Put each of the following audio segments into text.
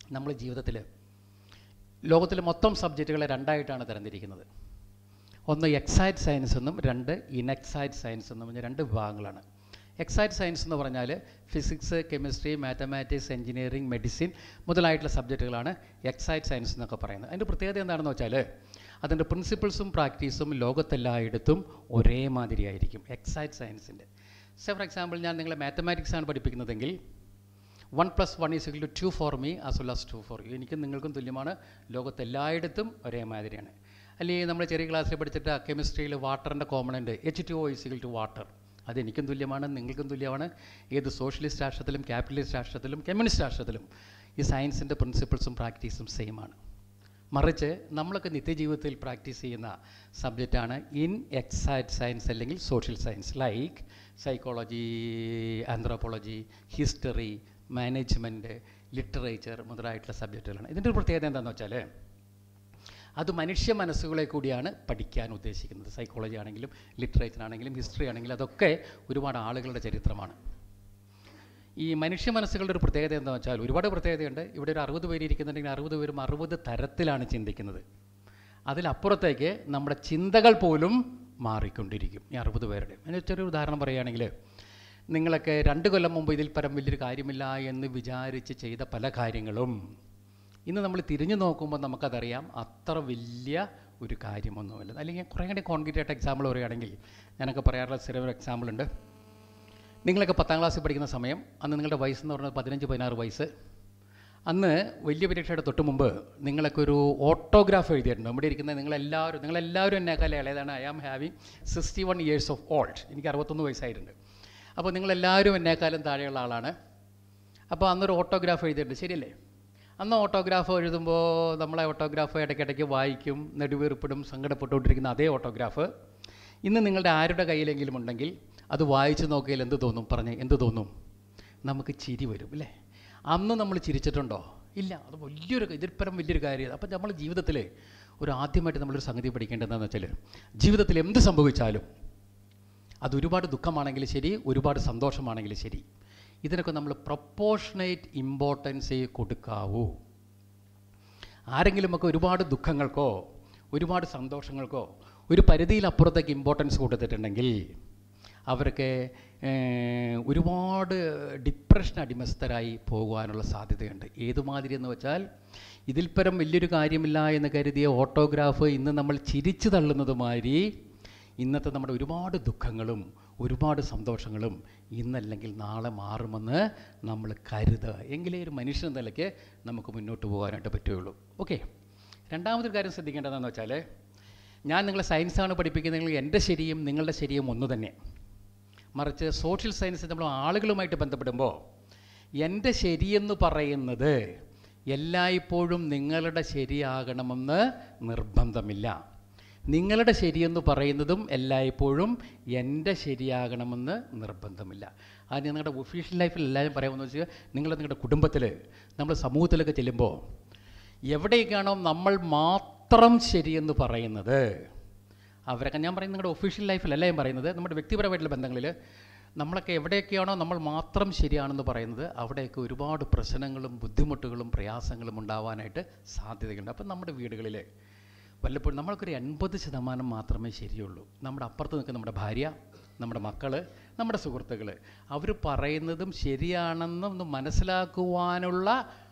നമ്മൾ ജീവിതത്തിൽ ലോകത്തിലെ മൊത്തം സബ്ജക്റ്റുകളെ രണ്ടായിട്ടാണ് തരംതിരിക്കുന്നത് ഒന്ന് എക്സൈറ്റ് സയൻസ് എന്നും രണ്ട് ഇനെക്സൈറ്റ് സയൻസ് എന്നും പറഞ്ഞ രണ്ട് വിഭാഗങ്ങളാണ് എക്സൈറ്റ് സയൻസ് എന്ന് പറഞ്ഞാൽ physics chemistry mathematics engineering medicine മുതലായിട്ടുള്ള സബ്ജക്റ്റുകളാണ് എക്സൈറ്റ് സയൻസ് എന്നൊക്കെ പറയുന്നത് അതിൻ്റെ പ്രത്യേകത എന്താണെന്ന് വെച്ചാൽ അതിൻ്റെ പ്രിൻസിപ്പിൾസും പ്രാക്ടീസും ലോകത്തെല്ലായിടത്തും ഒരേ മാതിരിയായിരിക്കും എക്സൈറ്റ് സയൻസിൻ്റെ സെ ഫോർ എക്സാമ്പിൾ ഞാൻ നിങ്ങളെ മാത്തമാറ്റിക്സ് ആണ് പഠിപ്പിക്കുന്നതെങ്കിൽ one plus one is two two for me as well as two for you എനിക്കും നിങ്ങൾക്കും തുല്യമാണ് ലോകത്തെല്ലായിടത്തും ഒരേ മാതിരിയാണ് അല്ലെങ്കിൽ നമ്മൾ ചെറിയ ക്ലാസ്സിൽ പഠിച്ചിട്ട് കെമിസ്ട്രിയിൽ വാട്ടറിൻ്റെ കോമണൻറ്റ് H two O is equal to water അത് എനിക്കും തുല്യമാണ് നിങ്ങൾക്കും തുല്യമാണ് ഏത് സോഷ്യലിസ്റ്റ് രാഷ്ട്രത്തിലും ക്യാപിറ്റലിസ്റ്റ് രാഷ്ട്രത്തിലും കമ്മ്യൂണിസ്റ്റ് രാഷ്ട്രത്തിലും ഈ സയൻസിൻ്റെ പ്രിൻസിപ്പിൾസും പ്രാക്ടീസും സെയിം ആണ് മറിച്ച് നമ്മളൊക്കെ നിത്യജീവിതത്തിൽ പ്രാക്ടീസ് ചെയ്യുന്ന സബ്ജക്റ്റാണ് ഇൻ എക്സൈറ്റ് സയൻസ് അല്ലെങ്കിൽ social science like psychology anthropology history management literature മുതലായിട്ടുള്ള സബ്ജക്റ്റുകളാണ് ഇതിൻ്റെ ഒരു പ്രത്യേകത എന്താണെന്ന് വെച്ചാൽ അത് മനുഷ്യ മനസ്സുകളെ കൂടിയാണ് പഠിക്കാൻ ഉദ്ദേശിക്കുന്നത് സൈക്കോളജി ആണെങ്കിലും ലിറ്ററേച്ചർ ആണെങ്കിലും ഹിസ്റ്ററി ആണെങ്കിലും അതൊക്കെ ഒരുപാട് ആളുകളുടെ ചരിത്രമാണ് ഈ മനുഷ്യ മനസ്സുകളുടെ ഒരു പ്രത്യേകത എന്താണെന്ന് വെച്ചാൽ ഒരുപാട് പ്രത്യേകതയുണ്ട് ഇവിടെ ഒരു അറുപത് പേര് ഇരിക്കുന്നുണ്ടെങ്കിൽ അറുപത് പേരും അറുപത് തരത്തിലാണ് ചിന്തിക്കുന്നത് അതിലപ്പുറത്തേക്ക് നമ്മുടെ ചിന്തകൾ പോലും മാറിക്കൊണ്ടിരിക്കും ഈ അറുപത് പേരുടെ അതിന് ചെറിയൊരു ഉദാഹരണം പറയുകയാണെങ്കിൽ നിങ്ങളൊക്കെ രണ്ട് കൊല്ലം മുമ്പ് ഇതിൽ പരം വലിയൊരു കാര്യമില്ല എന്ന് വിചാരിച്ച് ചെയ്ത പല കാര്യങ്ങളും ഇന്ന് നമ്മൾ തിരിഞ്ഞു നോക്കുമ്പോൾ നമുക്കതറിയാം അത്ര വലിയ ഒരു കാര്യമൊന്നുമല്ല അല്ലെങ്കിൽ കുറേ കൂടി കോൺക്രീറ്റ് ആയിട്ട് എക്സാമ്പിൾ പറയുകയാണെങ്കിൽ ഞാനൊക്കെ പറയാറുള്ള സ്ഥിരം ഒരു എക്സാമ്പിൾ ഉണ്ട് നിങ്ങളൊക്കെ പത്താം ക്ലാസ്സിൽ പഠിക്കുന്ന സമയം അന്ന് നിങ്ങളുടെ വയസ്സെന്ന് പറഞ്ഞാൽ പതിനഞ്ച് പതിനാറ് വയസ്സ് അന്ന് വലിയ പരീക്ഷയുടെ തൊട്ട് മുമ്പ് നിങ്ങളൊക്കെ ഒരു ഓട്ടോഗ്രാഫ് എഴുതിയിട്ടുണ്ട് ഇവിടെ ഇരിക്കുന്ന നിങ്ങളെല്ലാവരും നിങ്ങളെല്ലാവരും എന്നെക്കാലം ഇളയതാണ് I am having sixty one years of old എനിക്ക് അറുപത്തൊന്ന് വയസ്സായിട്ടുണ്ട് അപ്പോൾ നിങ്ങളെല്ലാവരും എന്നെക്കാലം താഴെയുള്ള ആളാണ് അപ്പോൾ അന്നൊരു ഓട്ടോഗ്രാഫ് എഴുതിയിട്ടുണ്ട് ശരിയല്ലേ അന്ന് ഓട്ടോഗ്രാഫ് എഴുതുമ്പോൾ നമ്മളെ ഓട്ടോഗ്രാഫ് ഇടയ്ക്കിടയ്ക്ക് വായിക്കും നെടുവീർപ്പിടും സങ്കടപ്പെട്ടുകൊണ്ടിരിക്കുന്ന അതേ ഓട്ടോഗ്രാഫ് ഇന്ന് നിങ്ങളുടെ ആരുടെ കയ്യിലെങ്കിലും ഉണ്ടെങ്കിൽ അത് വായിച്ച് നോക്കിയാൽ എന്ത് തോന്നും പറഞ്ഞ് എന്ത് തോന്നും നമുക്ക് ചിരി വരും അല്ലേ അന്ന് നമ്മൾ ചിരിച്ചിട്ടുണ്ടോ ഇല്ല അത് വലിയൊരു ഇതിൽപ്പരം വലിയൊരു കാര്യം അപ്പം നമ്മൾ ജീവിതത്തിൽ ഒരു ആദ്യമായിട്ട് നമ്മളൊരു സംഗതി പഠിക്കേണ്ടതെന്ന് വെച്ചാൽ ജീവിതത്തിൽ എന്ത് സംഭവിച്ചാലും അത് ഒരുപാട് ദുഃഖമാണെങ്കിലും ശരി ഒരുപാട് സന്തോഷമാണെങ്കിലും ശരി ഇതിനൊക്കെ നമ്മൾ പ്രൊപ്പോർഷനേറ്റ് ഇമ്പോർട്ടൻസേ കൊടുക്കാവൂ ആരെങ്കിലുമൊക്കെ ഒരുപാട് ദുഃഖങ്ങൾക്കോ ഒരുപാട് സന്തോഷങ്ങൾക്കോ ഒരു പരിധിയിലപ്പുറത്തേക്ക് ഇമ്പോർട്ടൻസ് കൊടുത്തിട്ടുണ്ടെങ്കിൽ അവർക്ക് ഏഹ്, ഒരുപാട് ഡിപ്രഷൻ അടിമസ്ഥരായി പോകുവാനുള്ള സാധ്യതയുണ്ട് ഏതുമാതിരി എന്ന് വെച്ചാൽ ഇതിൽ പരം വലിയൊരു കാര്യമില്ല എന്ന് കരുതിയ ഓട്ടോഗ്രാഫ് ഇന്ന് നമ്മൾ ചിരിച്ചു തള്ളുന്നത് മാതിരി ഇന്നത്തെ നമ്മുടെ ഒരുപാട് ദുഃഖങ്ങളും ഒരുപാട് സന്തോഷങ്ങളും ഇന്നല്ലെങ്കിൽ നാളെ മാറുമെന്ന് നമ്മൾ കരുതുക എങ്കിലേ ഒരു മനുഷ്യൻ എന്ന നിലയ്ക്ക് നമുക്ക് മുന്നോട്ട് പോകാനായിട്ട് പറ്റുകയുള്ളൂ ഓക്കെ രണ്ടാമതൊരു കാര്യം ശ്രദ്ധിക്കേണ്ടതെന്ന് വെച്ചാൽ ഞാൻ നിങ്ങളെ സയൻസാണ് പഠിപ്പിക്കുന്നതെങ്കിൽ എൻ്റെ ശരിയും നിങ്ങളുടെ ശരിയും ഒന്ന് തന്നെ മറിച്ച് സോഷ്യൽ സയൻസ് നമ്മൾ ആളുകളുമായിട്ട് ബന്ധപ്പെടുമ്പോൾ എൻ്റെ ശരിയെന്ന് പറയുന്നത് എല്ലായ്പ്പോഴും നിങ്ങളുടെ ശരിയാകണമെന്ന് നിർബന്ധമില്ല നിങ്ങളുടെ ശരിയെന്ന് പറയുന്നതും എല്ലായ്പ്പോഴും എൻ്റെ ശരിയാകണമെന്ന് നിർബന്ധമില്ല അത് നിങ്ങളുടെ ഒഫീഷ്യൽ ലൈഫിൽ എല്ലാവരും പറയാമെന്ന് വെച്ചാൽ നിങ്ങൾ നിങ്ങളുടെ കുടുംബത്തിൽ നമ്മൾ സമൂഹത്തിലൊക്കെ ചെല്ലുമ്പോൾ എവിടെയൊക്കെയാണോ നമ്മൾ മാത്രം ശരിയെന്ന് പറയുന്നത് അവരൊക്കെ ഞാൻ പറയുന്നത് നിങ്ങളുടെ ഒഫീഷ്യൽ ലൈഫിലല്ല ഞാൻ പറയുന്നത് നമ്മുടെ വ്യക്തിപരമായിട്ടുള്ള ബന്ധങ്ങളിൽ നമ്മളൊക്കെ എവിടെയൊക്കെയാണോ നമ്മൾ മാത്രം ശരിയാണെന്ന് പറയുന്നത് അവിടെയൊക്കെ ഒരുപാട് പ്രശ്നങ്ങളും ബുദ്ധിമുട്ടുകളും പ്രയാസങ്ങളും ഉണ്ടാവാനായിട്ട് സാധ്യതയുണ്ട് അപ്പം നമ്മുടെ വീടുകളിൽ വല്ലപ്പോഴും നമ്മൾക്കൊരു എൺപത് ശതമാനം മാത്രമേ ശരിയുള്ളൂ നമ്മുടെ അപ്പുറത്ത് നിൽക്കുന്ന നമ്മുടെ ഭാര്യ നമ്മുടെ മക്കൾ നമ്മുടെ സുഹൃത്തുക്കൾ അവർ പറയുന്നതും ശരിയാണെന്നൊന്ന് മനസ്സിലാക്കുവാനുള്ള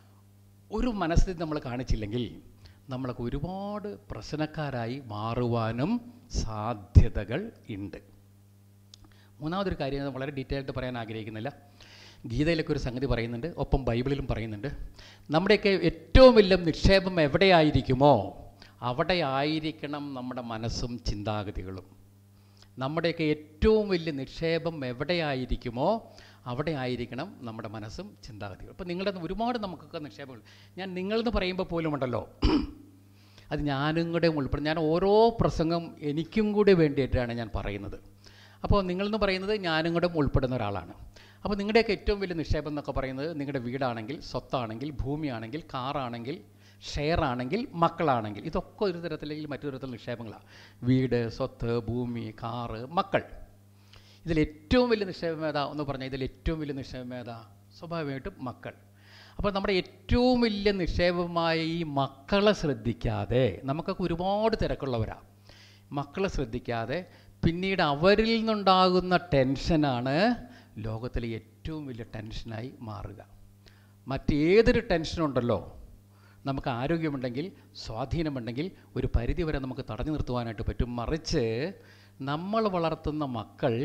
ഒരു മനസ്ഥിതി നമ്മൾ കാണിച്ചില്ലെങ്കിൽ നമ്മളൊക്കെ ഒരുപാട് പ്രശ്നക്കാരായി മാറുവാനും സാധ്യതകൾ ഉണ്ട് മൂന്നാമതൊരു കാര്യം ഞാൻ വളരെ ഡീറ്റെയിൽ ആയിട്ട് പറയാൻ ആഗ്രഹിക്കുന്നില്ല ഗീതയിലൊക്കെ ഒരു സംഗതി പറയുന്നുണ്ട് ഒപ്പം ബൈബിളിലും പറയുന്നുണ്ട് നമ്മുടെയൊക്കെ ഏറ്റവും വലിയ നിക്ഷേപം എവിടെയായിരിക്കുമോ അവിടെ ആയിരിക്കണം നമ്മുടെ മനസ്സും ചിന്താഗതികളും നമ്മുടെയൊക്കെ ഏറ്റവും വലിയ നിക്ഷേപം എവിടെയായിരിക്കുമോ അവിടെ ആയിരിക്കണം നമ്മുടെ മനസ്സും ചിന്താഗതികളും അപ്പോൾ നിങ്ങളുടെ ഒരുപാട് നമുക്കൊക്കെ നിക്ഷേപങ്ങൾ ഞാൻ നിങ്ങളെന്ന് പറയുമ്പോൾ പോലും ഉണ്ടല്ലോ അത് ഞാനും കൂടെ ഉൾപ്പെടും ഞാൻ ഓരോ പ്രസംഗം എനിക്കും കൂടി വേണ്ടിയിട്ടാണ് ഞാൻ പറയുന്നത് അപ്പോൾ നിങ്ങളെന്ന് പറയുന്നത് ഞാനും കൂടെ ഉൾപ്പെടുന്ന ഒരാളാണ് അപ്പോൾ നിങ്ങളുടെയൊക്കെ ഏറ്റവും വലിയ നിക്ഷേപം എന്നൊക്കെ പറയുന്നത് നിങ്ങളുടെ വീടാണെങ്കിൽ സ്വത്താണെങ്കിൽ ഭൂമിയാണെങ്കിൽ കാറാണെങ്കിൽ ഷെയർ ആണെങ്കിൽ മക്കളാണെങ്കിൽ ഇതൊക്കെ ഒരു തരത്തിലെങ്കിൽ മറ്റൊരു തരത്തിൽ നിക്ഷേപങ്ങളാണ് വീട് സ്വത്ത് ഭൂമി കാറ് മക്കൾ ഇതിൽ ഏറ്റവും വലിയ നിക്ഷേപം ഏതാ എന്ന് പറഞ്ഞാൽ ഇതിൽ ഏറ്റവും വലിയ നിക്ഷേപം ഏതാ സ്വാഭാവികമായിട്ടും മക്കൾ അപ്പോൾ നമ്മുടെ ഏറ്റവും വലിയ നിക്ഷേപമായ ഈ മക്കളെ ശ്രദ്ധിക്കാതെ നമുക്കൊക്കെ ഒരുപാട് തിരക്കുള്ളവരാണ് മക്കളെ ശ്രദ്ധിക്കാതെ പിന്നീട് അവരിൽ നിന്നുണ്ടാകുന്ന ടെൻഷനാണ് ലോകത്തിലെ ഏറ്റവും വലിയ ടെൻഷനായി മാറുക മറ്റേതൊരു ടെൻഷനുണ്ടല്ലോ നമുക്ക് ആരോഗ്യമുണ്ടെങ്കിൽ സ്വാധീനമുണ്ടെങ്കിൽ ഒരു പരിധി വരെ നമുക്ക് തടഞ്ഞു നിർത്തുവാനായിട്ട് പറ്റും മറിച്ച് നമ്മൾ വളർത്തുന്ന മക്കൾ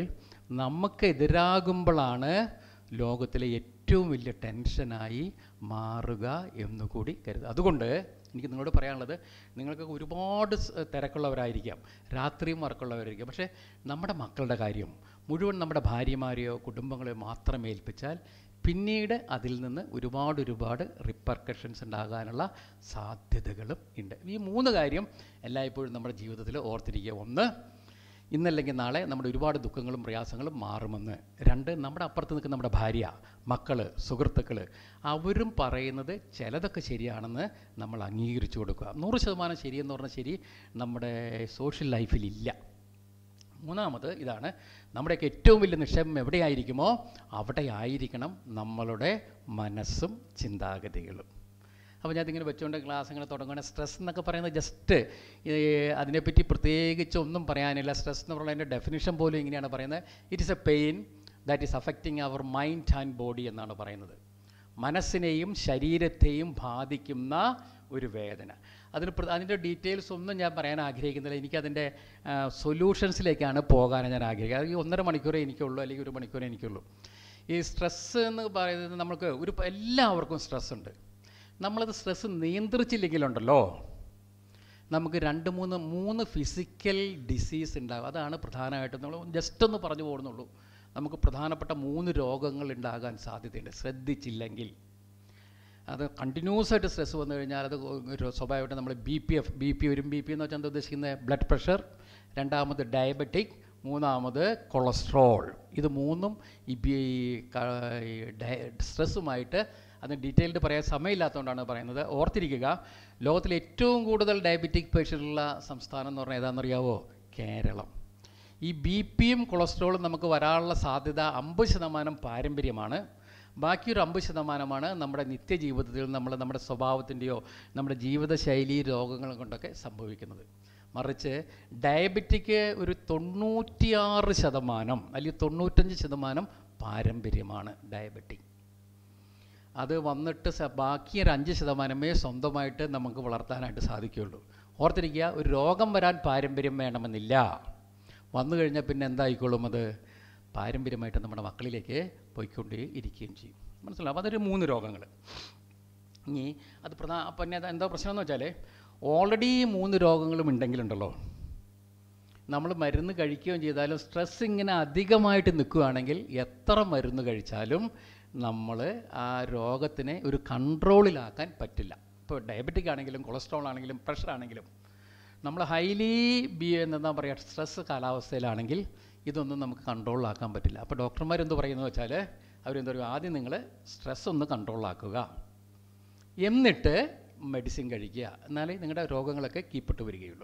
നമുക്കെതിരാകുമ്പോഴാണ് ലോകത്തിലെ ഏറ്റവും വലിയ ടെൻഷനായി മാറുക എന്നുകൂടി കരുതുക അതുകൊണ്ട് എനിക്ക് നിങ്ങളോട് പറയാനുള്ളത് നിങ്ങൾക്ക് ഒരുപാട് സ് തിരക്കുള്ളവരായിരിക്കാം രാത്രിയും വർക്കുള്ളവരായിരിക്കാം പക്ഷേ നമ്മുടെ മക്കളുടെ കാര്യം മുഴുവൻ നമ്മുടെ ഭാര്യമാരെയോ കുടുംബങ്ങളെയോ മാത്രം ഏൽപ്പിച്ചാൽ പിന്നീട് അതിൽ നിന്ന് ഒരുപാട് ഒരുപാട് റിപ്പർക്കഷൻസ് ഉണ്ടാകാനുള്ള സാധ്യതകളും ഉണ്ട് ഈ മൂന്ന് കാര്യം എല്ലായ്പ്പോഴും നമ്മുടെ ജീവിതത്തിൽ ഓർത്തിരിക്കുക ഒന്ന് ഇന്നല്ലെങ്കിൽ നാളെ നമ്മുടെ ഒരുപാട് ദുഃഖങ്ങളും പ്രയാസങ്ങളും മാറുമെന്ന് രണ്ട് നമ്മുടെ അപ്പുറത്ത് നിൽക്കുന്ന നമ്മുടെ ഭാര്യ മക്കൾ സുഹൃത്തുക്കൾ അവരും പറയുന്നത് ചിലതൊക്കെ ശരിയാണെന്ന് നമ്മൾ അംഗീകരിച്ചു കൊടുക്കുക നൂറ് ശതമാനം ശരിയെന്ന് പറഞ്ഞാൽ ശരി നമ്മുടെ സോഷ്യൽ ലൈഫിലില്ല മൂന്നാമത് ഇതാണ് നമ്മുടെയൊക്കെ ഏറ്റവും വലിയ നിക്ഷേപം എവിടെയായിരിക്കുമോ അവിടെ ആയിരിക്കണം നമ്മളുടെ മനസ്സും ചിന്താഗതികളും അപ്പോൾ ഞാൻ ഇതിങ്ങനെ വെച്ചുകൊണ്ട് ക്ലാസ് ഇങ്ങനെ തുടങ്ങുകയാണ് സ്ട്രെസ് എന്നൊക്കെ പറയുന്നത് ജസ്റ്റ് അതിനെപ്പറ്റി പ്രത്യേകിച്ച് ഒന്നും പറയാനില്ല സ്ട്രെസ് എന്ന് പറയുന്നതിൻ്റെ ഡെഫിനിഷൻ പോലും ഇങ്ങനെയാണ് പറയുന്നത് it is a pain that is affecting our mind and body എന്നാണ് പറയുന്നത് മനസ്സിനെയും ശരീരത്തെയും ബാധിക്കുന്ന ഒരു വേദന അതിന് പ്ര- അതിൻ്റെ ഡീറ്റെയിൽസ് ഒന്നും ഞാൻ പറയാൻ ആഗ്രഹിക്കുന്നില്ല എനിക്കതിൻ്റെ സൊല്യൂഷൻസിലേക്കാണ് പോകാൻ ഞാൻ ആഗ്രഹിക്കുന്നത് അത് ഈ ഒന്നര മണിക്കൂറേ എനിക്കുള്ളൂ അല്ലെങ്കിൽ ഒരു മണിക്കൂറേ എനിക്കുള്ളൂ ഈ സ്ട്രെസ്സ് എന്ന് പറയുന്നത് നമുക്ക് ഒരു എല്ലാവർക്കും സ്ട്രെസ് ഉണ്ട് നമ്മളത് സ്ട്രെസ്സ് നിയന്ത്രിച്ചില്ലെങ്കിലുണ്ടല്ലോ നമുക്ക് രണ്ട് മൂന്ന് മൂന്ന് ഫിസിക്കൽ ഡിസീസ് ഉണ്ടാകും അതാണ് പ്രധാനമായിട്ടും നമ്മൾ ജസ്റ്റ് ഒന്ന് പറഞ്ഞു പോകുന്നുള്ളൂ നമുക്ക് പ്രധാനപ്പെട്ട മൂന്ന് രോഗങ്ങൾ ഉണ്ടാകാൻ സാധ്യതയുണ്ട് ശ്രദ്ധിച്ചില്ലെങ്കിൽ അത് കണ്ടിന്യൂസ് ആയിട്ട് സ്ട്രെസ് വന്നു കഴിഞ്ഞാൽ അത് ഒരു സ്വാഭാവികമായിട്ട് നമ്മൾ B P F B P വരും ബി പി എന്ന് വെച്ചാൽ എന്താ ഉദ്ദേശിക്കുന്നത് ബ്ലഡ് പ്രഷർ രണ്ടാമത് ഡയബറ്റിക് മൂന്നാമത് കൊളസ്ട്രോൾ ഇത് മൂന്നും ഈ ബി സ്ട്രെസ്സുമായിട്ട് അത് ഡീറ്റെയിൽഡ് പറയാൻ സമയമില്ലാത്തതുകൊണ്ടാണ് പറയുന്നത് ഓർത്തിരിക്കുക ലോകത്തിലെ ഏറ്റവും കൂടുതൽ ഡയബറ്റിക് പേഷ്യൻ്റുള്ള സംസ്ഥാനം എന്ന് പറഞ്ഞാൽ ഏതാണെന്നറിയാവോ കേരളം ഈ ബി പിയും കൊളസ്ട്രോളും നമുക്ക് വരാനുള്ള സാധ്യത അമ്പത് ശതമാനം പാരമ്പര്യമാണ് ബാക്കി ഒരു അമ്പത് ശതമാനമാണ് നമ്മുടെ നിത്യജീവിതത്തിൽ നമ്മൾ നമ്മുടെ സ്വഭാവത്തിൻ്റെയോ നമ്മുടെ ജീവിതശൈലി രോഗങ്ങൾ കൊണ്ടൊക്കെ സംഭവിക്കുന്നത് മറിച്ച് ഡയബറ്റിക് ഒരു തൊണ്ണൂറ്റിയാറ് ശതമാനം അല്ലെങ്കിൽ തൊണ്ണൂറ്റഞ്ച് ശതമാനം പാരമ്പര്യമാണ് ഡയബറ്റിക് അത് വന്നിട്ട് സ- ബാക്കി ഒരു അഞ്ച് ശതമാനമേ സ്വന്തമായിട്ട് നമുക്ക് വളർത്താനായിട്ട് സാധിക്കുകയുള്ളൂ ഓർത്തിരിക്കുക ഒരു രോഗം വരാൻ പാരമ്പര്യം വേണമെന്നില്ല വന്നു കഴിഞ്ഞാൽ പിന്നെ എന്തായിക്കോളും അത് പാരമ്പര്യമായിട്ട് നമ്മുടെ മക്കളിലേക്ക് പോയിക്കൊണ്ടേ ഇരിക്കുകയും ചെയ്യും മനസ്സിലാവും അപ്പോൾ അതൊരു മൂന്ന് രോഗങ്ങൾ ഇനി അത് പ്രധാന പിന്നെ അത് എന്താ പ്രശ്നം എന്ന് വെച്ചാൽ ഓൾറെഡി മൂന്ന് രോഗങ്ങളും ഉണ്ടെങ്കിലുണ്ടല്ലോ നമ്മൾ മരുന്ന് കഴിക്കുകയും ചെയ്താലും സ്ട്രെസ് ഇങ്ങനെ അധികമായിട്ട് നിൽക്കുകയാണെങ്കിൽ എത്ര മരുന്ന് കഴിച്ചാലും നമ്മൾ ആ രോഗത്തിനെ ഒരു കൺട്രോളിലാക്കാൻ പറ്റില്ല ഇപ്പോൾ ഡയബറ്റിക് ആണെങ്കിലും കൊളസ്ട്രോൾ ആണെങ്കിലും പ്രഷർ ആണെങ്കിലും നമ്മൾ ഹൈലി ബി എന്താ പറയുക സ്ട്രെസ് കാലാവസ്ഥയിലാണെങ്കിൽ ഇതൊന്നും നമുക്ക് കൺട്രോളിലാക്കാൻ പറ്റില്ല അപ്പോൾ ഡോക്ടർമാർ എന്ത് പറയുന്നത് വെച്ചാൽ അവരെന്താ പറയുക ആദ്യം നിങ്ങൾ സ്ട്രെസ് ഒന്ന് കൺട്രോളിലാക്കുക എന്നിട്ട് മെഡിസിൻ കഴിക്കുക എന്നാലേ നിങ്ങളുടെ രോഗങ്ങളൊക്കെ കീപ്പിട്ട് വരികയുള്ളൂ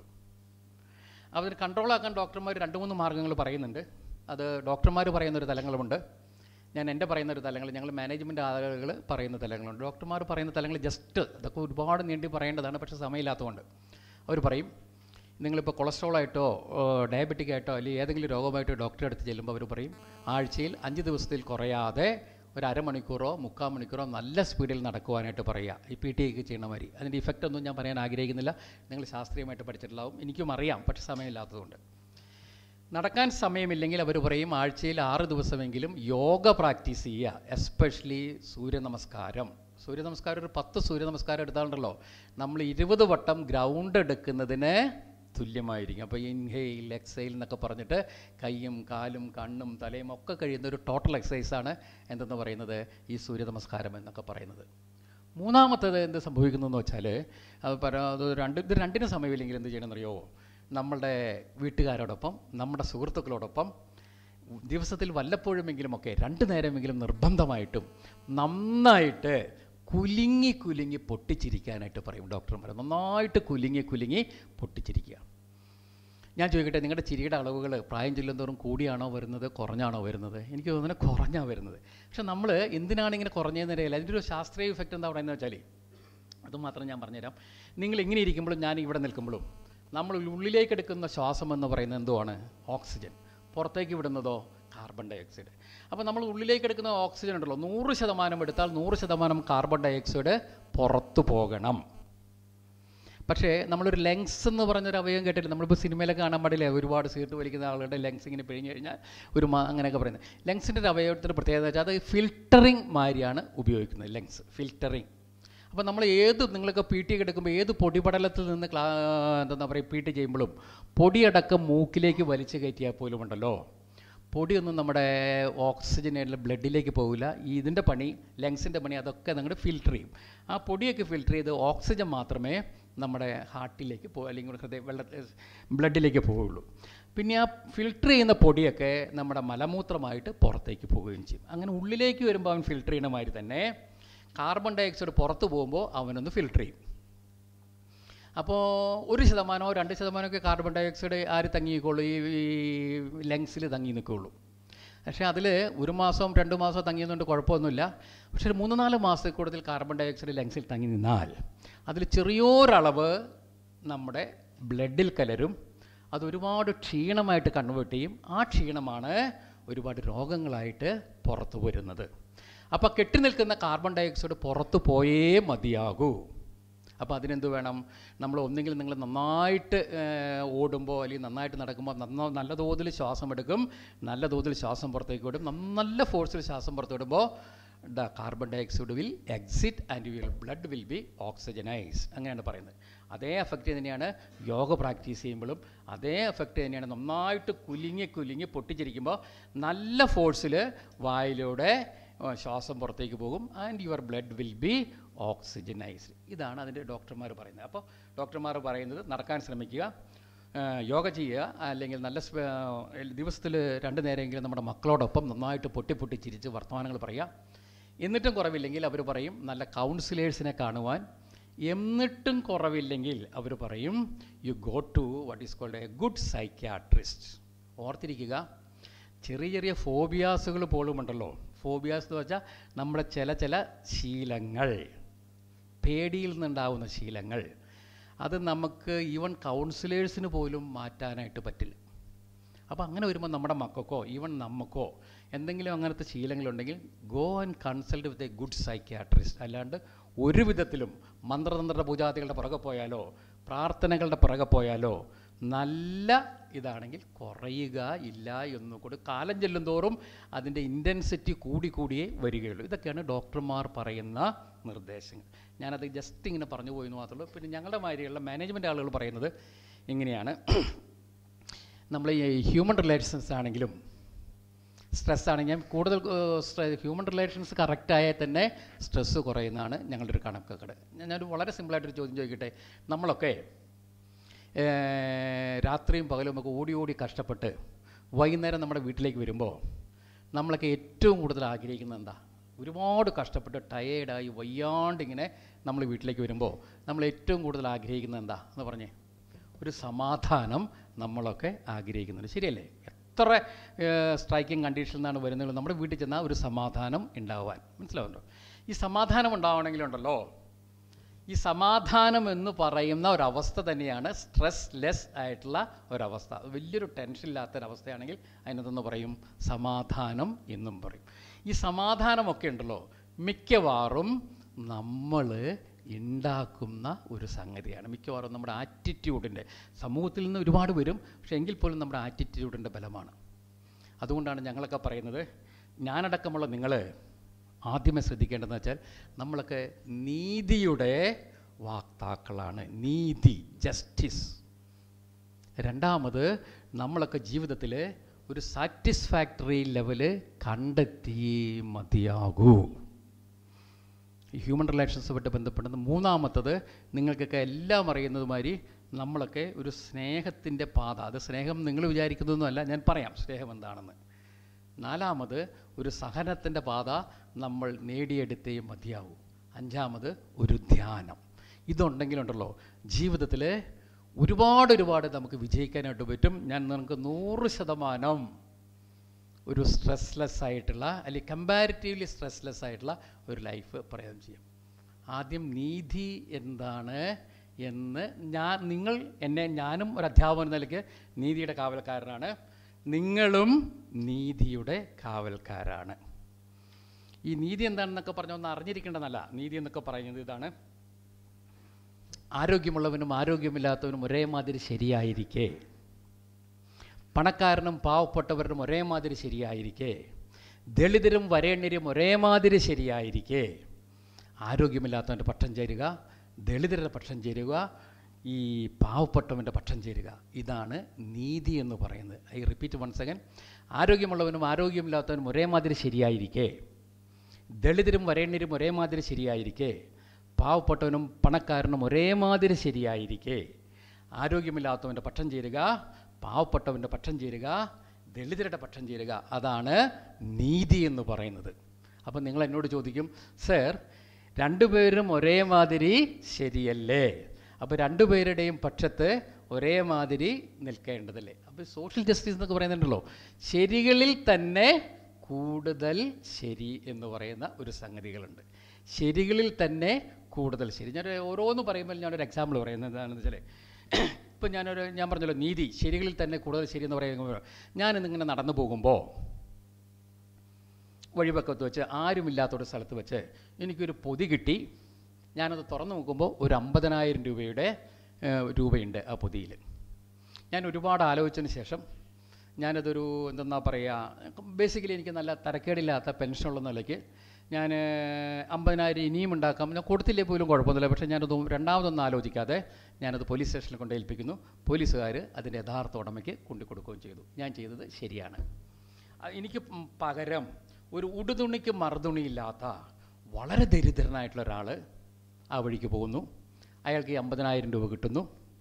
അപ്പോൾ അതിന് കൺട്രോളാക്കാൻ ഡോക്ടർമാർ രണ്ട് മൂന്ന് മാർഗ്ഗങ്ങൾ പറയുന്നുണ്ട് അത് ഡോക്ടർമാർ പറയുന്നൊരു തലങ്ങളുമുണ്ട് ഞാൻ എൻ്റെ പറയുന്ന ഒരു തലങ്ങൾ ഞങ്ങൾ മാനേജ്മെൻറ്റ് ആളുകൾ പറയുന്ന തലങ്ങളുണ്ട് ഡോക്ടർമാർ പറയുന്ന തലങ്ങൾ ജസ്റ്റ് അതൊക്കെ ഒരുപാട് നീട്ടി പറയേണ്ടതാണ് പക്ഷേ സമയമില്ലാത്തതുകൊണ്ട് അവർ പറയും നിങ്ങളിപ്പോൾ കൊളസ്ട്രോൾ ആയിട്ടോ ഡയബറ്റിക് ആയിട്ടോ അല്ലെങ്കിൽ ഏതെങ്കിലും രോഗമായിട്ടോ ഡോക്ടറെ അടുത്ത് ചെല്ലുമ്പോൾ അവർ പറയും ആഴ്ചയിൽ അഞ്ച് ദിവസത്തിൽ കുറയാതെ ഒരു അരമണിക്കൂറോ മുക്കാൽ മണിക്കൂറോ നല്ല സ്പീഡിൽ നടക്കുവാനായിട്ട് പറയുക ഈ പി ടി ഒക്കെ ചെയ്യണ മാതിരി അതിൻ്റെ ഇഫക്റ്റ് ഒന്നും ഞാൻ പറയാൻ ആഗ്രഹിക്കുന്നില്ല നിങ്ങൾ ശാസ്ത്രീയമായിട്ട് പഠിച്ചിട്ടുണ്ടാവും എനിക്കും അറിയാം പക്ഷേ സമയമില്ലാത്തതുകൊണ്ട് നടക്കാൻ സമയമില്ലെങ്കിൽ അവർ പറയും ആഴ്ചയിൽ ആറ് ദിവസമെങ്കിലും യോഗ പ്രാക്ടീസ് ചെയ്യുക എസ്പെഷ്യലി സൂര്യ നമസ്കാരം സൂര്യ നമസ്കാരം ഒരു പത്ത് സൂര്യ നമസ്കാരം എടുത്താലുണ്ടല്ലോ നമ്മൾ ഇരുപത് വട്ടം ഗ്രൗണ്ട് എടുക്കുന്നതിന് തുല്യമായിരിക്കും അപ്പോൾ ഇൻഹെയിൽ എക്സെയിൽ എന്നൊക്കെ പറഞ്ഞിട്ട് കൈയും കാലും കണ്ണും തലയും ഒക്കെ കഴിയുന്ന ഒരു ടോട്ടൽ എക്സസൈസാണ് എന്തെന്ന് പറയുന്നത് ഈ സൂര്യ നമസ്കാരം എന്നൊക്കെ പറയുന്നത് മൂന്നാമത്തത് എന്ത് സംഭവിക്കുന്നു എന്ന് വെച്ചാൽ അത് പറ അത് രണ്ട് ഇത് രണ്ടിനും സമയമില്ലെങ്കിൽ എന്ത് ചെയ്യണമെന്നറിയോ നമ്മളുടെ വീട്ടുകാരോടൊപ്പം നമ്മുടെ സുഹൃത്തുക്കളോടൊപ്പം ദിവസത്തിൽ വല്ലപ്പോഴുമെങ്കിലുമൊക്കെ രണ്ട് നേരമെങ്കിലും നിർബന്ധമായിട്ടും നന്നായിട്ട് കുലുങ്ങി കുലുങ്ങി പൊട്ടിച്ചിരിക്കാനായിട്ട് പറയും ഡോക്ടർമാർ നന്നായിട്ട് കുലുങ്ങി കുലുങ്ങി പൊട്ടിച്ചിരിക്കുക ഞാൻ ചോദിക്കട്ടെ നിങ്ങളുടെ ചിരിയുടെ അളവുകൾ പ്രായം ചെല്ലുന്തോറും കൂടിയാണോ വരുന്നത് കുറഞ്ഞാണോ വരുന്നത് എനിക്ക് തോന്നുന്നത് കുറഞ്ഞാണ് വരുന്നത് പക്ഷെ നമ്മൾ എന്തിനാണ് ഇങ്ങനെ കുറഞ്ഞതെന്നറിയില്ല അതിൻ്റെ ഒരു ശാസ്ത്രീയ ഇഫക്റ്റ് എന്താ പറയുന്നത് വെച്ചാൽ അതുമാത്രം ഞാൻ പറഞ്ഞുതരാം നിങ്ങൾ ഇങ്ങനെ ഇരിക്കുമ്പോഴും ഞാൻ ഇവിടെ നിൽക്കുമ്പോഴും നമ്മൾ ഉള്ളിലേക്ക് എടുക്കുന്ന ശ്വാസം എന്ന് പറയുന്നത് എന്തുവാണ് ഓക്സിജൻ പുറത്തേക്ക് വിടുന്നതോ കാർബൺ ഡൈ ഓക്സൈഡ് അപ്പോൾ നമ്മൾ ഉള്ളിലേക്ക് എടുക്കുന്ന ഓക്സിജൻ ഉണ്ടല്ലോ നൂറ് ശതമാനം എടുത്താൽ നൂറ് ശതമാനം കാർബൺ ഡൈ ഓക്സൈഡ് പുറത്തു പോകണം പക്ഷേ നമ്മളൊരു ലെങ്സ് എന്ന് പറഞ്ഞൊരു അവയവം കേട്ടില്ല നമ്മളിപ്പോൾ സിനിമയിലൊക്കെ കാണാൻ പാടില്ലേ ഒരുപാട് സീറ്റ് വലിക്കുന്ന ആളുകളുടെ ലെങ്സ് ഇങ്ങനെ പിഴിഞ്ഞ് കഴിഞ്ഞാൽ ഒരു മാ അങ്ങനെയൊക്കെ പറയുന്നത് ലെങ്സിൻ്റെ ഒരു അവയവത്തിൻ്റെ പ്രത്യേകത വെച്ചാൽ അത് ഫിൽറ്ററിങ് മാതിരിയാണ് ഉപയോഗിക്കുന്നത് ലെങ്സ് ഫിൽറ്ററിങ് അപ്പോൾ നമ്മൾ ഏത് നിങ്ങളൊക്കെ പി ടി എടുക്കുമ്പോൾ ഏത് പൊടിപടലത്തിൽ നിന്ന് ക്ലാ എന്താ പറയുക പി ടി ചെയ്യുമ്പോഴും പൊടിയടക്കം മൂക്കിലേക്ക് വലിച്ചു കയറ്റിയാൽ പോലും ഉണ്ടല്ലോ പൊടിയൊന്നും നമ്മുടെ ഓക്സിജൻ ബ്ലഡിലേക്ക് പോകില്ല ഈ ഇതിൻ്റെ പണി ലങ്സിൻ്റെ പണി അതൊക്കെ നിങ്ങളുടെ ഫിൽറ്റർ ചെയ്യും ആ പൊടിയൊക്കെ ഫിൽറ്റർ ചെയ്ത് ഓക്സിജൻ മാത്രമേ നമ്മുടെ ഹാർട്ടിലേക്ക് പോ അല്ലെങ്കിൽ ഹൃദയ വെള്ള ബ്ലഡിലേക്ക് പോവുള്ളൂ പിന്നെ ആ ഫിൽറ്റർ ചെയ്യുന്ന പൊടിയൊക്കെ നമ്മുടെ മലമൂത്രമായിട്ട് പുറത്തേക്ക് പോവുകയും ചെയ്യും അങ്ങനെ ഉള്ളിലേക്ക് വരുമ്പോൾ അവൻ ഫിൽറ്റർ ചെയ്യുന്ന മാതിരി തന്നെ കാർബൺ ഡൈ ഓക്സൈഡ് പുറത്ത് പോകുമ്പോൾ അവനൊന്ന് ഫിൽറ്റർ ചെയ്യും അപ്പോൾ ഒരു ശതമാനമോ രണ്ട് ശതമാനമൊക്കെ കാർബൺ ഡൈ ഓക്സൈഡ് ആര് തങ്ങിക്കോളൂ ഈ ഈ ലങ്സിൽ തങ്ങി നിൽക്കുകയുള്ളൂ പക്ഷേ അതിൽ ഒരു മാസം രണ്ട് മാസം തങ്ങിയതുകൊണ്ട് കുഴപ്പമൊന്നുമില്ല പക്ഷേ ഒരു മൂന്ന് നാല് മാസത്തിൽ കൂടുതൽ കാർബൺ ഡൈ ഓക്സൈഡ് ലങ്സിൽ തങ്ങി നിന്നാൽ അതിൽ ചെറിയൊരളവ് നമ്മുടെ ബ്ലഡിൽ കലരും അത് ഒരുപാട് ക്ഷീണമായിട്ട് കൺവേർട്ട് ചെയ്യും ആ ക്ഷീണമാണ് ഒരുപാട് രോഗങ്ങളായിട്ട് പുറത്തു വരുന്നത് അപ്പോൾ കെട്ടി നിൽക്കുന്ന കാർബൺ ഡൈ ഓക്സൈഡ് പുറത്തു പോയേ മതിയാകൂ അപ്പോൾ അതിനെന്ത് വേണം നമ്മൾ ഒന്നെങ്കിൽ നിങ്ങൾ നന്നായിട്ട് ഏഹ്, ഓടുമ്പോൾ അല്ലെങ്കിൽ നന്നായിട്ട് നടക്കുമ്പോൾ നന്ന നല്ല തോതിൽ ശ്വാസം എടുക്കും നല്ല തോതിൽ ശ്വാസം പുറത്തേക്ക് വിടും നന്ന- നല്ല ഫോഴ്സിൽ ശ്വാസം പുറത്ത് വിടുമ്പോൾ the carbon dioxide will exit and will blood will be oxygenise അങ്ങനെയാണ് പറയുന്നത് അതേ എഫക്റ്റ് തന്നെയാണ് യോഗ പ്രാക്ടീസ് ചെയ്യുമ്പോഴും അതേ എഫക്റ്റ് തന്നെയാണ് നന്നായിട്ട് കുലുങ്ങി കുലുങ്ങി പൊട്ടിച്ചിരിക്കുമ്പോൾ നല്ല ഫോഴ്സിൽ വായിലൂടെ ആ, ശ്വാസം പുറത്തേക്ക് പോകും and your blood will be oxygenised ഇതാണ് അതിൻ്റെ ഡോക്ടർമാർ പറയുന്നത് അപ്പോൾ ഡോക്ടർമാർ പറയുന്നത് നടക്കാൻ ശ്രമിക്കുക ആ, യോഗ ചെയ്യുക അല്ലെങ്കിൽ നല്ല ദിവസത്തിൽ രണ്ട് നേരമെങ്കിലും നമ്മുടെ മക്കളോടൊപ്പം നന്നായിട്ട് പൊട്ടി പൊട്ടി ചിരിച്ച് വർത്തമാനങ്ങൾ പറയുക എന്നിട്ടും കുറവില്ലെങ്കിൽ അവർ പറയും നല്ല കൗൺസിലേഴ്സിനെ കാണുവാൻ എന്നിട്ടും കുറവില്ലെങ്കിൽ അവർ പറയും you go to what is called a good psychiatrist ഓർത്തിരിക്കുക ചെറിയ ചെറിയ ഫോബിയാസുകൾ പോലും ഉണ്ടല്ലോ ഫോബിയാസ് എന്ന് വെച്ചാൽ നമ്മുടെ ചില ചില ശീലങ്ങൾ പേടിയിൽ നിന്നുണ്ടാവുന്ന ശീലങ്ങൾ അത് നമുക്ക് ഈവൻ കൗൺസിലേഴ്സിന് പോലും മാറ്റാനായിട്ട് പറ്റില്ല അപ്പോൾ അങ്ങനെ വരുമ്പോൾ നമ്മുടെ മക്കൾക്കോ ഈവൻ നമുക്കോ എന്തെങ്കിലും അങ്ങനത്തെ ശീലങ്ങളുണ്ടെങ്കിൽ go and consult with a good psychiatrist അല്ലാണ്ട് ഒരു വിധത്തിലും മന്ത്രതന്ത്ര പൂജാതികളുടെ പുറകെ പോയാലോ പ്രാർത്ഥനകളുടെ പുറകെ പോയാലോ നല്ല ഇതാണെങ്കിൽ കുറയുക ഇല്ല എന്നുകൂടി കാലം ചെല്ലുന്തോറും അതിൻ്റെ ഇൻറ്റൻസിറ്റി കൂടി കൂടിയേ വരികയുള്ളൂ ഇതൊക്കെയാണ് ഡോക്ടർമാർ പറയുന്ന നിർദ്ദേശങ്ങൾ ഞാനത് ജസ്റ്റ് ഇങ്ങനെ പറഞ്ഞു പോയി എന്ന് മാത്രമേ ഉള്ളൂ പിന്നെ ഞങ്ങളുടെ മാതിരിയുള്ള മാനേജ്മെൻറ്റ് ആളുകൾ പറയുന്നത് ഇങ്ങനെയാണ് നമ്മൾ ഈ ഹ്യൂമൻ റിലേഷൻസ് ആണെങ്കിലും സ്ട്രെസ് ആണ് ഞാൻ കൂടുതൽ ഹ്യൂമൻ റിലേഷൻസ് കറക്റ്റായാൽ തന്നെ സ്ട്രെസ്സ് കുറയുന്നതാണ് ഞങ്ങളുടെ ഒരു കണക്കൊക്കെ ഞാൻ ഞാനൊരു വളരെ സിമ്പിളായിട്ടൊരു ചോദ്യം ചോദിക്കട്ടെ നമ്മളൊക്കെ ഏർ, രാത്രിയും പകലും ഒക്കെ ഓടി ഓടി കഷ്ടപ്പെട്ട് വൈകുന്നേരം നമ്മുടെ വീട്ടിലേക്ക് വരുമ്പോൾ നമ്മളൊക്കെ ഏറ്റവും കൂടുതൽ ആഗ്രഹിക്കുന്നത് എന്താ ഒരുപാട് കഷ്ടപ്പെട്ട് ടയേർഡായി വയ്യാണ്ട് ഇങ്ങനെ നമ്മൾ വീട്ടിലേക്ക് വരുമ്പോൾ നമ്മൾ ഏറ്റവും കൂടുതൽ ആഗ്രഹിക്കുന്നത് എന്താ എന്ന് പറഞ്ഞേ ഒരു സമാധാനം നമ്മളൊക്കെ ആഗ്രഹിക്കുന്നുണ്ട് ശരിയല്ലേ എത്ര സ്ട്രൈക്കിംഗ് കണ്ടീഷനിൽ നിന്നാണ് വരുന്നത് നമ്മുടെ വീട്ടിൽ ചെന്നാൽ ഒരു സമാധാനം ഉണ്ടാവാൻ മനസ്സിലാവുന്നുണ്ടോ ഈ സമാധാനം ഉണ്ടാവണമെങ്കിലുണ്ടല്ലോ ഈ സമാധാനം എന്ന് പറയുന്ന ഒരവസ്ഥ തന്നെയാണ് സ്ട്രെസ് ലെസ് ആയിട്ടുള്ള ഒരവസ്ഥ അത് വലിയൊരു ടെൻഷൻ ഇല്ലാത്തൊരവസ്ഥയാണെങ്കിൽ അതിനകത്തൊന്ന് പറയും സമാധാനം എന്നും പറയും ഈ സമാധാനമൊക്കെ ഉണ്ടല്ലോ മിക്കവാറും നമ്മൾ ഉണ്ടാക്കുന്ന ഒരു സംഗതിയാണ് മിക്കവാറും നമ്മുടെ ആറ്റിറ്റ്യൂഡിൻ്റെ സമൂഹത്തിൽ നിന്ന് ഒരുപാട് വരും പക്ഷേ എങ്കിൽ പോലും നമ്മുടെ ആറ്റിറ്റ്യൂഡിൻ്റെ ബലമാണ് അതുകൊണ്ടാണ് ഞങ്ങളൊക്കെ പറയുന്നത് ഞാനടക്കമുള്ള നിങ്ങൾ ആദ്യമേ ശ്രദ്ധിക്കേണ്ടതെന്ന് വെച്ചാൽ നമ്മളൊക്കെ നീതിയുടെ വാക്താക്കളാണ് നീതി ജസ്റ്റിസ് രണ്ടാമത് നമ്മളൊക്കെ ജീവിതത്തിൽ ഒരു സാറ്റിസ്ഫാക്ടറി ലെവല് കണ്ടെത്തിയേ മതിയാകൂ ഈ ഹ്യൂമൻ റിലേഷൻസുമായിട്ട് ബന്ധപ്പെടുന്നത് മൂന്നാമത്തത് നിങ്ങൾക്കൊക്കെ എല്ലാം അറിയുന്നതുമാതിരി നമ്മളൊക്കെ ഒരു സ്നേഹത്തിൻ്റെ പാത അത് സ്നേഹം നിങ്ങൾ വിചാരിക്കുന്നതൊന്നുമല്ല ഞാൻ പറയാം സ്നേഹം എന്താണെന്ന് നാലാമത് ഒരു സഹനത്തിൻ്റെ പാത നമ്മൾ നേടിയെടുത്തേ മതിയാവൂ അഞ്ചാമത് ഒരു ധ്യാനം ഇതുണ്ടെങ്കിലുണ്ടല്ലോ ജീവിതത്തിൽ ഒരുപാട് ഒരുപാട് നമുക്ക് വിജയിക്കാനായിട്ട് പറ്റും ഞാൻ നിങ്ങൾക്ക് നൂറ് ശതമാനം ഒരു സ്ട്രെസ്ലെസ് ആയിട്ടുള്ള അല്ലെങ്കിൽ കമ്പാരിറ്റീവ്ലി സ്ട്രെസ്ലെസ് ആയിട്ടുള്ള ഒരു ലൈഫ് പ്രയോജനം ചെയ്യും ആദ്യം നീതി എന്താണ് എന്ന് ഞാൻ നിങ്ങൾ എന്നെ ഞാനും ഒരു അധ്യാപകൻ എന്ന നിലയ്ക്ക് നീതിയുടെ കാവൽക്കാരനാണ് നിങ്ങളും നീതിയുടെ കാവൽക്കാരാണ് ഈ നീതി എന്താണെന്നൊക്കെ പറഞ്ഞ ഒന്ന് അറിഞ്ഞിരിക്കേണ്ടതല്ല നീതി എന്നൊക്കെ പറയുന്നത് ഇതാണ് ആരോഗ്യമുള്ളവനും ആരോഗ്യമില്ലാത്തവനും ഒരേമാതിരി ശരിയായിരിക്കേ പണക്കാരനും പാവപ്പെട്ടവരും ഒരേമാതിരി ശരിയായിരിക്കേ ദളിതരും വരേണ്യരും ഒരേമാതിരി ശരിയായിരിക്കേ ആരോഗ്യമില്ലാത്തവൻ്റെ പക്ഷം ചേരുക ദളിതരുടെ പക്ഷം ചേരുക ഈ പാവപ്പെട്ടവൻ്റെ പക്ഷം ചേരുക ഇതാണ് നീതി എന്ന് പറയുന്നത് ഐ റിപ്പീറ്റ് വൺ സെക്കൻഡ് ആരോഗ്യമുള്ളവനും ആരോഗ്യമില്ലാത്തവനും ഒരേമാതിരി ശരിയായിരിക്കേ ദളിതരും വരേണ്യരും ഒരേമാതിരി ശരിയായിരിക്കേ പാവപ്പെട്ടവനും പണക്കാരനും ഒരേമാതിരി ശരിയായിരിക്കേ ആരോഗ്യമില്ലാത്തവൻ്റെ പക്ഷം ചേരുക പാവപ്പെട്ടവൻ്റെ പക്ഷം ചേരുക ദളിതരുടെ പക്ഷം ചേരുക അതാണ് നീതി എന്ന് പറയുന്നത് അപ്പം നിങ്ങൾ എന്നോട് ചോദിക്കും സർ രണ്ടുപേരും ഒരേമാതിരി ശരിയല്ലേ അപ്പോൾ രണ്ടുപേരുടെയും പക്ഷത്ത് ഒരേമാതിരി നിൽക്കേണ്ടതല്ലേ അപ്പോൾ സോഷ്യൽ ജസ്റ്റിസ് എന്നൊക്കെ പറയുന്നുണ്ടല്ലോ ശരികളിൽ തന്നെ കൂടുതൽ ശരി എന്ന് പറയുന്ന ഒരു സംഗതികളുണ്ട് ശരികളിൽ തന്നെ കൂടുതൽ ശരി ഞാൻ ഓരോന്ന് പറയുമ്പോൾ ഞാനൊരു എക്സാമ്പിൾ പറയുന്നത് എന്താണെന്ന് വെച്ചാൽ ഇപ്പം ഞാനൊരു ഞാൻ പറഞ്ഞല്ലോ നീതി ശരികളിൽ തന്നെ കൂടുതൽ ശരി എന്ന് പറയുമ്പോൾ ഞാനിന്നിങ്ങനെ നടന്നു പോകുമ്പോൾ വഴിവക്കത്ത് വെച്ച് ആരുമില്ലാത്തൊരു സ്ഥലത്ത് വെച്ച് എനിക്കൊരു പൊതി കിട്ടി ഞാനത് തുറന്നു നോക്കുമ്പോൾ ഒരു അമ്പതിനായിരം രൂപയുടെ ഏഹ്, രൂപയുണ്ട് ആ പൊതിയിൽ ഞാൻ ഒരുപാട് ആലോചിച്ചതിന് ശേഷം ഞാനതൊരു എന്തെന്നാ പറയുക ബേസിക്കലി എനിക്ക് നല്ല തരക്കേടില്ലാത്ത പെൻഷനുള്ള നിലയ്ക്ക് ഞാൻ അമ്പതിനായിരം ഇനിയും ഉണ്ടാക്കാം ഞാൻ കൊടുത്തില്ലേ പോലും കുഴപ്പമൊന്നുമില്ല പക്ഷേ ഞാനത് രണ്ടാമതൊന്നും ആലോചിക്കാതെ ഞാനത് പോലീസ് സ്റ്റേഷനിൽ കൊണ്ട് ഏൽപ്പിക്കുന്നു പോലീസുകാർ അതിൻ്റെ യഥാർത്ഥ ഉടമയ്ക്ക് കൊണ്ടുകൊടുക്കുകയും ചെയ്തു ഞാൻ ചെയ്തത് ശരിയാണ് അ- എനിക്ക് ഉം പകരം ഒരു ഉടുതുണിക്ക് മറുതുണിയില്ലാത്ത വളരെ ദരിദ്രനായിട്ടുള്ള ഒരാൾ ആ വഴിക്ക് പോകുന്നു അയാൾക്ക് ഈ അമ്പതിനായിരം രൂപ കിട്ടുന്നു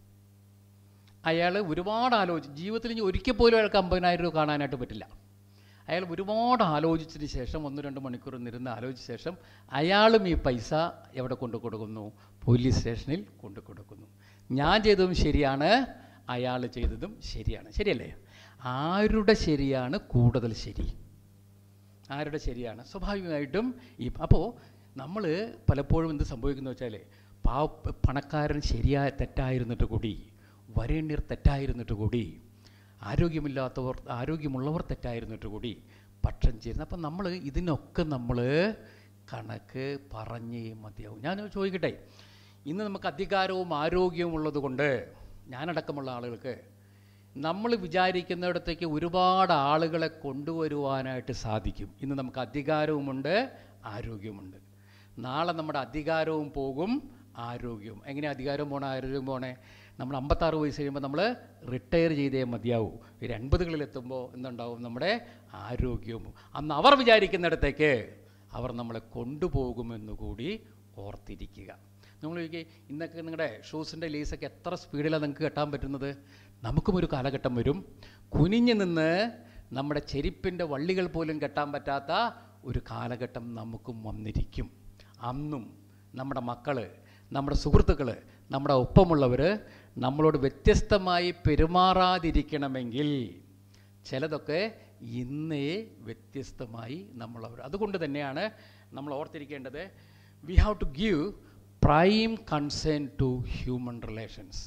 അയാൾ ഒരുപാട് ആലോചിച്ച് ജീവിതത്തിൽ ഇനി ഒരിക്കൽ പോലും അയാൾക്ക് അമ്പതിനായിരം രൂപ കാണാനായിട്ട് പറ്റില്ല അയാൾ ഒരുപാട് ആലോചിച്ചതിന് ശേഷം ഒന്ന് രണ്ട് മണിക്കൂർ നിരുന്ന് ആലോചിച്ച ശേഷം അയാളും ഈ പൈസ എവിടെ കൊണ്ടു കൊടുക്കുന്നു പോലീസ് സ്റ്റേഷനിൽ കൊണ്ടു കൊടുക്കുന്നു ഞാൻ ചെയ്തതും ശരിയാണ് അയാൾ ചെയ്തതും ശരിയാണ് ശരിയല്ലേ ആരുടെ ശരിയാണ് കൂടുതൽ ശരി ആരുടെ ശരിയാണ് സ്വാഭാവികമായിട്ടും ഈ അപ്പോൾ നമ്മൾ പലപ്പോഴും എന്ത് സംഭവിക്കുന്നു വെച്ചാൽ പാവ പണക്കാരൻ ശരിയായ തെറ്റായിരുന്നിട്ട് കൂടി വരേണ്യർ തെറ്റായിരുന്നിട്ട് കൂടി ആരോഗ്യമില്ലാത്തവർ ആരോഗ്യമുള്ളവർ തെറ്റായിരുന്നിട്ട് കൂടി പക്ഷം ചേരുന്നു അപ്പം നമ്മൾ ഇതിനൊക്കെ നമ്മൾ കണക്ക് പറഞ്ഞേ മതിയാവും ഞാൻ ചോദിക്കട്ടെ ഇന്ന് നമുക്ക് അധികാരവും ആരോഗ്യവും ഉള്ളത് കൊണ്ട് ഞാനടക്കമുള്ള ആളുകൾക്ക് നമ്മൾ വിചാരിക്കുന്നിടത്തേക്ക് ഒരുപാട് ആളുകളെ കൊണ്ടുവരുവാനായിട്ട് സാധിക്കും ഇന്ന് നമുക്ക് അധികാരവുമുണ്ട് ആരോഗ്യവുമുണ്ട് നാളെ നമ്മുടെ അധികാരവും പോകും ആരോഗ്യവും എങ്ങനെ അധികാരം പോണേ ആരോഗ്യം പോണേ നമ്മൾ അമ്പത്താറ് വയസ്സ് കഴിയുമ്പോൾ നമ്മൾ റിട്ടയർ ചെയ്തേ മതിയാവൂ ഒരു എൺപതുകളിൽ എത്തുമ്പോൾ എന്തുണ്ടാവും നമ്മുടെ ആരോഗ്യവും അന്ന് അവർ വിചാരിക്കുന്നിടത്തേക്ക് അവർ നമ്മളെ കൊണ്ടുപോകുമെന്ന് കൂടി ഓർത്തിരിക്കുക നമ്മൾ ചോദിക്കുക ഇന്നൊക്കെ നിങ്ങളുടെ ഷൂസിൻ്റെ ലേസൊക്കെ എത്ര സ്പീഡിലാണ് നിങ്ങൾക്ക് കെട്ടാൻ പറ്റുന്നത് നമുക്കും ഒരു കാലഘട്ടം വരും കുനിഞ്ഞു നിന്ന് നമ്മുടെ ചെരുപ്പിൻ്റെ വള്ളികൾ പോലും കെട്ടാൻ പറ്റാത്ത ഒരു കാലഘട്ടം നമുക്കും വന്നിരിക്കും അന്നും നമ്മുടെ മക്കൾ നമ്മുടെ സുഹൃത്തുക്കൾ നമ്മുടെ ഒപ്പമുള്ളവർ നമ്മളോട് വ്യത്യസ്തമായി പെരുമാറാതിരിക്കണമെങ്കിൽ ചിലതൊക്കെ ഇന്നേ വ്യത്യസ്തമായി നമ്മളവർ അതുകൊണ്ട് തന്നെയാണ് നമ്മൾ ഓർത്തിരിക്കേണ്ടത് we have to give prime concern to human relations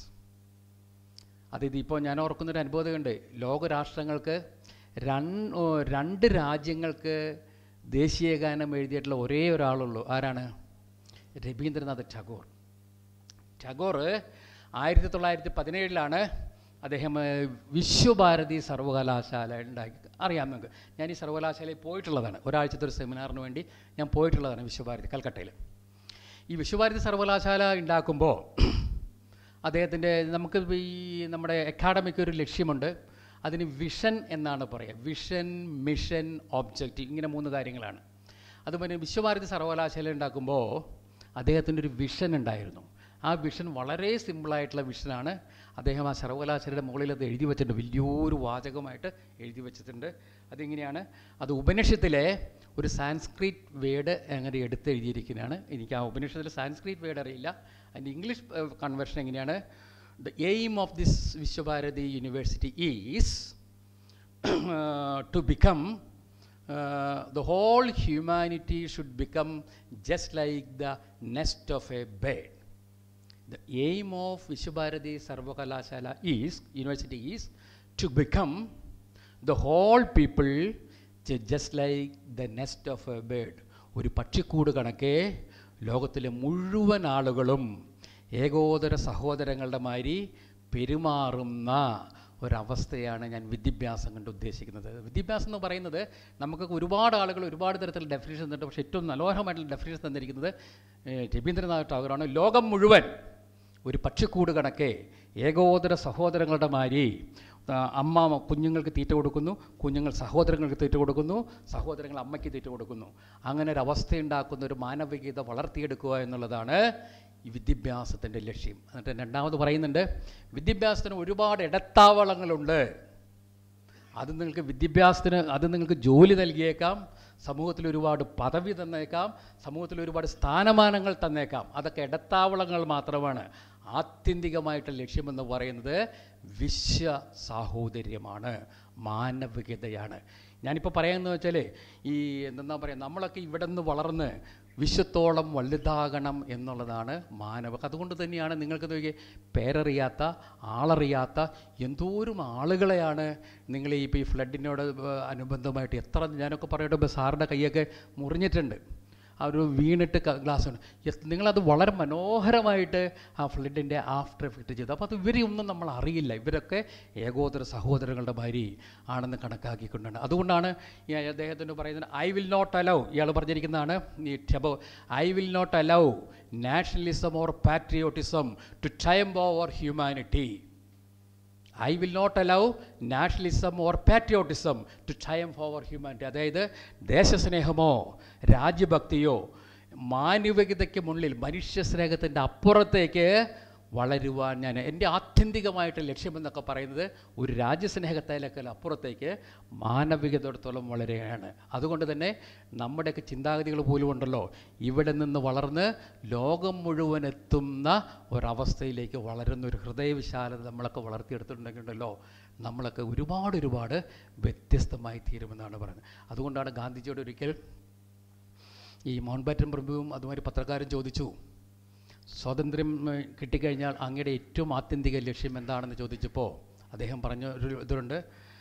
അതായത് ഇപ്പോൾ ഞാൻ ഓർക്കുന്നൊരു അനുഭവമുണ്ട് ലോകരാഷ്ട്രങ്ങൾക്ക് രൺ ഓ, രണ്ട് രാജ്യങ്ങൾക്ക് ദേശീയ ഗാനം എഴുതിയിട്ടുള്ള ഒരേ ഒരാളുള്ളൂ ആരാണ് രവീന്ദ്രനാഥ് ടാഗോർ ടാഗോർ ആയിരത്തി തൊള്ളായിരത്തി പതിനേഴിലാണ് അദ്ദേഹം ഏഹ്, വിശ്വഭാരതി സർവകലാശാല ഉണ്ടാക്കി അറിയാം നിങ്ങൾക്ക് ഞാൻ ഈ സർവകലാശാലയിൽ പോയിട്ടുള്ളതാണ് ഒരാഴ്ചത്തെ ഒരു സെമിനാറിന് വേണ്ടി ഞാൻ പോയിട്ടുള്ളതാണ് വിശ്വഭാരതി കൽക്കട്ടയിൽ ഈ വിശ്വഭാരതി സർവകലാശാല ഉണ്ടാക്കുമ്പോൾ അദ്ദേഹത്തിൻ്റെ നമുക്ക് ഈ നമ്മുടെ അക്കാഡമിക്ക് ഒരു ലക്ഷ്യമുണ്ട് അതിന് വിഷൻ എന്നാണ് പറയുക വിഷൻ മിഷൻ ഒബ്ജക്റ്റീവ് ഇങ്ങനെ മൂന്ന് കാര്യങ്ങളാണ് അതുപോലെ വിശ്വഭാരതി സർവകലാശാല ഉണ്ടാക്കുമ്പോൾ അദ്ദേഹത്തിൻ്റെ ഒരു വിഷൻ ഉണ്ടായിരുന്നു ആ വിഷൻ വളരെ സിമ്പിളായിട്ടുള്ള വിഷനാണ് അദ്ദേഹം ആ സർവകലാശാലയുടെ മുകളിൽ അത് എഴുതി വെച്ചിട്ടുണ്ട് വലിയൊരു വാചകമായിട്ട് എഴുതി വെച്ചിട്ടുണ്ട് അതിങ്ങനെയാണ് അത് ഉപനിഷത്തിലെ ഒരു സാൻസ്ക്രിറ്റ് വേർഡ് അങ്ങനെ എടുത്ത് എഴുതിയിരിക്കുന്നതാണ് എനിക്ക് ആ ഉപനിഷത്തിലെ സാൻസ്ക്രിറ്റ് വേർഡ് അറിയില്ല അതിൻ്റെ ഇംഗ്ലീഷ് കൺവേർഷൻ എങ്ങനെയാണ് the aim of this Vishwabharati University is to become uh, the whole humanity should become just like the nest of a bird. The aim of Vishwabharati Sarvakalashala is, university is, to become the whole people ju- just like the nest of a bird. ഒരു പക്ഷിക്കൂട് കണക്കെ ലോകത്തിലെ മുഴുവൻ ആളുകളും ഏകോദര സഹോദരങ്ങളുടെ മാതിരി പെരുമാറുന്ന ഒരവസ്ഥയാണ് ഞാൻ വിദ്യാഭ്യാസം കൊണ്ട് ഉദ്ദേശിക്കുന്നത് വിദ്യാഭ്യാസം എന്ന് പറയുന്നത് നമുക്ക് ഒരുപാട് ആളുകൾ ഒരുപാട് തരത്തിലുള്ള ഡെഫിനേഷൻ തന്നിട്ട് പക്ഷേ ഏറ്റവും മനോഹരമായിട്ടുള്ള ഡെഫിനേഷൻ തന്നിരിക്കുന്നത് ഏഹ്, രവീന്ദ്രനാഥ് ടാഗോറാണ് ലോകം മുഴുവൻ ഒരു പക്ഷിക്കൂട് കണക്കെ ഏകോദര സഹോദരങ്ങളുടെ മാതിരി ആ, അമ്മ കുഞ്ഞുങ്ങൾക്ക് തീറ്റ കൊടുക്കുന്നു കുഞ്ഞുങ്ങൾ സഹോദരങ്ങൾക്ക് തീറ്റ കൊടുക്കുന്നു സഹോദരങ്ങൾ അമ്മയ്ക്ക് തീറ്റ കൊടുക്കുന്നു അങ്ങനെ ഒരു അവസ്ഥയുണ്ടാക്കുന്ന ഒരു മാനവികത വളർത്തിയെടുക്കുക എന്നുള്ളതാണ് ഈ വിദ്യാഭ്യാസത്തിൻ്റെ ലക്ഷ്യം എന്നിട്ട് രണ്ടാമത് പറയുന്നുണ്ട് വിദ്യാഭ്യാസത്തിന് ഒരുപാട് ഇടത്താവളങ്ങളുണ്ട് അത് നിങ്ങൾക്ക് വിദ്യാഭ്യാസത്തിന് അത് നിങ്ങൾക്ക് ജോലി നൽകിയേക്കാം സമൂഹത്തിൽ ഒരുപാട് പദവി തന്നേക്കാം സമൂഹത്തിൽ ഒരുപാട് സ്ഥാനമാനങ്ങൾ തന്നേക്കാം അതൊക്കെ ഇടത്താവളങ്ങൾ മാത്രമാണ് ആത്യന്തികമായിട്ട് ലക്ഷ്യമെന്ന് പറയുന്നത് വിശ്വ സാഹോദര്യമാണ് മാനവികതയാണ് ഞാനിപ്പോൾ പറയാമെന്ന് വെച്ചാൽ ഈ എന്താ പറയുക നമ്മളൊക്കെ ഇവിടെ നിന്ന് വളർന്ന് വിശ്വത്തോളം വലുതാകണം എന്നുള്ളതാണ് മാനവ അതുകൊണ്ട് തന്നെയാണ് നിങ്ങൾക്ക് നോക്കിയേ പേരറിയാത്ത ആളറിയാത്ത എന്തോരം ആളുകളെയാണ് നിങ്ങൾ ഈ ഇപ്പോൾ ഈ ഫ്ലഡിനോട് ഏർ അനുബന്ധമായിട്ട് എത്ര ഞാനൊക്കെ പറയട്ടെ ഇപ്പോൾ സാറിൻ്റെ കൈയൊക്കെ മുറിഞ്ഞിട്ടുണ്ട് ആ ഒരു വീണിട്ട് ക- ഗ്ലാസ് ഉണ്ട് യെസ് നിങ്ങളത് വളരെ മനോഹരമായിട്ട് ആ ഫ്ലഡിൻ്റെ ആഫ്റ്റർ എഫക്റ്റ് ചെയ്തു അപ്പോൾ അത് ഇവരെയൊന്നും നമ്മൾ അറിയില്ല ഇവരൊക്കെ ഏകോദര സഹോദരങ്ങളുടെ ഭാര്യ ആണെന്ന് കണക്കാക്കിക്കൊണ്ടാണ് അതുകൊണ്ടാണ് ഈ അദ്ദേഹത്തിന് പറയുന്നത് ഐ വിൽ നോട്ട് അലൗ ഇയാൾ പറഞ്ഞിരിക്കുന്നതാണ് ഈ ടബോ I will not allow nationalism or patriotism to time over humanity I will not allow nationalism or patriotism to triumph over humanity അതായത് ദേശസ്നേഹമോ രാജ്യഭക്തിയോ മാനവികതയ്ക്ക് മുന്നിൽ മനുഷ്യസ്നേഹത്തിൻ്റെ അപ്പുറത്തേക്ക് വളരുവാൻ ഞാൻ എൻ്റെ ആത്യന്തികമായിട്ട് ലക്ഷ്യമെന്നൊക്കെ പറയുന്നത് ഒരു രാജ്യസ്നേഹത്തേക്കാൾ അപ്പുറത്തേക്ക് മാനവികതയോടത്തോളം വളരുകയാണ് അതുകൊണ്ട് തന്നെ നമ്മുടെയൊക്കെ ചിന്താഗതികൾ പോലും ഉണ്ടല്ലോ ഇവിടെ നിന്ന് വളർന്ന് ലോകം മുഴുവൻ എത്തുന്ന ഒരവസ്ഥയിലേക്ക് വളരുന്ന ഒരു ഹൃദയവിശാലത നമ്മളൊക്കെ വളർത്തിയെടുത്തിട്ടുണ്ടെങ്കിലോ നമ്മളൊക്കെ ഒരുപാട് ഒരുപാട് വ്യത്യസ്തമായി തീരുമെന്നാണ് പറയുന്നത് അതുകൊണ്ടാണ് ഗാന്ധിജിയോട് ഒരിക്കൽ ഈ മൗണ്ട് ബാറ്റൻ പ്രഭുവും അതുമാതിരി പത്രക്കാരും ചോദിച്ചു സ്വാതന്ത്ര്യം ഏഹ്, കിട്ടിക്കഴിഞ്ഞാൽ അങ്ങയുടെ ഏറ്റവും ആത്യന്തിക ലക്ഷ്യം എന്താണെന്ന് ചോദിച്ചപ്പോൾ അദ്ദേഹം പറഞ്ഞ ഒരു ഇതുണ്ട്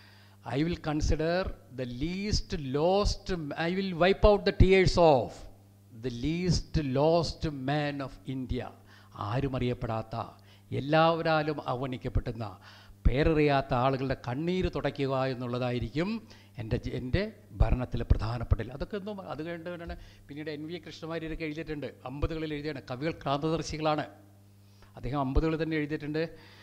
I will consider the least lost I will wipe out the tears of the least lost man of India ആരും അറിയപ്പെടാത്ത എല്ലാവരാലും അവഗണിക്കപ്പെടുന്ന പേരറിയാത്ത ആളുകളുടെ കണ്ണീര് തുടയ്ക്കുക എന്നുള്ളതായിരിക്കും എൻ്റെ ജി- എൻ്റെ ഭരണത്തിലെ പ്രധാനപ്പെട്ട അതൊക്കെ ഒന്നും അത് കഴിഞ്ഞിട്ടാണ് പിന്നീട് എൻ വി കൃഷ്ണമാര്യരൊക്കെ എഴുതിയിട്ടുണ്ട് അമ്പതുകളിൽ എഴുതിയാണ് കവികൾ ക്രാന്തദർശികളാണ് അദ്ദേഹം അമ്പതുകൾ തന്നെ എഴുതിയിട്ടുണ്ട്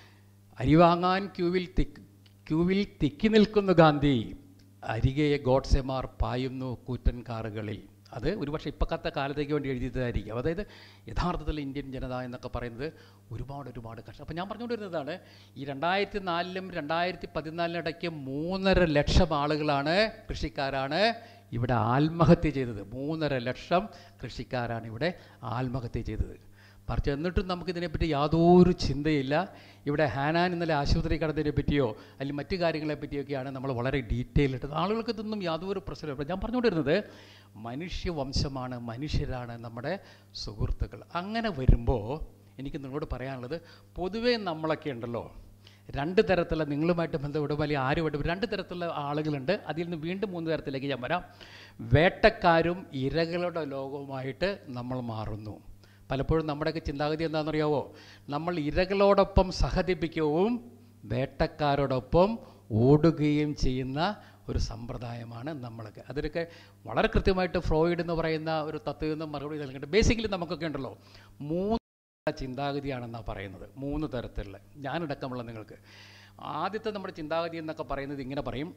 അരിവാങ്ങാൻ ക്യൂവിൽ തിക്ക് ക്യൂവിൽ തിക്കി നിൽക്കുന്നു ഗാന്ധി അരികെ ഗോഡ്സെമാർ പായുന്നു കൂറ്റൻ കാറുകളിൽ അത് ഒരുപക്ഷെ ഇപ്പോഴത്തെ കാലത്തേക്ക് വേണ്ടി എഴുതിയതായിരിക്കും അതായത് യഥാർത്ഥത്തിൽ ഇന്ത്യൻ ജനത എന്നൊക്കെ പറയുന്നത് ഒരുപാട് ഒരുപാട് കഷ്ടം അപ്പോൾ ഞാൻ പറഞ്ഞുകൊണ്ടിരുന്നതാണ് ഈ രണ്ടായിരത്തി നാലിലും രണ്ടായിരത്തി പതിനാലിനും ഇടയ്ക്ക് മൂന്നര ലക്ഷം ആളുകളാണ് കൃഷിക്കാരാണ് ഇവിടെ ആത്മഹത്യ ചെയ്തത് മൂന്നര ലക്ഷം കൃഷിക്കാരാണ് ഇവിടെ ആത്മഹത്യ ചെയ്തത് മറിച്ച് എന്നിട്ടും നമുക്കിതിനെപ്പറ്റി യാതൊരു ചിന്തയില്ല ഇവിടെ ഹാനാൻ ഇന്നലെ ആശുപത്രി കടന്നതിനെ പറ്റിയോ അല്ലെങ്കിൽ മറ്റു കാര്യങ്ങളെ പറ്റിയൊക്കെയാണ് നമ്മൾ വളരെ ഡീറ്റെയിൽ ഇട്ടത് ആളുകൾക്ക് ഇതൊന്നും യാതൊരു പ്രശ്നമില്ല ഞാൻ പറഞ്ഞുകൊണ്ടിരുന്നത് മനുഷ്യവംശമാണ് മനുഷ്യരാണ് നമ്മുടെ സുഹൃത്തുക്കൾ അങ്ങനെ വരുമ്പോൾ എനിക്ക് നിങ്ങളോട് പറയാനുള്ളത് പൊതുവേ നമ്മളൊക്കെ ഉണ്ടല്ലോ രണ്ട് തരത്തിലുള്ള നിങ്ങളുമായിട്ട് ബന്ധപ്പെട്ട് വലിയ ആരുമായിട്ട് രണ്ട് തരത്തിലുള്ള ആളുകളുണ്ട് അതിൽ നിന്ന് വീണ്ടും മൂന്ന് തരത്തിലേക്ക് ഞാൻ വരാം വേട്ടക്കാരും ഇരകളുടെ ലോകവുമായിട്ട് നമ്മൾ മാറുന്നു പലപ്പോഴും നമ്മുടെയൊക്കെ ചിന്താഗതി എന്താണെന്നറിയാവോ നമ്മൾ ഇരകളോടൊപ്പം സഹതിപ്പിക്കുകയും വേട്ടക്കാരോടൊപ്പം ഓടുകയും ചെയ്യുന്ന ഒരു സമ്പ്രദായമാണ് നമ്മളൊക്കെ അതിലൊക്കെ വളരെ കൃത്യമായിട്ട് ഫ്രോയിഡ് എന്ന് പറയുന്ന ഒരു തത്വത്തിൽ നിന്ന് മറുപടി നൽകിയിട്ട് ബേസിക്കലി നമുക്കൊക്കെ ഉണ്ടല്ലോ മൂന്ന് ചിന്താഗതിയാണെന്നാണ് പറയുന്നത് മൂന്ന് തരത്തിലുള്ള ഞാനടക്കമുള്ള നിങ്ങൾക്ക് ആദ്യത്തെ നമ്മുടെ ചിന്താഗതി എന്നൊക്കെ പറയുന്നത് ഇങ്ങനെ പറയും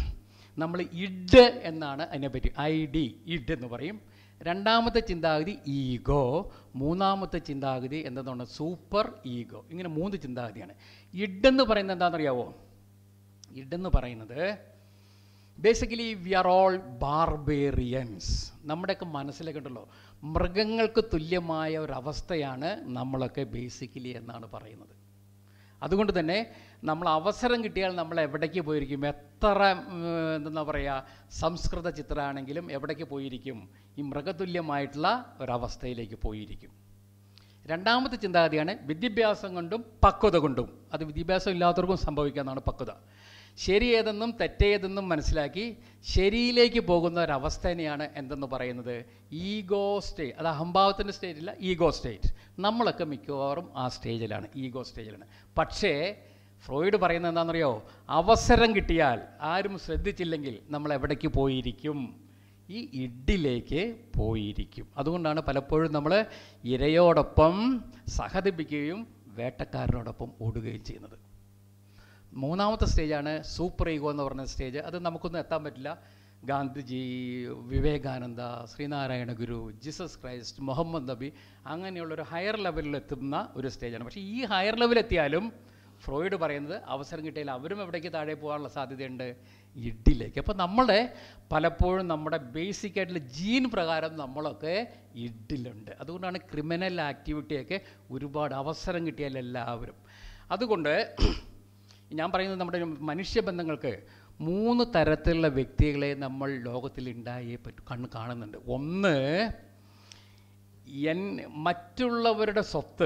നമ്മൾ ഇഡ് എന്നാണ് അതിനെപ്പറ്റി ഐ ഡി ഇഡ് എന്ന് പറയും രണ്ടാമത്തെ ചിന്താഗതി ഈഗോ മൂന്നാമത്തെ ചിന്താഗതി എന്താണ് സൂപ്പർ ഈഗോ ഇങ്ങനെ മൂന്ന് ചിന്താഗതിയാണ് ഇഡെന്ന് പറയുന്നത് എന്താണെന്നറിയാവോ ഇഡെന്ന് പറയുന്നത് basically we are all barbarians നമ്മുടെയൊക്കെ മനസ്സിലൊക്കെ ഉണ്ടല്ലോ മൃഗങ്ങൾക്ക് തുല്യമായ ഒരവസ്ഥയാണ് നമ്മളൊക്കെ ബേസിക്കലി എന്നാണ് പറയുന്നത് അതുകൊണ്ട് തന്നെ നമ്മൾ അവസരം കിട്ടിയാൽ നമ്മൾ എവിടേക്ക് പോയിരിക്കും എത്ര ഉം, എന്താ പറയുക സംസ്കൃത ചിത്രമാണെങ്കിലും എവിടേക്ക് പോയിരിക്കും ഈ മൃഗതുല്യമായിട്ടുള്ള ഒരവസ്ഥയിലേക്ക് പോയിരിക്കും രണ്ടാമത്തെ ചിന്താഗതിയാണ് വിദ്യാഭ്യാസം കൊണ്ടും പക്വത കൊണ്ടും അത് വിദ്യാഭ്യാസം ഇല്ലാത്തവർക്കും സംഭവിക്കാവുന്നതാണ് പക്വത ശരി ഏതെന്നും തെറ്റേതെന്നും മനസ്സിലാക്കി ശരിയിലേക്ക് പോകുന്ന ഒരവസ്ഥേനെയാണ് എന്തെന്ന് പറയുന്നത് ഈഗോ സ്റ്റേറ്റ് അത് അഹംഭാവത്തിൻ്റെ സ്റ്റേറ്റില്ല ഈഗോ സ്റ്റേറ്റ് നമ്മളൊക്കെ മിക്കവാറും ആ സ്റ്റേജിലാണ് ഈഗോ സ്റ്റേജിലാണ് പക്ഷേ ഫ്രോയിഡ് പറയുന്നത് എന്താണെന്നറിയോ അവസരം കിട്ടിയാൽ ആരും ശ്രദ്ധിച്ചില്ലെങ്കിൽ നമ്മൾ എവിടേക്ക് പോയിരിക്കും ഈ ഇഡിലേക്ക് പോയിരിക്കും അതുകൊണ്ടാണ് പലപ്പോഴും നമ്മൾ ഇരയോടൊപ്പം സഹതിപ്പിക്കുകയും വേട്ടക്കാരനോടൊപ്പം ഓടുകയും ചെയ്യുന്നത് മൂന്നാമത്തെ സ്റ്റേജാണ് സൂപ്പർ ഈഗോ എന്ന് പറഞ്ഞ സ്റ്റേജ് അത് നമുക്കൊന്നും എത്താൻ പറ്റില്ല Gandhiji Vivekananda Sree Narayana Guru Jesus Christ Muhammad Nabi അങ്ങനെയുള്ളൊരു ഹയർ ലെവലിൽ എത്തുന്ന ഒരു സ്റ്റേജാണ് പക്ഷേ ഈ ഹയർ ലെവലെത്തിയാലും ഫ്രോയിഡ് പറയുന്നത് അവസരം കിട്ടിയാൽ അവരും എവിടേക്ക് താഴെ പോകാനുള്ള സാധ്യതയുണ്ട് ഇഡിലേക്ക് അപ്പോൾ നമ്മുടെ പലപ്പോഴും നമ്മുടെ ബേസിക് ആയിട്ടുള്ള ജീൻ പ്രകാരം നമ്മളൊക്കെ ഇഡിലുണ്ട് അതുകൊണ്ടാണ് ക്രിമിനൽ ആക്ടിവിറ്റിയൊക്കെ ഒരുപാട് അവസരം കിട്ടിയാൽ എല്ലാവരും അതുകൊണ്ട് ഞാൻ പറയുന്നത് നമ്മുടെ മനുഷ്യബന്ധങ്ങൾക്ക് മൂന്ന് തരത്തിലുള്ള വ്യക്തികളെ നമ്മൾ ലോകത്തിൽ ഉണ്ടായേ പറ്റും കണ്ണ് കാണുന്നുണ്ട് ഒന്ന് എൻ മറ്റുള്ളവരുടെ സ്വത്ത്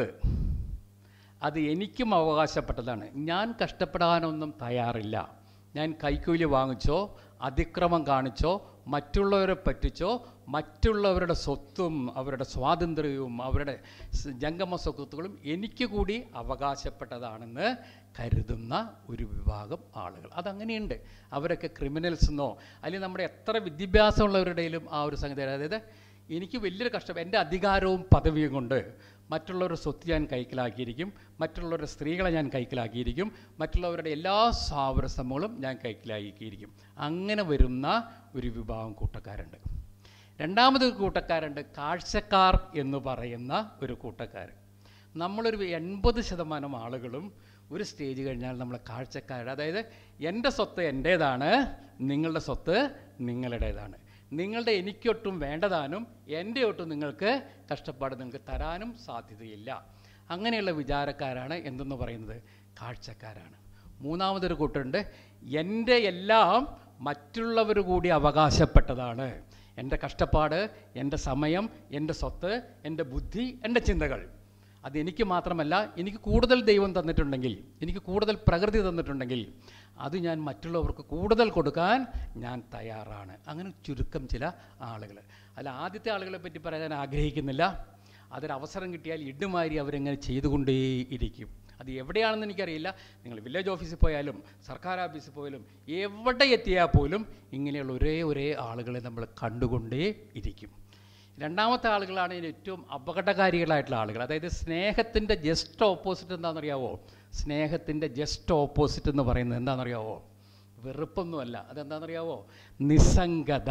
അത് എനിക്കും അവകാശപ്പെട്ടതാണ് ഞാൻ കഷ്ടപ്പെടാനൊന്നും തയ്യാറില്ല ഞാൻ കൈക്കൂലി വാങ്ങിച്ചോ അതിക്രമം കാണിച്ചോ മറ്റുള്ളവരെ പറ്റിച്ചോ മറ്റുള്ളവരുടെ സ്വത്തും അവരുടെ സ്വാതന്ത്ര്യവും അവരുടെ സ് ജംഗമ സ്വത്തുക്കളും എനിക്ക് കൂടി അവകാശപ്പെട്ടതാണെന്ന് കരുതുന്ന ഒരു വിഭാഗം ആളുകൾ അതങ്ങനെയുണ്ട് അവരൊക്കെ ക്രിമിനൽസ് എന്നോ അല്ലെങ്കിൽ നമ്മുടെ എത്ര വിദ്യാഭ്യാസമുള്ളവരുടെയിലും ആ ഒരു സംഗതി അതായത് എനിക്ക് വലിയൊരു കഷ്ടം എൻ്റെ അധികാരവും പദവിയും കൊണ്ട് മറ്റുള്ളവരുടെ സ്വത്ത് ഞാൻ കൈക്കലാക്കിയിരിക്കും മറ്റുള്ളവരുടെ സ്ത്രീകളെ ഞാൻ കൈക്കലാക്കിയിരിക്കും മറ്റുള്ളവരുടെ എല്ലാ സാവരസമങ്ങളും ഞാൻ കൈക്കലാക്കിയിരിക്കും അങ്ങനെ വരുന്ന ഒരു വിഭാഗം കൂട്ടക്കാരുണ്ട് രണ്ടാമതൊരു കൂട്ടക്കാരുണ്ട് കാഴ്ചക്കാർ എന്ന് പറയുന്ന ഒരു കൂട്ടക്കാർ നമ്മളൊരു എൺപത് ശതമാനം ആളുകളും ഒരു സ്റ്റേജ് കഴിഞ്ഞാൽ നമ്മൾ കാഴ്ചക്കാർ അതായത് എൻ്റെ സ്വത്ത് എൻ്റേതാണ് നിങ്ങളുടെ സ്വത്ത് നിങ്ങളുടേതാണ് നിങ്ങളുടെ എനിക്കൊട്ടും വേണ്ടതാനും എൻ്റെ ഒട്ടും നിങ്ങൾക്ക് കഷ്ടപ്പാട് നിങ്ങൾക്ക് തരാനും സാധ്യതയില്ല അങ്ങനെയുള്ള വിചാരക്കാരാണ് എന്തെന്ന് പറയുന്നത് കാഴ്ചക്കാരാണ് മൂന്നാമതൊരു കൂട്ടുണ്ട് എൻ്റെ എല്ലാം മറ്റുള്ളവർ കൂടി അവകാശപ്പെട്ടതാണ് എൻ്റെ കഷ്ടപ്പാട് എൻ്റെ സമയം എൻ്റെ സ്വത്ത് എൻ്റെ ബുദ്ധി എൻ്റെ ചിന്തകൾ അത് എനിക്ക് മാത്രമല്ല എനിക്ക് കൂടുതൽ ദൈവം തന്നിട്ടുണ്ടെങ്കിൽ എനിക്ക് കൂടുതൽ പ്രകൃതി തന്നിട്ടുണ്ടെങ്കിൽ അത് ഞാൻ മറ്റുള്ളവർക്ക് കൂടുതൽ കൊടുക്കാൻ ഞാൻ തയ്യാറാണ് അങ്ങനെ ചുരുക്കം ചില ആളുകൾ അല്ല ആദ്യത്തെ ആളുകളെ പറ്റി പറയാൻ ആഗ്രഹിക്കുന്നില്ല അതൊരവസരം കിട്ടിയാൽ ഇടുമാരി അവരെങ്ങനെ ചെയ്തുകൊണ്ടേയിരിക്കും അത് എവിടെയാണെന്ന് എനിക്കറിയില്ല നിങ്ങൾ വില്ലേജ് ഓഫീസിൽ പോയാലും സർക്കാർ ഓഫീസിൽ പോയാലും എവിടെ എത്തിയാൽ പോലും ഇങ്ങനെയുള്ള ഒരേ ഒരേ ആളുകളെ നമ്മൾ കണ്ടുകൊണ്ടേ ഇരിക്കും രണ്ടാമത്തെ ആളുകളാണ് ഇതിന് ഏറ്റവും അപകടകാരികളായിട്ടുള്ള ആളുകൾ അതായത് സ്നേഹത്തിൻ്റെ ജസ്റ്റ് ഓപ്പോസിറ്റ് എന്താണെന്നറിയാവോ സ്നേഹത്തിൻ്റെ ജസ്റ്റ് ഓപ്പോസിറ്റ് എന്ന് പറയുന്നത് എന്താണെന്നറിയാവോ വെറുപ്പൊന്നുമല്ല അതെന്താണെന്നറിയാവോ നിസ്സംഗത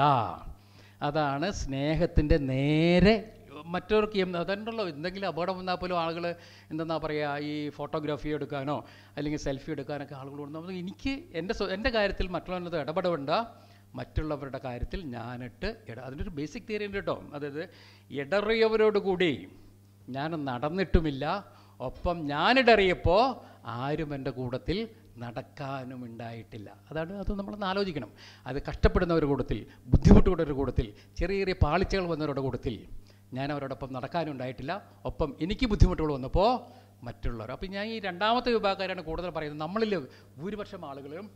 അതാണ് സ്നേഹത്തിൻ്റെ നേരെ മറ്റവർക്ക് എം- അതുണ്ടല്ലോ എന്തെങ്കിലും അപകടം വന്നാൽ പോലും ആളുകൾ എന്തെന്നാ പറയുക ഈ ഫോട്ടോഗ്രാഫി എടുക്കാനോ അല്ലെങ്കിൽ സെൽഫി എടുക്കാനൊക്കെ ആളുകൾ കൊണ്ടുവന്നത് എനിക്ക് എൻ്റെ സ്വ- എൻ്റെ കാര്യത്തിൽ മറ്റുള്ളവരുടെ ഇടപെടേണ്ട മറ്റുള്ളവരുടെ കാര്യത്തിൽ ഞാനിട്ട് ഇട അതിൻ്റെ ഒരു ബേസിക് തിയറി ഉണ്ട് കേട്ടോ അതായത് ഇടറിയവരോട് കൂടി ഞാൻ നടന്നിട്ടുമില്ല ഒപ്പം ഞാനിടറിയപ്പോൾ ആരും എൻ്റെ കൂട്ടത്തിൽ നടക്കാനും ഉണ്ടായിട്ടില്ല അതാണ് അത് നമ്മളൊന്ന് ആലോചിക്കണം അത് കഷ്ടപ്പെടുന്നവരുടെ കൂട്ടത്തിൽ ബുദ്ധിമുട്ടുകളുടെ കൂട്ടത്തിൽ ചെറിയ ചെറിയ പാളിച്ചകൾ വന്നവരുടെ കൂട്ടത്തിൽ ഞാൻ അവരോടൊപ്പം നടക്കാനും ഉണ്ടായിട്ടില്ല ഒപ്പം എനിക്ക് ബുദ്ധിമുട്ടുകൾ വന്നപ്പോൾ മറ്റുള്ളവർ അപ്പം ഞാൻ ഈ രണ്ടാമത്തെ വിഭാഗക്കാരാണ് കൂടുതൽ പറയുന്നത് നമ്മളിൽ ഭൂരിപക്ഷം ആളുകളും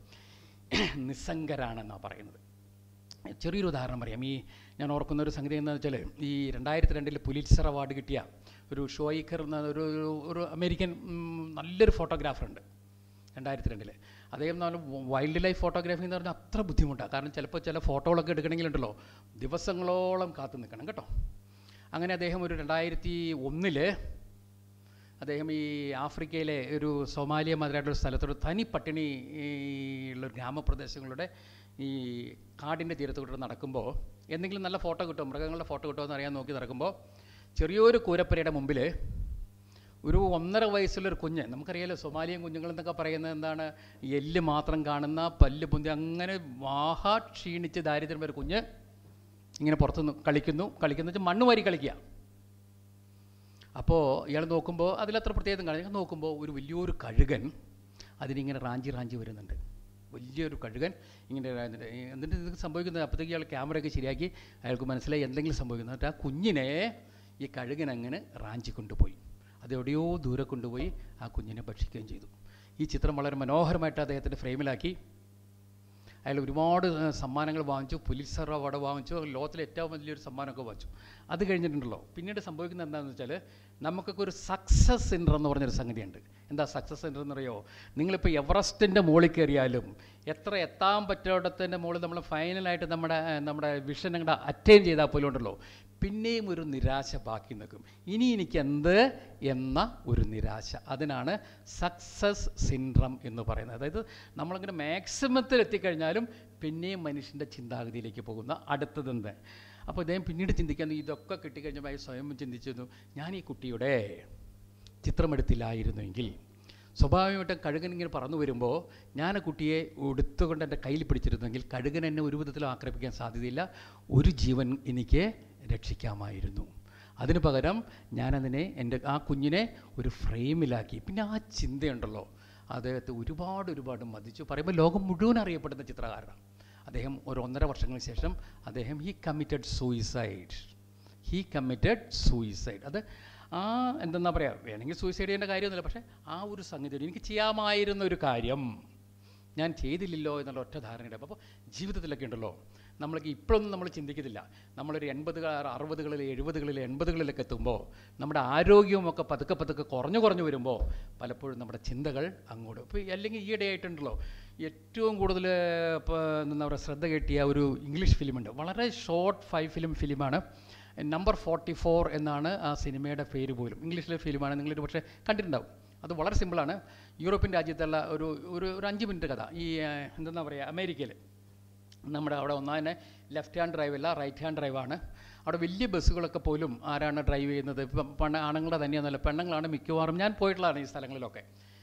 നിസ്സംഗരാണെന്നാണ് പറയുന്നത് ചെറിയൊരു ഉദാഹരണം പറയാം ഈ ഞാൻ ഓർക്കുന്ന ഒരു സംഗതി എന്താണെന്ന് വെച്ചാൽ ഈ രണ്ടായിരത്തി രണ്ടിൽ പുലിറ്റ്സർ അവാർഡ് കിട്ടിയ ഒരു ഷോയിക്കർ എന്ന ഒരു ഒരു- ഒരു അമേരിക്കൻ ഉം, നല്ലൊരു ഫോട്ടോഗ്രാഫർ ഉണ്ട് രണ്ടായിരത്തി രണ്ടിൽ അദ്ദേഹം എന്ന് പറഞ്ഞാൽ വൈൽഡ് ലൈഫ് ഫോട്ടോഗ്രാഫി എന്ന് പറഞ്ഞാൽ അത്ര ബുദ്ധിമുട്ടാണ് കാരണം ചിലപ്പോൾ ചില ഫോട്ടോകളൊക്കെ എടുക്കണമെങ്കിലുണ്ടല്ലോ ദിവസങ്ങളോളം കാത്തു നിൽക്കണം കേട്ടോ അങ്ങനെ അദ്ദേഹം ഒരു രണ്ടായിരത്തി ഒന്നില് അദ്ദേഹം ഈ ആഫ്രിക്കയിലെ ഒരു സൊമാലിയ മാതിരിയായിട്ടുള്ള സ്ഥലത്തൊരു തനി പട്ടിണി ഈ ഉള്ള ഗ്രാമപ്രദേശങ്ങളുടെ ഈ കാടിൻ്റെ തീരത്തോട്ട് നടക്കുമ്പോൾ എന്തെങ്കിലും നല്ല ഫോട്ടോ കിട്ടുമോ മൃഗങ്ങളുടെ ഫോട്ടോ കിട്ടുമോ എന്ന് അറിയാൻ നോക്കി നടക്കുമ്പോൾ ചെറിയൊരു കൂരപ്പരയുടെ മുമ്പിൽ ഒരു ഒന്നര വയസ്സുള്ളൊരു കുഞ്ഞ് നമുക്കറിയാലോ സൊമാലിയൻ കുഞ്ഞുങ്ങൾ എന്നൊക്കെ പറയുന്നത് എന്താണ് എല്ല് മാത്രം കാണുന്ന പല്ല് പൊന്തി അങ്ങനെ വാഹാ ക്ഷീണിച്ച് ദാരിദ്ര്യം ഒരു കുഞ്ഞ് ഇങ്ങനെ പുറത്തുനിന്ന് കളിക്കുന്നു കളിക്കുന്ന വെച്ചാൽ മണ്ണ് വാരി കളിക്കുക അപ്പോൾ ഇയാൾ നോക്കുമ്പോൾ അതിലത്ര പ്രത്യേകം കാണില്ല നോക്കുമ്പോൾ ഒരു വലിയൊരു കഴുകൻ അതിനിങ്ങനെ റാഞ്ചി റാഞ്ചി വരുന്നുണ്ട് വലിയൊരു കഴുകൻ ഇങ്ങനെ വരുന്നുണ്ട്. ഈ എന്നിട്ട് ഇത് സംഭവിക്കുന്നത് അപ്പോഴത്തേക്ക് ഇയാൾ ക്യാമറയൊക്കെ ശരിയാക്കി അയാൾക്ക് മനസ്സിലായി എന്തെങ്കിലും സംഭവിക്കുന്നു എന്നിട്ട് ആ കുഞ്ഞിനെ ഈ കഴുകൻ അങ്ങനെ റാഞ്ചി കൊണ്ടുപോയി അത് എവിടെയോ ദൂരെ കൊണ്ടുപോയി ആ കുഞ്ഞിനെ ഭക്ഷിക്കുകയും ചെയ്തു ഈ ചിത്രം വളരെ മനോഹരമായിട്ട് അദ്ദേഹത്തിൻ്റെ ഫ്രെയിമിലാക്കി അയാൾ ഒരുപാട് ഏഹ്, സമ്മാനങ്ങൾ വാങ്ങിച്ചു പുലിസർ അവാർഡ് വാങ്ങിച്ചു ലോകത്തിലെ ഏറ്റവും വലിയൊരു സമ്മാനമൊക്കെ വാങ്ങിച്ചു അത് കഴിഞ്ഞിട്ടുണ്ടല്ലോ പിന്നീട് സംഭവിക്കുന്നത് എന്താണെന്ന് വെച്ചാൽ നമുക്കൊക്കെ ഒരു സക്സസ് സെൻറ്റർ എന്ന് പറഞ്ഞൊരു സംഗതിയുണ്ട് എന്താ സക്സസ് സെൻറ്റർ എന്നറിയോ നിങ്ങളിപ്പോൾ എവറസ്റ്റിൻ്റെ മുകളിൽ കയറിയാലും എത്ര എത്താൻ പറ്റാത്തതിൻ്റെ മുകളിൽ നമ്മൾ ഫൈനലായിട്ട് നമ്മുടെ ഏഹ്, നമ്മുടെ വിഷൻ അങ്ങോട്ട് അറ്റൈൻ ചെയ്താൽ പോലും ഉണ്ടല്ലോ പിന്നെയും ഒരു നിരാശ ബാക്കി നിൽക്കും ഇനി എനിക്ക് എന്ത് എന്ന ഒരു നിരാശ അതിനാണ് സക്സസ് സിൻഡ്രം എന്ന് പറയുന്നത് അതായത് നമ്മളിങ്ങനെ മാക്സിമത്തിൽ എത്തിക്കഴിഞ്ഞാലും പിന്നെയും മനുഷ്യൻ്റെ ചിന്താഗതിയിലേക്ക് പോകുന്ന അടുത്തതെന്ത് അപ്പോൾ ഇദ്ദേഹം പിന്നീട് ചിന്തിക്കാൻ ഇതൊക്കെ കിട്ടിക്കഴിഞ്ഞപ്പോൾ അയാൾ സ്വയം ചിന്തിച്ചിരുന്നു ഞാൻ ഈ കുട്ടിയുടെ ചിത്രമെടുത്തില്ലായിരുന്നുവെങ്കിൽ സ്വാഭാവികമായിട്ടും കഴുകൻ ഇങ്ങനെ പറന്നു വരുമ്പോൾ ഞാൻ ആ കുട്ടിയെ എടുത്തുകൊണ്ട് എൻ്റെ കയ്യിൽ പിടിച്ചിരുന്നെങ്കിൽ കഴുകൻ എന്നെ ഒരു വിധത്തിലും ആക്രമിക്കാൻ സാധ്യതയില്ല ഒരു ജീവൻ എനിക്ക് രക്ഷിക്കാമായിരുന്നു അതിന് പകരം ഞാനതിനെ എൻ്റെ ആ കുഞ്ഞിനെ ഒരു ഫ്രെയിമിലാക്കി പിന്നെ ആ ചിന്തയുണ്ടല്ലോ അദ്ദേഹത്തെ ഒരുപാട് ഒരുപാട് മതിച്ചു പറയുമ്പോൾ ലോകം മുഴുവൻ അറിയപ്പെടുന്ന ചിത്രകാരനാണ് അദ്ദേഹം ഒരു ഒന്നര വർഷങ്ങൾക്ക് ശേഷം അദ്ദേഹം he committed suicide he committed suicide അത് ആ എന്തെന്നാ പറയുക വേണമെങ്കിൽ സൂയിസൈഡ് ചെയ്യേണ്ട കാര്യമൊന്നുമില്ല പക്ഷേ ആ ഒരു സംഗതി എനിക്ക് ചെയ്യാമായിരുന്ന ഒരു കാര്യം ഞാൻ ചെയ്തില്ലല്ലോ എന്നുള്ള ഒറ്റ ധാരണയുടെ അപ്പോൾ ജീവിതത്തിലൊക്കെ ഉണ്ടല്ലോ നമ്മൾക്ക് ഇപ്പോഴൊന്നും നമ്മൾ ചിന്തിക്കത്തില്ല നമ്മളൊരു എൺപത് അറുപതുകളിൽ എഴുപതുകളിൽ എൺപതുകളിലൊക്കെ എത്തുമ്പോൾ നമ്മുടെ ആരോഗ്യവുമൊക്കെ പതുക്കെ പതുക്കെ കുറഞ്ഞു കുറഞ്ഞു വരുമ്പോൾ പലപ്പോഴും നമ്മുടെ ചിന്തകൾ അങ്ങോട്ട് ഇപ്പോൾ അല്ലെങ്കിൽ ഈയിടെ ആയിട്ടുണ്ടല്ലോ ഏറ്റവും കൂടുതൽ ഇപ്പോൾ എന്താ പറയുക ശ്രദ്ധ കിട്ടിയ ഒരു ഇംഗ്ലീഷ് ഫിലിമുണ്ട് വളരെ ഷോർട്ട് ഫൈവ് ഫിലിം ഫിലിമാണ് നമ്പർ ഫോർട്ടി ഫോർ എന്നാണ് ആ സിനിമയുടെ പേര് പോലും ഇംഗ്ലീഷിലെ ഫിലിമാണ് നിങ്ങളൊരു പക്ഷേ കണ്ടിട്ടുണ്ടാവും അത് വളരെ സിമ്പിളാണ് യൂറോപ്യൻ രാജ്യത്തുള്ള ഒരു ഒരു ഒരു അഞ്ച് മിനിറ്റ് കഥ ഈ ഏഹ്, എന്തെന്നാ പറയുക അമേരിക്കയിൽ നമ്മുടെ അവിടെ ഒന്നാനെ ലെഫ്റ്റ് ഹാൻഡ് ഡ്രൈവ് അല്ല റൈറ്റ് ഹാൻഡ് ഡ്രൈവാണ് അവിടെ വലിയ ബസ്സുകളൊക്കെ പോലും ആരാണ് ഡ്രൈവ് ചെയ്യുന്നത് ഇപ്പം പെണ്ണ ആണുങ്ങളുടെ തന്നെയൊന്നുമല്ല പെണ്ണുങ്ങളാണ് മിക്കവാറും ഞാൻ പോയിട്ടുള്ളതാണ് ഈ സ്ഥലങ്ങളിലൊക്കെ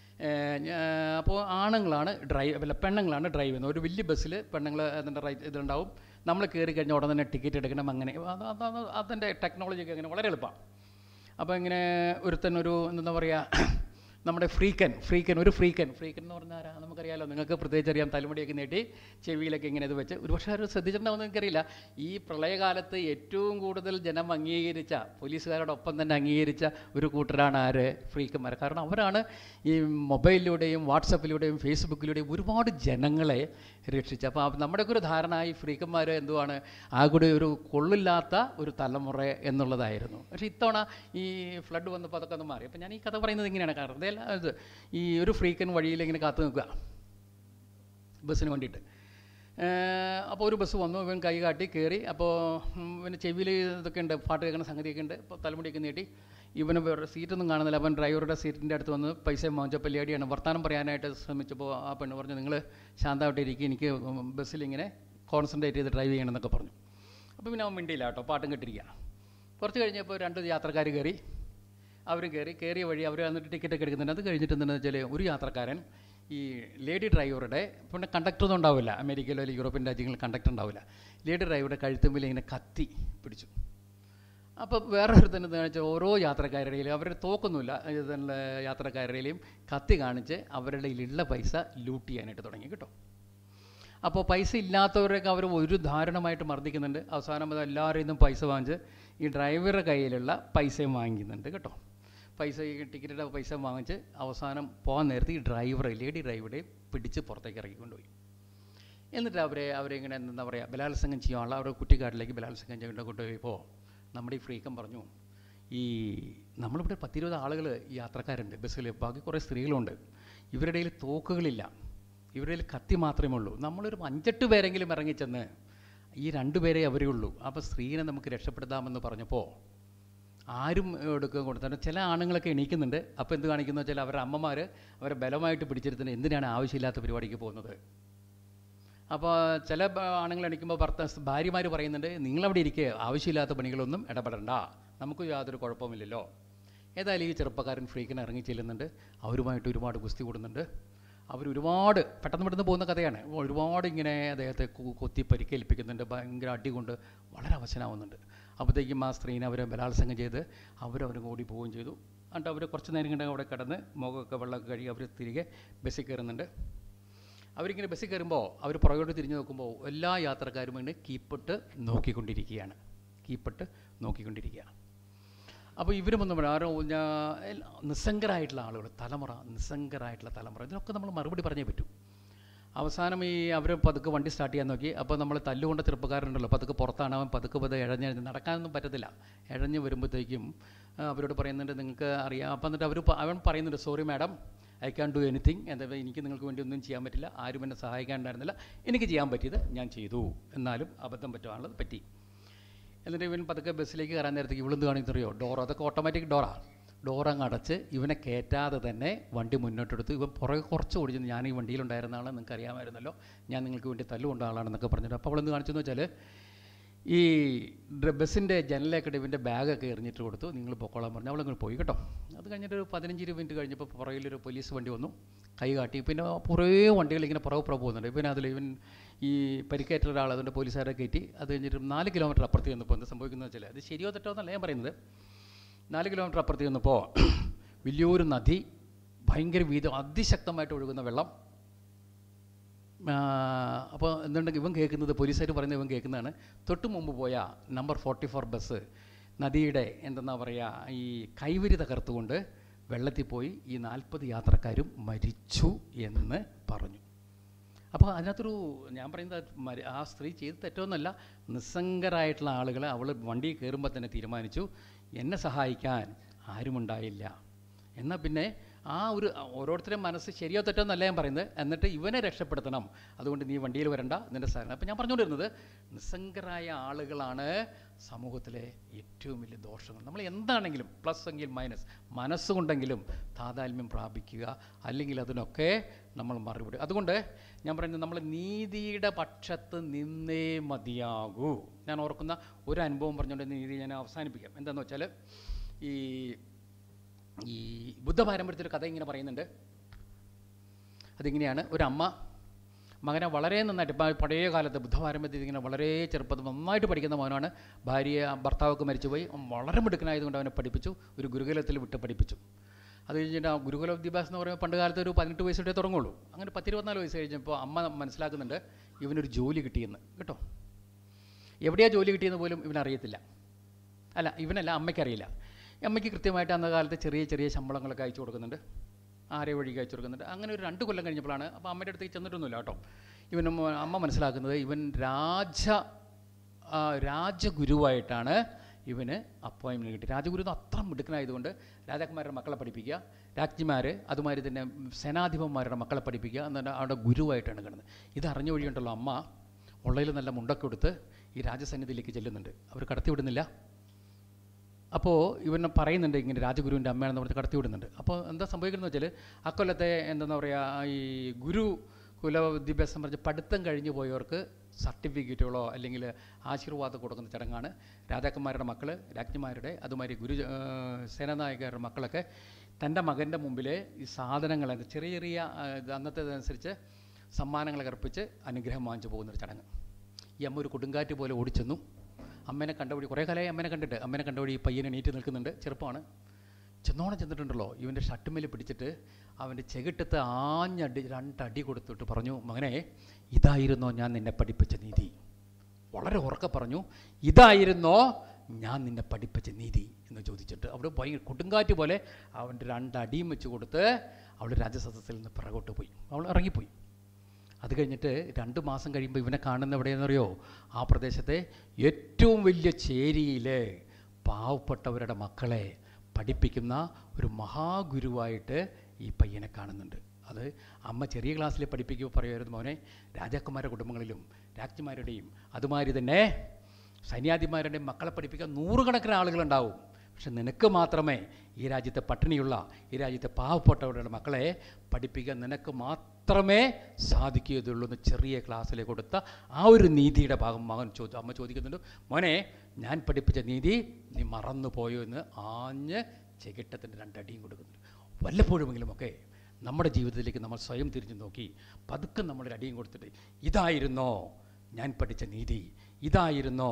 അപ്പോൾ ആണുങ്ങളാണ് ഡ്രൈവ് അല്ല പെണ്ണുങ്ങളാണ് ഡ്രൈവ് ചെയ്യുന്നത് ഒരു വലിയ ബസ്സിൽ പെണ്ണുങ്ങൾ അതിൻ്റെ റൈറ്റ് ഇതുണ്ടാവും നമ്മൾ കയറി കഴിഞ്ഞാൽ ഉടനെ തന്നെ ടിക്കറ്റ് എടുക്കണം അങ്ങനെ അത് അത് അത് അതിൻ്റെ ടെക്നോളജിയൊക്കെ അങ്ങനെ വളരെ എളുപ്പമാണ് അപ്പോൾ ഇങ്ങനെ ഒരുത്തൻ ഒരു എന്താ പറയുക നമ്മുടെ ഫ്രീക്കൻ ഫ്രീക്കൻ ഒരു ഫ്രീക്കൻ ഫ്രീക്കൻ എന്ന് പറഞ്ഞാൽ ആരാ നമുക്കറിയാലോ നിങ്ങൾക്ക് പ്രത്യേകിച്ച് അറിയാം തലമുടിയൊക്കെ നീട്ടി ചെവിയിലൊക്കെ ഇങ്ങനെ ഇത് വെച്ച് ഒരുപക്ഷെ അവർ ശ്രദ്ധിച്ചിട്ടുണ്ടാവുമെന്ന് എനിക്കറിയില്ല ഈ പ്രളയകാലത്ത് ഏറ്റവും കൂടുതൽ ജനം അംഗീകരിച്ച പോലീസുകാരോടൊപ്പം തന്നെ അംഗീകരിച്ച ഒരു കൂട്ടരാണ് ആര് ഫ്രീക്കന്മാർ കാരണം അവരാണ് ഈ മൊബൈലിലൂടെയും വാട്സപ്പിലൂടെയും ഫേസ്ബുക്കിലൂടെയും ഒരുപാട് ജനങ്ങളെ രക്ഷിച്ചത് അപ്പോൾ നമ്മുടെയൊക്കെ ഒരു ധാരണ ഈ ഫ്രീക്കന്മാർ എന്തുവാണ് ആ കൂടി ഒരു കൊള്ളില്ലാത്ത ഒരു തലമുറ എന്നുള്ളതായിരുന്നു പക്ഷേ ഇത്തവണ ഈ ഫ്ലഡ് വന്നപ്പോൾ അതൊക്കെ ഒന്ന് മാറി അപ്പോൾ ഞാൻ ഈ കഥ പറയുന്നത് ഇങ്ങനെയാണ് കാരണം ഇതെല്ലാം ഇത് ഈ ഒരു ഫ്രീക്കൻ വഴിയിൽ ഇങ്ങനെ കാത്തു നിൽക്കുക ബസ്സിന് വേണ്ടിയിട്ട് അപ്പോൾ ഒരു ബസ് വന്നു ഇവൻ കൈ കാട്ടി കയറി അപ്പോൾ പിന്നെ ചെവിയിൽ ഇതൊക്കെ ഉണ്ട് പാട്ട് കേൾക്കുന്ന സംഗതിയൊക്കെ ഉണ്ട് അപ്പോൾ തലമുടിയൊക്കെ നീട്ടി ഇവന് വേറെ സീറ്റൊന്നും കാണുന്നില്ല അവൻ ഡ്രൈവറുടെ സീറ്റിൻ്റെ അടുത്ത് വന്ന് പൈസ വാങ്ങിച്ചപ്പോൾ ലേഡിയാണ് വർത്താനം പറയാനായിട്ട് ശ്രമിച്ചപ്പോൾ ആ പെണ്ണ് പറഞ്ഞു നിങ്ങൾ ശാന്തമായിട്ട് ഇരിക്കും എനിക്ക് ബസ്സിൽ ഇങ്ങനെ കോൺസെൻട്രേറ്റ് ചെയ്ത് ഡ്രൈവ് ചെയ്യണമെന്നൊക്കെ പറഞ്ഞു അപ്പോൾ പിന്നെ അവൻ മിണ്ടിയില്ല കേട്ടോ പാട്ടും കെട്ടിരിക്കുക കുറച്ച് കഴിഞ്ഞപ്പോൾ രണ്ട് യാത്രക്കാർ കയറി അവർ കയറി കയറിയ വഴി അവർ വന്നിട്ട് ടിക്കറ്റൊക്കെ എടുക്കുന്നുണ്ട് അത് കഴിഞ്ഞിട്ട് എന്താണെന്ന് വെച്ചാൽ ഒരു യാത്രക്കാരൻ ഈ ലേഡി ഡ്രൈവറുടെ പിന്നെ കണ്ടക്ടറൊന്നും ഉണ്ടാവില്ല അമേരിക്കയിലോ അല്ലെങ്കിൽ യൂറോപ്യൻ രാജ്യങ്ങളിൽ കണ്ടക്ടർ ഉണ്ടാവില്ല ലേഡി ഡ്രൈവറുടെ കഴുത്തുമ്പിൽ ഇങ്ങനെ കത്തി പിടിച്ചു അപ്പോൾ വേറെ ഒരു തന്നെ എന്താണെന്ന് വെച്ചാൽ ഓരോ യാത്രക്കാരുടെയിലും അവരുടെ തോക്കൊന്നുമില്ല ഇതിലുള്ള യാത്രക്കാരുടെയിലും കത്തി കാണിച്ച് അവരുടെ കയ്യിലുള്ള പൈസ ലൂട്ട് ചെയ്യാനായിട്ട് തുടങ്ങി കേട്ടോ അപ്പോൾ പൈസ ഇല്ലാത്തവരൊക്കെ അവർ ഒരു ധാരണമായിട്ട് മർദ്ദിക്കുന്നുണ്ട് അവസാനം അത് എല്ലാവരും നിന്നും പൈസ വാങ്ങിച്ച് ഈ ഡ്രൈവറുടെ കയ്യിലുള്ള പൈസയും വാങ്ങിക്കുന്നുണ്ട് കേട്ടോ പൈസ ഈ ടിക്കറ്റിൻ്റെ പൈസ വാങ്ങിച്ച് അവസാനം പോകാൻ നേരത്തെ ഈ ഡ്രൈവറെ ലേഡി ഡ്രൈവറെ പിടിച്ച് പുറത്തേക്ക് ഇറക്കി കൊണ്ടുപോയി എന്നിട്ട് അവരെ അവരെ ഇങ്ങനെ എന്താ പറയുക ബലാത്സംഗം ചെയ്യാനുള്ള അവരുടെ കുറ്റിക്കാട്ടിലേക്ക് ബലാത്സംഗം ചെയ്യേണ്ട കൊണ്ടുപോയപ്പോൾ നമ്മുടെ ഈ ഫ്രീക്കം പറഞ്ഞു ഈ നമ്മളിവിടെ പത്തിരുപത് ആളുകൾ യാത്രക്കാരുണ്ട് ബസ്സിൽ ബാക്കി കുറേ സ്ത്രീകളുണ്ട് ഇവരുടെ കയ്യിൽ തോക്കുകളില്ല ഇവരുടെ കയ്യിൽ കത്തി മാത്രമേ ഉള്ളൂ നമ്മളൊരു അഞ്ചെട്ട് പേരെങ്കിലും ഇറങ്ങിച്ചെന്ന് ഈ രണ്ട് പേരെ അവരേ ഉള്ളൂ അപ്പോൾ സ്ത്രീനെ നമുക്ക് രക്ഷപ്പെടുത്താമെന്ന് പറഞ്ഞപ്പോൾ ആരും എടുക്കുക കൊടുത്താണ് ചില ആണുങ്ങളൊക്കെ എണീക്കുന്നുണ്ട് അപ്പോൾ എന്ത് കാണിക്കുന്നു വെച്ചാൽ അവരുടെ അമ്മമാർ അവരെ ബലമായിട്ട് പിടിച്ചെടുത്തിന് എന്തിനാണ് ആവശ്യമില്ലാത്ത പരിപാടിക്ക് പോകുന്നത് അപ്പോൾ ചില ബ- ആണുങ്ങൾ എണീക്കുമ്പോൾ ഭർത്ത ഭാര്യമാർ പറയുന്നുണ്ട് നിങ്ങളവിടെ ഇരിക്കുക ആവശ്യമില്ലാത്ത പണികളൊന്നും ഇടപെടണ്ട നമുക്ക് യാതൊരു കുഴപ്പമില്ലല്ലോ ഏതായാലും ഈ ചെറുപ്പക്കാരൻ ഫ്രീക്കിന് ഇറങ്ങി ചെല്ലുന്നുണ്ട് അവരുമായിട്ട് ഒരുപാട് കുസ്തി കൂടുന്നുണ്ട് അവരൊരുപാട് പെട്ടെന്ന് പെട്ടെന്ന് പോകുന്ന കഥയാണ് ഒരുപാട് ഇങ്ങനെ അദ്ദേഹത്തെ കു- കൊത്തി പരിക്കേൽപ്പിക്കുന്നുണ്ട് ഭയങ്കര അടി കൊണ്ട് വളരെ അവശനാവുന്നുണ്ട് അപ്പോഴത്തേക്കും ആ സ്ത്രീനെ അവരെ ബലാത്സംഗം ചെയ്ത് അവരവരും ഓടി പോവുകയും ചെയ്തു എന്നിട്ട് അവർ കുറച്ച് നേരം കണ്ട് അവിടെ കിടന്ന് മുഖമൊക്കെ വെള്ളമൊക്കെ കഴുകി അവർ തിരികെ ബസ്സിൽ കയറുന്നുണ്ട് അവരിങ്ങനെ ബസ്സിൽ കയറുമ്പോൾ അവർ പുറകോട്ട് തിരിഞ്ഞു നോക്കുമ്പോൾ എല്ലാ യാത്രക്കാരും ഇങ്ങനെ കീപ്പിട്ട് നോക്കിക്കൊണ്ടിരിക്കുകയാണ് കീപ്പിട്ട് നോക്കിക്കൊണ്ടിരിക്കുകയാണ് അപ്പോൾ ഇവരും ഒന്നും പറയാം ആരോ ഞാ- എല്ലാ- നിസ്സംഗരായിട്ടുള്ള ആളുകൾ തലമുറ നിസ്സംഗരായിട്ടുള്ള തലമുറ ഇതിനൊക്കെ നമ്മൾ മറുപടി പറഞ്ഞേ പറ്റൂ അവസാനം ഈ അവർ പതുക്കെ വണ്ടി സ്റ്റാർട്ട് ചെയ്യാൻ നോക്കി അപ്പോൾ നമ്മൾ തല്ലുകൊണ്ട ചെറുപ്പക്കാരുണ്ടല്ലോ പതുക്കെ പുറത്താണ് അവൻ പതുക്കെ പതുക്കെ ഇഴഞ്ഞ് നടക്കാനൊന്നും പറ്റത്തില്ല ഇഴഞ്ഞ് വരുമ്പോഴത്തേക്കും ആ, അവരോട് പറയുന്നുണ്ട് നിങ്ങൾക്ക് അറിയാം അപ്പം എന്നിട്ട് അവർ അവൻ പറയുന്നുണ്ട് sorry madam I can do anything എന്താ എനിക്ക് നിങ്ങൾക്ക് വേണ്ടി ഒന്നും ചെയ്യാൻ പറ്റില്ല ആരും എന്നെ സഹായിക്കാനുണ്ടായിരുന്നില്ല എനിക്ക് ചെയ്യാൻ പറ്റിയത് ഞാൻ ചെയ്തു എന്നാലും അബദ്ധം പറ്റുവാനുള്ളത് പറ്റി എന്നിട്ട് ഇവൻ പതുക്കെ ബസ്സിലേക്ക് കയറാൻ നേരത്തേക്ക് ഇവിടുന്ന് കാണിച്ചറിയോ ഡോർ അതൊക്കെ ഓട്ടോമാറ്റിക് ഡോറാണ് ഡോർ അങ്ങ് അടച്ച് ഇവനെ കയറ്റാതെ തന്നെ വണ്ടി മുന്നോട്ടെടുത്ത് ഇവൻ പുറകെ കുറച്ച് ഓടിച്ചു ഞാൻ ഈ വണ്ടിയിലുണ്ടായിരുന്ന ആളെ നിങ്ങൾക്ക് അറിയാമായിരുന്നല്ലോ ഞാൻ നിങ്ങൾക്ക് വേണ്ടി തല്ലുകൊണ്ട ആളാണെന്നൊക്കെ പറഞ്ഞിട്ട് അപ്പോൾ അവളെന്ത് കാണിച്ചെന്ന് വെച്ചാൽ ഈ ഡ്ര- ബസ്സിൻ്റെ ജനലൊക്കെ ഇവൻ്റെ ബാഗൊക്കെ എറിഞ്ഞിട്ട് കൊടുത്തു നിങ്ങൾ പൊക്കോളാൻ പറഞ്ഞു അവളങ്ങ് പോയി കേട്ടോ അത് കഴിഞ്ഞിട്ട് ഒരു പതിനഞ്ച് ഇരുപത് മിനിറ്റ് കഴിഞ്ഞപ്പോൾ പുറകിലൊരു പോലീസ് വണ്ടി വന്നു കൈ കാട്ടി പിന്നെ കുറേ വണ്ടികൾ ഇങ്ങനെ പുറകെ പുറകെ പോകുന്നുണ്ട് പിന്നെ അതിൽ ഇവൻ ഈ പരിക്കേറ്റ ഒരാൾ അതുകൊണ്ട് പോലീസുകാരെ കയറ്റി അത് കഴിഞ്ഞിട്ട് നാല് കിലോമീറ്റർ അപ്പുറത്ത് ചെന്നപ്പോൾ എന്ത് സംഭവിക്കുന്നത് വെച്ചാൽ അത് ശരിയോ തെറ്റോ എന്നല്ല ഞാൻ പറയുന്നത് നാല് കിലോമീറ്റർ അപ്പുറത്ത് ചെന്നപ്പോൾ വലിയൊരു നദി ഭയങ്കര വീതം അതിശക്തമായിട്ട് ഒഴുകുന്ന വെള്ളം അപ്പോൾ എന്തുണ്ടെങ്കിൽ ഇവൻ കേൾക്കുന്നത് പോലീസുകാർ പറയുന്നത് ഇവൻ കേൾക്കുന്നതാണ് തൊട്ട് മുമ്പ് പോയ നമ്പർ ഫോർട്ടി ഫോർ ബസ് നദിയുടെ എന്തെന്നാ പറയുക ഈ കൈവരി തകർത്തുകൊണ്ട് വെള്ളത്തിൽ പോയി ഈ നാൽപ്പത് യാത്രക്കാരും മരിച്ചു എന്ന് പറഞ്ഞു അപ്പോൾ അതിനകത്തൊരു ഞാൻ പറയുന്നത് മരി- ആ സ്ത്രീ ചെയ്ത് തെറ്റൊന്നുമല്ല നിസ്സംഗരായിട്ടുള്ള ആളുകൾ അവൾ വണ്ടി കയറുമ്പോൾ തന്നെ തീരുമാനിച്ചു എന്നെ സഹായിക്കാൻ ആരുമുണ്ടായില്ല എന്നാൽ പിന്നെ ആ ഒരു ഓരോരുത്തരുടെ മനസ്സ് ശരിയോ തെറ്റോ എന്നല്ല ഞാൻ പറയുന്നത് എന്നിട്ട് ഇവനെ രക്ഷപ്പെടുത്തണം അതുകൊണ്ട് നീ വണ്ടിയിൽ വരണ്ട നിന്റെ സഹനം അപ്പം ഞാൻ പറഞ്ഞുകൊണ്ടിരുന്നത് നിസ്സംഗരായ ആളുകളാണ് സമൂഹത്തിലെ ഏറ്റവും വലിയ ദോഷങ്ങൾ നമ്മൾ എന്താണെങ്കിലും പ്ലസ് എങ്കിൽ മൈനസ് മനസ്സുകൊണ്ടെങ്കിലും താതാത്മ്യം പ്രാപിക്കുക അല്ലെങ്കിൽ അതിനൊക്കെ നമ്മൾ മറുപടി അതുകൊണ്ട് ഞാൻ പറയുന്നത് നമ്മൾ നീതിയുടെ പക്ഷത്ത് നിന്നേ മതിയാകൂ ഞാൻ ഓർക്കുന്ന ഒരു അനുഭവം പറഞ്ഞുകൊണ്ട് നീതി ഞാൻ അവസാനിപ്പിക്കാം എന്താണെന്ന് വെച്ചാൽ ഈ ഈ ബുദ്ധപാരമ്പര്യത്തിൽ കഥ ഇങ്ങനെ പറയുന്നുണ്ട് അതിങ്ങനെയാണ് ഒരമ്മ മകനെ വളരെ നന്നായിട്ട് ഇപ്പം പഴയ കാലത്ത് ബുദ്ധപാരമ്പര്യത്തിൽ ഇങ്ങനെ വളരെ ചെറുപ്പത്തിൽ നന്നായിട്ട് പഠിക്കുന്ന മോനാണ് ഭാര്യ ഭർത്താവൊക്കെ മരിച്ചുപോയി അവൻ വളരെ മിടുക്കനായതുകൊണ്ട് അവനെ പഠിപ്പിച്ചു ഒരു ഗുരുകുലത്തിൽ വിട്ട് പഠിപ്പിച്ചു അത് കഴിഞ്ഞിട്ട് ആ ഗുരുകുല വിദ്യാഭ്യാസം എന്ന് പറയുമ്പോൾ പണ്ട് കാലത്ത് ഒരു പതിനെട്ട് വയസ്സോടെ തുടങ്ങുള്ളൂ അങ്ങനെ പത്തിരുപത്തിനാല് വയസ്സ് കഴിഞ്ഞപ്പോൾ അമ്മ മനസ്സിലാക്കുന്നുണ്ട് ഇവനൊരു ജോലി കിട്ടിയെന്ന് കേട്ടോ എവിടെയാണ് ജോലി കിട്ടിയെന്ന് പോലും ഇവനറിയത്തില്ല അല്ല ഇവനല്ല അമ്മയ്ക്കറിയില്ല അമ്മയ്ക്ക് കൃത്യമായിട്ട് അന്ന കാലത്ത് ചെറിയ ചെറിയ ശമ്പളങ്ങളൊക്കെ അയച്ചു കൊടുക്കുന്നുണ്ട് ആരെ വഴി അയച്ചു കൊടുക്കുന്നുണ്ട് അങ്ങനെ ഒരു രണ്ട് കൊല്ലം കഴിഞ്ഞപ്പോഴാണ് അപ്പോൾ അമ്മയുടെ അടുത്തേക്ക് ചെന്നിട്ടൊന്നുമില്ല കേട്ടോ ഇവൻ അമ്മ മനസ്സിലാക്കുന്നത് ഇവൻ രാജ ആ, രാജഗുരുവായിട്ടാണ് ഇവന് അപ്പോയിൻമെൻറ്റ് കിട്ടി രാജഗുരു എന്ന് അത്ര മിടുക്കനായതുകൊണ്ട് രാജാക്കന്മാരുടെ മക്കളെ പഠിപ്പിക്കുക രാജ്ഞിമാർ അതുമാതിരി തന്നെ സേനാധിപന്മാരുടെ മക്കളെ പഠിപ്പിക്കുക എന്നിട്ട് അവിടെ ഗുരുവായിട്ടാണ് കിടന്നത് ഇത് അറിഞ്ഞ വഴിയുണ്ടല്ലോ അമ്മ ഉള്ളതിൽ നല്ല മുണ്ടൊക്കെ കൊടുത്ത് ഈ രാജസന്നിധിയിലേക്ക് ചെല്ലുന്നുണ്ട് അവർ കടത്തി വിടുന്നില്ല അപ്പോൾ ഇവൻ പറയുന്നുണ്ട് ഇങ്ങനെ രാജഗുരുവിൻ്റെ അമ്മയാണെന്ന് പറഞ്ഞ് കടത്തി വിടുന്നുണ്ട് അപ്പോൾ എന്താ സംഭവിക്കുന്നത് വെച്ചാൽ അക്കൊല്ലത്തെ എന്താ പറയുക ഈ ഗുരു കുല വിദ്യാഭ്യാസം പറഞ്ഞ് പഠിത്തം കഴിഞ്ഞു പോയവർക്ക് സർട്ടിഫിക്കറ്റുകളോ അല്ലെങ്കിൽ ആശീർവാദം കൊടുക്കുന്ന ചടങ്ങാണ് രാജാക്കന്മാരുടെ മക്കൾ രാജ്ഞിമാരുടെ അതുമാതിരി ഗുരു ആ, സേനാനായകരുടെ മക്കളൊക്കെ തൻ്റെ മകൻ്റെ മുമ്പിൽ ഈ സാധനങ്ങൾ ചെറിയ ചെറിയ ആ, ഇത് അന്നത്തേതനുസരിച്ച് സമ്മാനങ്ങളൊക്കെ അർപ്പിച്ച് അനുഗ്രഹം വാങ്ങിച്ചു പോകുന്നൊരു ചടങ്ങ് ഈ അമ്മ ഒരു കൊടുങ്കാറ്റ് പോലെ ഓടിച്ചെന്നു അമ്മേനെ കണ്ടവഴി കുറേ കാലമായി അമ്മേനെ കണ്ടിട്ട് അമ്മേനെ കണ്ടവഴി ഈ പയ്യനെ നീറ്റ് നിൽക്കുന്നുണ്ട് ചെറുപ്പമാണ് ചെന്നോണം ചെന്നിട്ടുണ്ടല്ലോ ഇവൻ്റെ ഷട്ടുമേൽ പിടിച്ചിട്ട് അവൻ്റെ ചെകിട്ടത്ത് ആഞ്ഞടി രണ്ടടി കൊടുത്തിട്ട് പറഞ്ഞു മകനെ ഇതായിരുന്നോ ഞാൻ നിന്നെ പഠിപ്പിച്ച നീതി വളരെ ഉറക്കെ പറഞ്ഞു ഇതായിരുന്നോ ഞാൻ നിന്നെ പഠിപ്പിച്ച നീതി എന്ന് ചോദിച്ചിട്ട് അവിടെ ഭയങ്കര കൊടുങ്കാറ്റ് പോലെ അവൻ്റെ രണ്ടടിയും വെച്ച് കൊടുത്ത് അവൾ രാജസദസ്സിൽ നിന്ന് പിറകോട്ട് പോയി അവൾ ഇറങ്ങിപ്പോയി അത് കഴിഞ്ഞിട്ട് രണ്ട് മാസം കഴിയുമ്പോൾ ഇവനെ കാണുന്ന എവിടെയെന്നറിയോ ആ പ്രദേശത്തെ ഏറ്റവും വലിയ ചേരിയിൽ പാവപ്പെട്ടവരുടെ മക്കളെ പഠിപ്പിക്കുന്ന ഒരു മഹാഗുരുവായിട്ട് ഈ പയ്യനെ കാണുന്നുണ്ട് അത് അമ്മ ചെറിയ ക്ലാസ്സിൽ പഠിപ്പിക്കുമ്പോൾ പറയുമായിരുന്നു മോനെ രാജാക്കന്മാരുടെ കുടുംബങ്ങളിലും രാജ്ഞിമാരുടെയും അതുമാതിരി തന്നെ സൈന്യാധിമാരുടെയും മക്കളെ പഠിപ്പിക്കാൻ നൂറുകണക്കിന് ആളുകളുണ്ടാവും പക്ഷെ നിനക്ക് മാത്രമേ ഈ രാജ്യത്തെ പട്ടിണിയുള്ള ഈ രാജ്യത്തെ പാവപ്പെട്ടവരുടെ മക്കളെ പഠിപ്പിക്കാൻ നിനക്ക് മാത്രമേ സാധിക്കുകയുള്ളൂ എന്ന് ചെറിയ ക്ലാസ്സിൽ കൊടുത്ത ആ ഒരു നീതിയുടെ ഭാഗം മകൻ ചോദിച്ചു അമ്മ ചോദിക്കുന്നുണ്ട് മോനെ ഞാൻ പഠിപ്പിച്ച നീതി നീ മറന്നു പോയോ എന്ന് ആഞ്ഞ് ചെകിട്ടത്തിൻ്റെ രണ്ടടിയും കൊടുക്കുന്നുണ്ട് വല്ലപ്പോഴുമെങ്കിലുമൊക്കെ നമ്മുടെ ജീവിതത്തിലേക്ക് നമ്മൾ സ്വയം തിരിഞ്ഞു നോക്കി പതുക്കെ നമ്മളൊരു അടിയും കൊടുത്തിട്ട് ഇതായിരുന്നോ ഞാൻ പഠിച്ച നീതി ഇതായിരുന്നോ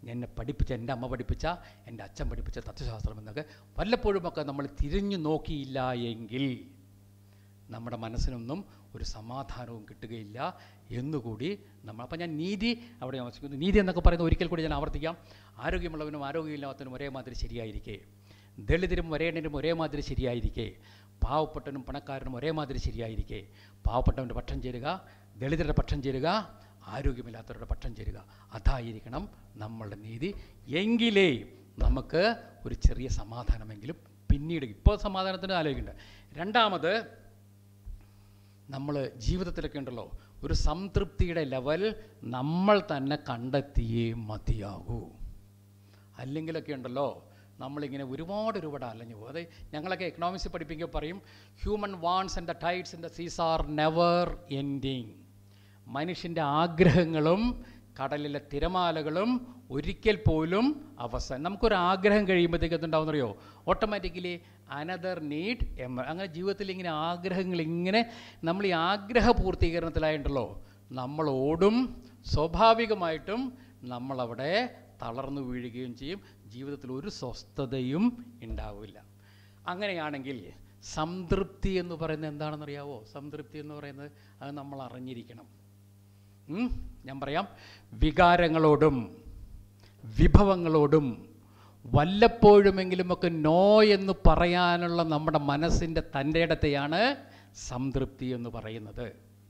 എന്നെ പഠിപ്പിച്ച എൻ്റെ അമ്മ പഠിപ്പിച്ച എൻ്റെ അച്ഛൻ പഠിപ്പിച്ച തത്വശാസ്ത്രം എന്നൊക്കെ വല്ലപ്പോഴുമൊക്കെ നമ്മൾ തിരിഞ്ഞു നോക്കിയില്ല എങ്കിൽ നമ്മുടെ മനസ്സിനൊന്നും ഒരു സമാധാനവും കിട്ടുകയില്ല എന്നുകൂടി നമ്മൾ അപ്പം ഞാൻ നീതി അവിടെ ആവശ്യിക്കുന്നു നീതി എന്നൊക്കെ പറയുന്നത് ഒരിക്കൽ കൂടി ഞാൻ ആവർത്തിക്കാം ആരോഗ്യമുള്ളവനും ആരോഗ്യമില്ലാത്തവനും ഒരേ മാതിരി ശരിയായിരിക്കെ ദളിതരും വരേണ്യനും ഒരേ മാതിരി ശരിയായിരിക്കെ പാവപ്പെട്ടനും പണക്കാരനും ഒരേ മാതിരി ശരിയായിരിക്കെ പാവപ്പെട്ടവൻ്റെ പക്ഷം ചേരുക ദളിതരുടെ പക്ഷം ചേരുക ആരോഗ്യമില്ലാത്തവരുടെ പക്ഷം ചേരുക അതായിരിക്കണം നമ്മളുടെ നീതി എങ്കിലേ നമുക്ക് ഒരു ചെറിയ സമാധാനമെങ്കിലും പിന്നീട് ഇപ്പോൾ സമാധാനത്തിന് ആലോചിക്കേണ്ട രണ്ടാമത് നമ്മൾ ജീവിതത്തിലൊക്കെ ഉണ്ടല്ലോ ഒരു സംതൃപ്തിയുടെ ലെവൽ നമ്മൾ തന്നെ കണ്ടെത്തിയേ മതിയാകൂ അല്ലെങ്കിലൊക്കെ ഉണ്ടല്ലോ നമ്മളിങ്ങനെ ഒരുപാട് ഒരുപാട് അലഞ്ഞു പോകും അത് ഞങ്ങളൊക്കെ എക്കണോമിക്സ് പഠിപ്പിക്കുക പറയും human wants and the tides in the seas are never ending മനുഷ്യൻ്റെ ആഗ്രഹങ്ങളും കടലിലെ തിരമാലകളും ഒരിക്കൽ പോലും അവസാനം നമുക്കൊരു ആഗ്രഹം കഴിയുമ്പോഴത്തേക്ക് എന്തുണ്ടാവുന്നറിയോ ഓട്ടോമാറ്റിക്കലി അനദർ നീഡ് എം അങ്ങനെ ജീവിതത്തിൽ ഇങ്ങനെ ആഗ്രഹങ്ങൾ ഇങ്ങനെ നമ്മൾ ഈ ആഗ്രഹ പൂർത്തീകരണത്തിലായിട്ടുണ്ടല്ലോ നമ്മൾ ഓടും സ്വാഭാവികമായിട്ടും നമ്മളവിടെ തളർന്നു വീഴുകയും ചെയ്യും ജീവിതത്തിൽ ഒരു സ്വസ്ഥതയും ഉണ്ടാവില്ല അങ്ങനെയാണെങ്കിൽ സംതൃപ്തി എന്ന് പറയുന്നത് എന്താണെന്നറിയാവോ സംതൃപ്തി എന്ന് പറയുന്നത് അത് നമ്മൾ അറിഞ്ഞിരിക്കണം ഉം? ഞാൻ പറയാം വികാരങ്ങളോടും വിഭവങ്ങളോടും വല്ലപ്പോഴുമെങ്കിലുമൊക്കെ നോ എന്ന് പറയാനുള്ള നമ്മുടെ മനസ്സിൻ്റെ തൻ്റെ ഇടത്തെയാണ് സംതൃപ്തി എന്ന് പറയുന്നത്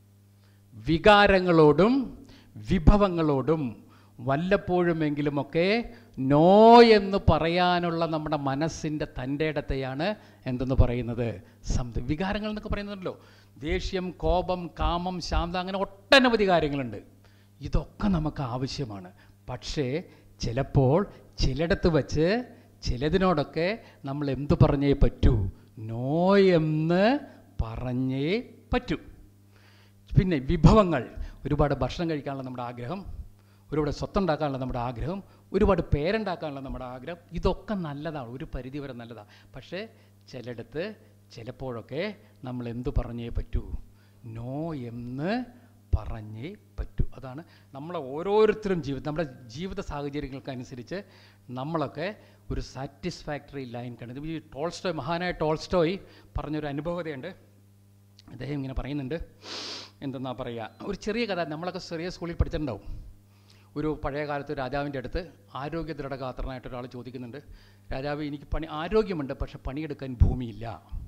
വികാരങ്ങളോടും വിഭവങ്ങളോടും വല്ലപ്പോഴുമെങ്കിലുമൊക്കെ നോ എന്ന് പറയാനുള്ള നമ്മുടെ മനസ്സിൻ്റെ തൻ്റെ ഇടത്തെയാണ് എന്തെന്ന് പറയുന്നത് സംത വികാരങ്ങൾ എന്നൊക്കെ പറയുന്നുണ്ടല്ലോ ദേഷ്യം കോപം കാമം ശാന്ത അങ്ങനെ ഒട്ടനവധി കാര്യങ്ങളുണ്ട് ഇതൊക്കെ നമുക്ക് ആവശ്യമാണ് പക്ഷേ ചിലപ്പോൾ ചിലയിടത്ത് വച്ച് ചിലതിനോടൊക്കെ നമ്മൾ എന്തു പറഞ്ഞേ പറ്റൂ നോ എന്ന് പറഞ്ഞേ പറ്റൂ പിന്നെ വിഭവങ്ങൾ ഒരുപാട് ഭക്ഷണം കഴിക്കാനുള്ള നമ്മുടെ ആഗ്രഹം ഒരുപാട് സ്വത്തുണ്ടാക്കാനുള്ള നമ്മുടെ ആഗ്രഹം ഒരുപാട് പേരുണ്ടാക്കാനുള്ള നമ്മുടെ ആഗ്രഹം ഇതൊക്കെ നല്ലതാണ് ഒരു പരിധി വരെ നല്ലതാണ് പക്ഷേ ചിലയിടത്ത് ചിലപ്പോഴൊക്കെ നമ്മൾ എന്തു പറഞ്ഞേ പറ്റൂ നോ എന്ന് പറഞ്ഞേ പറ്റൂ അതാണ് നമ്മളെ ഓരോരുത്തരും ജീവിതം നമ്മുടെ ജീവിത സാഹചര്യങ്ങൾക്കനുസരിച്ച് നമ്മളൊക്കെ ഒരു സാറ്റിസ്ഫാക്ടറി ലൈൻ കണ്ടു ഈ ടോൾസ്റ്റോയ് മഹാനായ ടോൾസ്റ്റോയ് പറഞ്ഞൊരു അനുഭവതയുണ്ട് അദ്ദേഹം ഇങ്ങനെ പറയുന്നുണ്ട് എന്തെന്നാ പറയുക ഒരു ചെറിയ കഥ നമ്മളൊക്കെ ചെറിയ സ്കൂളിൽ പഠിച്ചിട്ടുണ്ടാവും ഒരു പഴയ കാലത്ത് രാജാവിൻ്റെ അടുത്ത് ആരോഗ്യ ദൃഢഗാത്രനായിട്ട് ഒരാൾ ചോദിക്കുന്നുണ്ട് രാജാവ് എനിക്ക് പണി ആരോഗ്യമുണ്ട് പക്ഷെ പണിയെടുക്കാൻ ഭൂമിയില്ല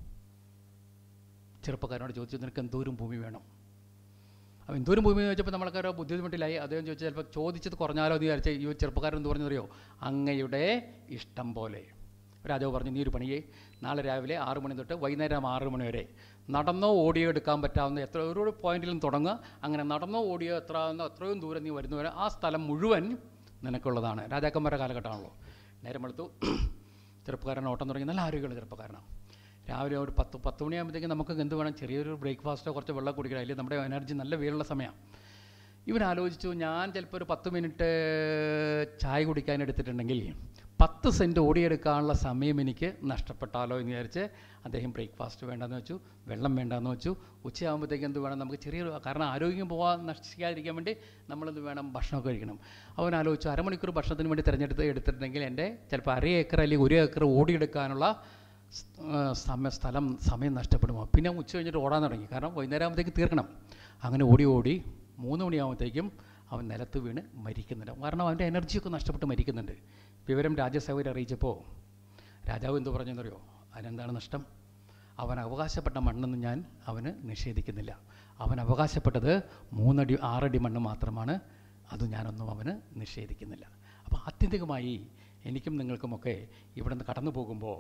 ചെറുപ്പക്കാരനോട് ചോദിച്ചു നിനക്ക് എന്തോരം ഭൂമി വേണം അപ്പോൾ എന്തോരം ഭൂമി എന്ന് ചോദിച്ചപ്പോൾ നമ്മളൊക്കെ ഒരു ബുദ്ധിമുട്ടിലായി അദ്ദേഹം ചോദിച്ചാൽ ചിലപ്പോൾ ചോദിച്ചത് കുറഞ്ഞാലോ എന്ന് വിചാരിച്ച ഈ ചെറുപ്പക്കാരൻ എന്ത് പറഞ്ഞറിയോ അങ്ങയുടെ ഇഷ്ടം പോലെ രാജാവ് പറഞ്ഞു നീ ഒരു പണിയേ നാളെ രാവിലെ ആറ് മണി തൊട്ട് വൈകുന്നേരം ആറ് മണി വരെ നടന്നോ ഓടിയോ എടുക്കാൻ പറ്റാവുന്ന എത്ര ഒരു പോയിന്റിലും തുടങ്ങുക അങ്ങനെ നടന്നോ ഓടിയോ എത്ര എത്രയും ദൂരം നീ വരുന്നവരെ ആ സ്ഥലം മുഴുവൻ നിനക്കുള്ളതാണ് രാജാക്കന്മാരുടെ കാലഘട്ടമാണല്ലോ നേരം വെളുത്തു ചെറുപ്പക്കാരൻ ഓട്ടം തുടങ്ങി നല്ല ആരോഗ്യമുള്ള ചെറുപ്പക്കാരനാണ് രാവിലെ ഒരു പത്ത് പത്ത് മണിയാകുമ്പോഴത്തേക്കും നമുക്ക് എന്ത് വേണം ചെറിയൊരു ബ്രേക്ക്ഫാസ്റ്റോ കുറച്ച് വെള്ളം കുടിക്കണം അല്ലെങ്കിൽ നമ്മുടെ എനർജി നല്ല വീലുള്ള സമയമാണ് ഇവൻ ആലോചിച്ചു ഞാൻ ചിലപ്പോൾ ഒരു പത്ത് മിനിറ്റ് ചായ കുടിക്കാൻ എടുത്തിട്ടുണ്ടെങ്കിൽ പത്ത് സെൻറ്റ് ഓടിയെടുക്കാനുള്ള സമയം എനിക്ക് നഷ്ടപ്പെട്ടാലോ എന്ന് വിചാരിച്ച് അദ്ദേഹം ബ്രേക്ക്ഫാസ്റ്റ് വേണ്ടെന്ന് വെച്ചു വെള്ളം വേണ്ടെന്ന് വെച്ചു ഉച്ചയാകുമ്പോഴത്തേക്ക് എന്ത് വേണം നമുക്ക് ചെറിയൊരു കാരണം ആരോഗ്യം പോകാൻ നശിക്കാതിരിക്കാൻ വേണ്ടി നമ്മളെന്ത് വേണം ഭക്ഷണമൊക്കെ കഴിക്കണം അവൻ ആലോചിച്ചു അരമണിക്കൂർ ഭക്ഷണത്തിന് വേണ്ടി തിരഞ്ഞെടുത്ത് എടുത്തിട്ടുണ്ടെങ്കിൽ എൻ്റെ ചിലപ്പോൾ അര ഏക്കർ അല്ലെങ്കിൽ ഒരു ഏക്കർ ഓടിയെടുക്കാനുള്ള സ്- ആ, സമയ സ്ഥലം സമയം നഷ്ടപ്പെടുമോ പിന്നെ ഉച്ച കഴിഞ്ഞിട്ട് ഓടാൻ തുടങ്ങി കാരണം വൈകുന്നേരം ആകുമ്പോഴത്തേക്ക് തീർക്കണം അങ്ങനെ ഓടി ഓടി മൂന്ന് മണിയാകുമ്പോഴത്തേക്കും അവൻ നിലത്ത് വീണ് മരിക്കുന്നുണ്ട് കാരണം അവൻ്റെ എനർജിയൊക്കെ നഷ്ടപ്പെട്ട് മരിക്കുന്നുണ്ട് വിവരം രാജ്യസഭയിൽ അറിയിച്ചപ്പോൾ രാജാവ് എന്തു പറഞ്ഞെന്നറിയോ അതിനെന്താണ് നഷ്ടം അവൻ അവകാശപ്പെട്ട മണ്ണെന്ന് ഞാൻ അവന് നിഷേധിക്കുന്നില്ല അവൻ അവകാശപ്പെട്ടത് മൂന്നടി ആറടി മണ്ണ് മാത്രമാണ് അത് ഞാനൊന്നും അവന് നിഷേധിക്കുന്നില്ല അപ്പോൾ ആത്യന്തികമായി എനിക്കും നിങ്ങൾക്കുമൊക്കെ ഇവിടെ നിന്ന് കടന്നു പോകുമ്പോൾ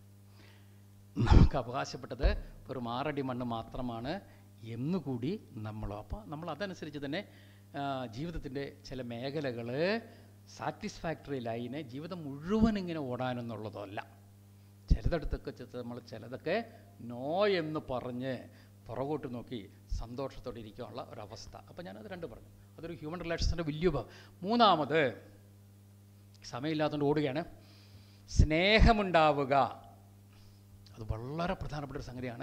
നമുക്ക് അവകാശപ്പെട്ടത് വെറും ആറടി മണ്ണ് മാത്രമാണ് എന്നുകൂടി നമ്മൾ അപ്പോൾ നമ്മൾ അതനുസരിച്ച് തന്നെ ജീവിതത്തിൻ്റെ ചില മേഖലകൾ സാറ്റിസ്ഫാക്ടറി ലൈന് ജീവിതം മുഴുവൻ ഇങ്ങനെ ഓടാനെന്നുള്ളതല്ല ചിലതിടത്തൊക്കെ ചെ- നമ്മൾ ചിലതൊക്കെ നോ എന്ന് പറഞ്ഞ് പുറകോട്ട് നോക്കി സന്തോഷത്തോടെ ഇരിക്കാനുള്ള ഒരവസ്ഥ അപ്പോൾ ഞാനത് രണ്ട് പറഞ്ഞു അതൊരു ഹ്യൂമൻ റിലേഷൻസിൻ്റെ വലിയ ഭാഗം മൂന്നാമത് സമയമില്ലാത്തതുകൊണ്ട് ഓടുകയാണ് സ്നേഹമുണ്ടാവുക അത് വളരെ പ്രധാനപ്പെട്ട ഒരു സംഗതിയാണ്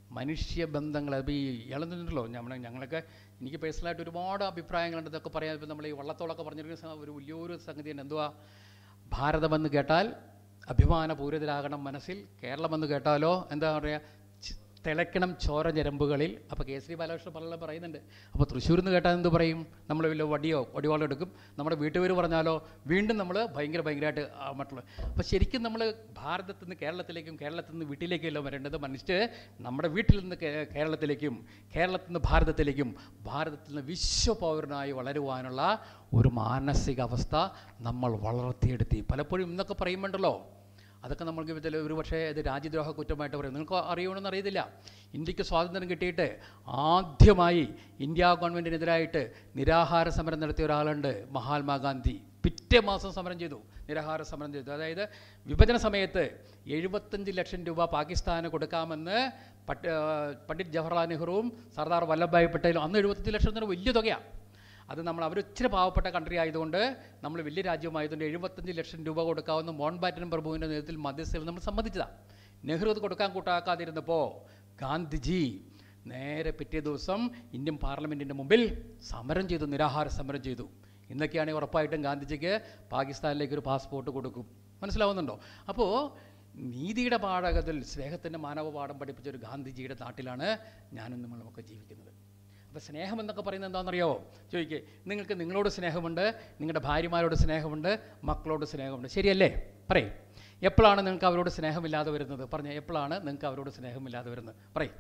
മനുഷ്യ ബന്ധങ്ങൾ അപ്പോൾ ഈ ഇളന്നിട്ടുണ്ടല്ലോ നമ്മൾ ഞങ്ങളൊക്കെ എനിക്ക് പേഴ്സണലായിട്ട് ഒരുപാട് അഭിപ്രായങ്ങളുണ്ട് ഇതൊക്കെ പറയാൻ ഇപ്പോൾ നമ്മൾ ഈ വള്ളത്തോളൊക്കെ പറഞ്ഞിരിക്കുന്ന സ- ഒരു വലിയൊരു സംഗതിയാണ് എന്തുവാ ഭാരതമെന്ന് കേട്ടാൽ അഭിമാനപൂരിതരാകണം മനസ്സിൽ കേരളമെന്ന് കേട്ടാലോ എന്താ പറയുക ചി- തിളയ്ക്കണം ചോര ഞരമ്പുകളിൽ അപ്പോൾ കേസരി ബാലകൃഷ്ണൻ പലരും പറയുന്നുണ്ട് അപ്പോൾ തൃശ്ശൂരിൽ നിന്ന് കേട്ടാൽ എന്ത് പറയും നമ്മൾ വല്ല വടിയോ വടിവാളോ എടുക്കും നമ്മുടെ വീട്ടുപേര് പറഞ്ഞാലോ വീണ്ടും നമ്മൾ ഭയങ്കര ഭയങ്കരമായിട്ട് ആ മറ്റുള്ള അപ്പോൾ ശരിക്കും നമ്മൾ ഭാരതത്തിൽ നിന്ന് കേരളത്തിലേക്കും കേരളത്തിൽ നിന്ന് വീട്ടിലേക്കല്ലോ വരേണ്ടത് മനുഷ്യ നമ്മുടെ വീട്ടിൽ നിന്ന് കേ- കേരളത്തിലേക്കും കേരളത്തിൽ നിന്ന് ഭാരതത്തിലേക്കും ഭാരതത്തിൽ നിന്ന് വിശ്വപൗരനായി വളരുവാനുള്ള ഒരു മാനസികാവസ്ഥ നമ്മൾ വളർത്തിയെടുത്തി പലപ്പോഴും ഇന്നൊക്കെ പറയുമ്പോണ്ടല്ലോ അതൊക്കെ നമ്മൾക്ക് ഇതിൽ ഒരു പക്ഷേ ഇത് രാജ്യദ്രോഹ കുറ്റമായിട്ട് പറയും നിങ്ങൾക്ക് അറിയണമെന്ന് അറിയത്തില്ല ഇന്ത്യക്ക് സ്വാതന്ത്ര്യം കിട്ടിയിട്ട് ആദ്യമായി ഇന്ത്യ ഗവൺമെൻറ്റിനെതിരായിട്ട് നിരാഹാര സമരം നടത്തിയ ഒരാളുണ്ട് മഹാത്മാഗാന്ധി പിറ്റേ മാസം സമരം ചെയ്തു നിരാഹാര സമരം ചെയ്തു അതായത് വിഭജന സമയത്ത് എഴുപത്തഞ്ച് ലക്ഷം രൂപ പാകിസ്ഥാന് കൊടുക്കാമെന്ന് പട്ട് ആ, പണ്ഡിറ്റ് ജവഹർലാൽ നെഹ്റുവും സർദാർ വല്ലഭായ് പട്ടേലും അന്ന് എഴുപത്തഞ്ച് ലക്ഷം എന്ന് പറഞ്ഞാൽ വലിയ തുകയാണ് അത് നമ്മൾ അവർ ഇച്ചിരി പാവപ്പെട്ട കൺട്രി ആയതുകൊണ്ട് നമ്മൾ വലിയ രാജ്യമായതുകൊണ്ട് എഴുപത്തഞ്ച് ലക്ഷം രൂപ കൊടുക്കാവുന്ന മോൺ ബാറ്റൻ പ്രഭുവിൻ്റെ നേതൃത്വത്തിൽ മധ്യസ്ഥയിൽ നമ്മൾ സമ്മതിച്ചതാണ് നെഹ്റു അത് കൊടുക്കാൻ കൂട്ടാക്കാതിരുന്നപ്പോൾ ഗാന്ധിജി നേരെ പിറ്റേ ദിവസം ഇന്ത്യൻ പാർലമെൻറ്റിൻ്റെ മുമ്പിൽ സമരം ചെയ്തു നിരാഹാര സമരം ചെയ്തു ഇന്നൊക്കെയാണെങ്കിൽ ഉറപ്പായിട്ടും ഗാന്ധിജിക്ക് പാകിസ്ഥാനിലേക്ക് ഒരു പാസ്പോർട്ട് കൊടുക്കും മനസ്സിലാവുന്നുണ്ടോ അപ്പോൾ നീതിയുടെ പാഠകത്തിൽ സ്നേഹത്തിൻ്റെ മാനവ പാഠം പഠിപ്പിച്ച ഒരു ഗാന്ധിജിയുടെ നാട്ടിലാണ് ഞാനും നിങ്ങളുമൊക്കെ ജീവിക്കുന്നത് അപ്പോൾ സ്നേഹം എന്നൊക്കെ പറയുന്നത് എന്താണെന്നറിയോ ചോദിക്കേ നിങ്ങൾക്ക് നിങ്ങളോട് സ്നേഹമുണ്ട് നിങ്ങളുടെ ഭാര്യമാരോട് സ്നേഹമുണ്ട് മക്കളോട് സ്നേഹമുണ്ട് ശരിയല്ലേ പറയും എപ്പോഴാണ് നിങ്ങൾക്ക് അവരോട് സ്നേഹമില്ലാതെ വരുന്നത് പറഞ്ഞ എപ്പോഴാണ് നിങ്ങൾക്ക് അവരോട് സ്നേഹമില്ലാതെ വരുന്നത് പറയും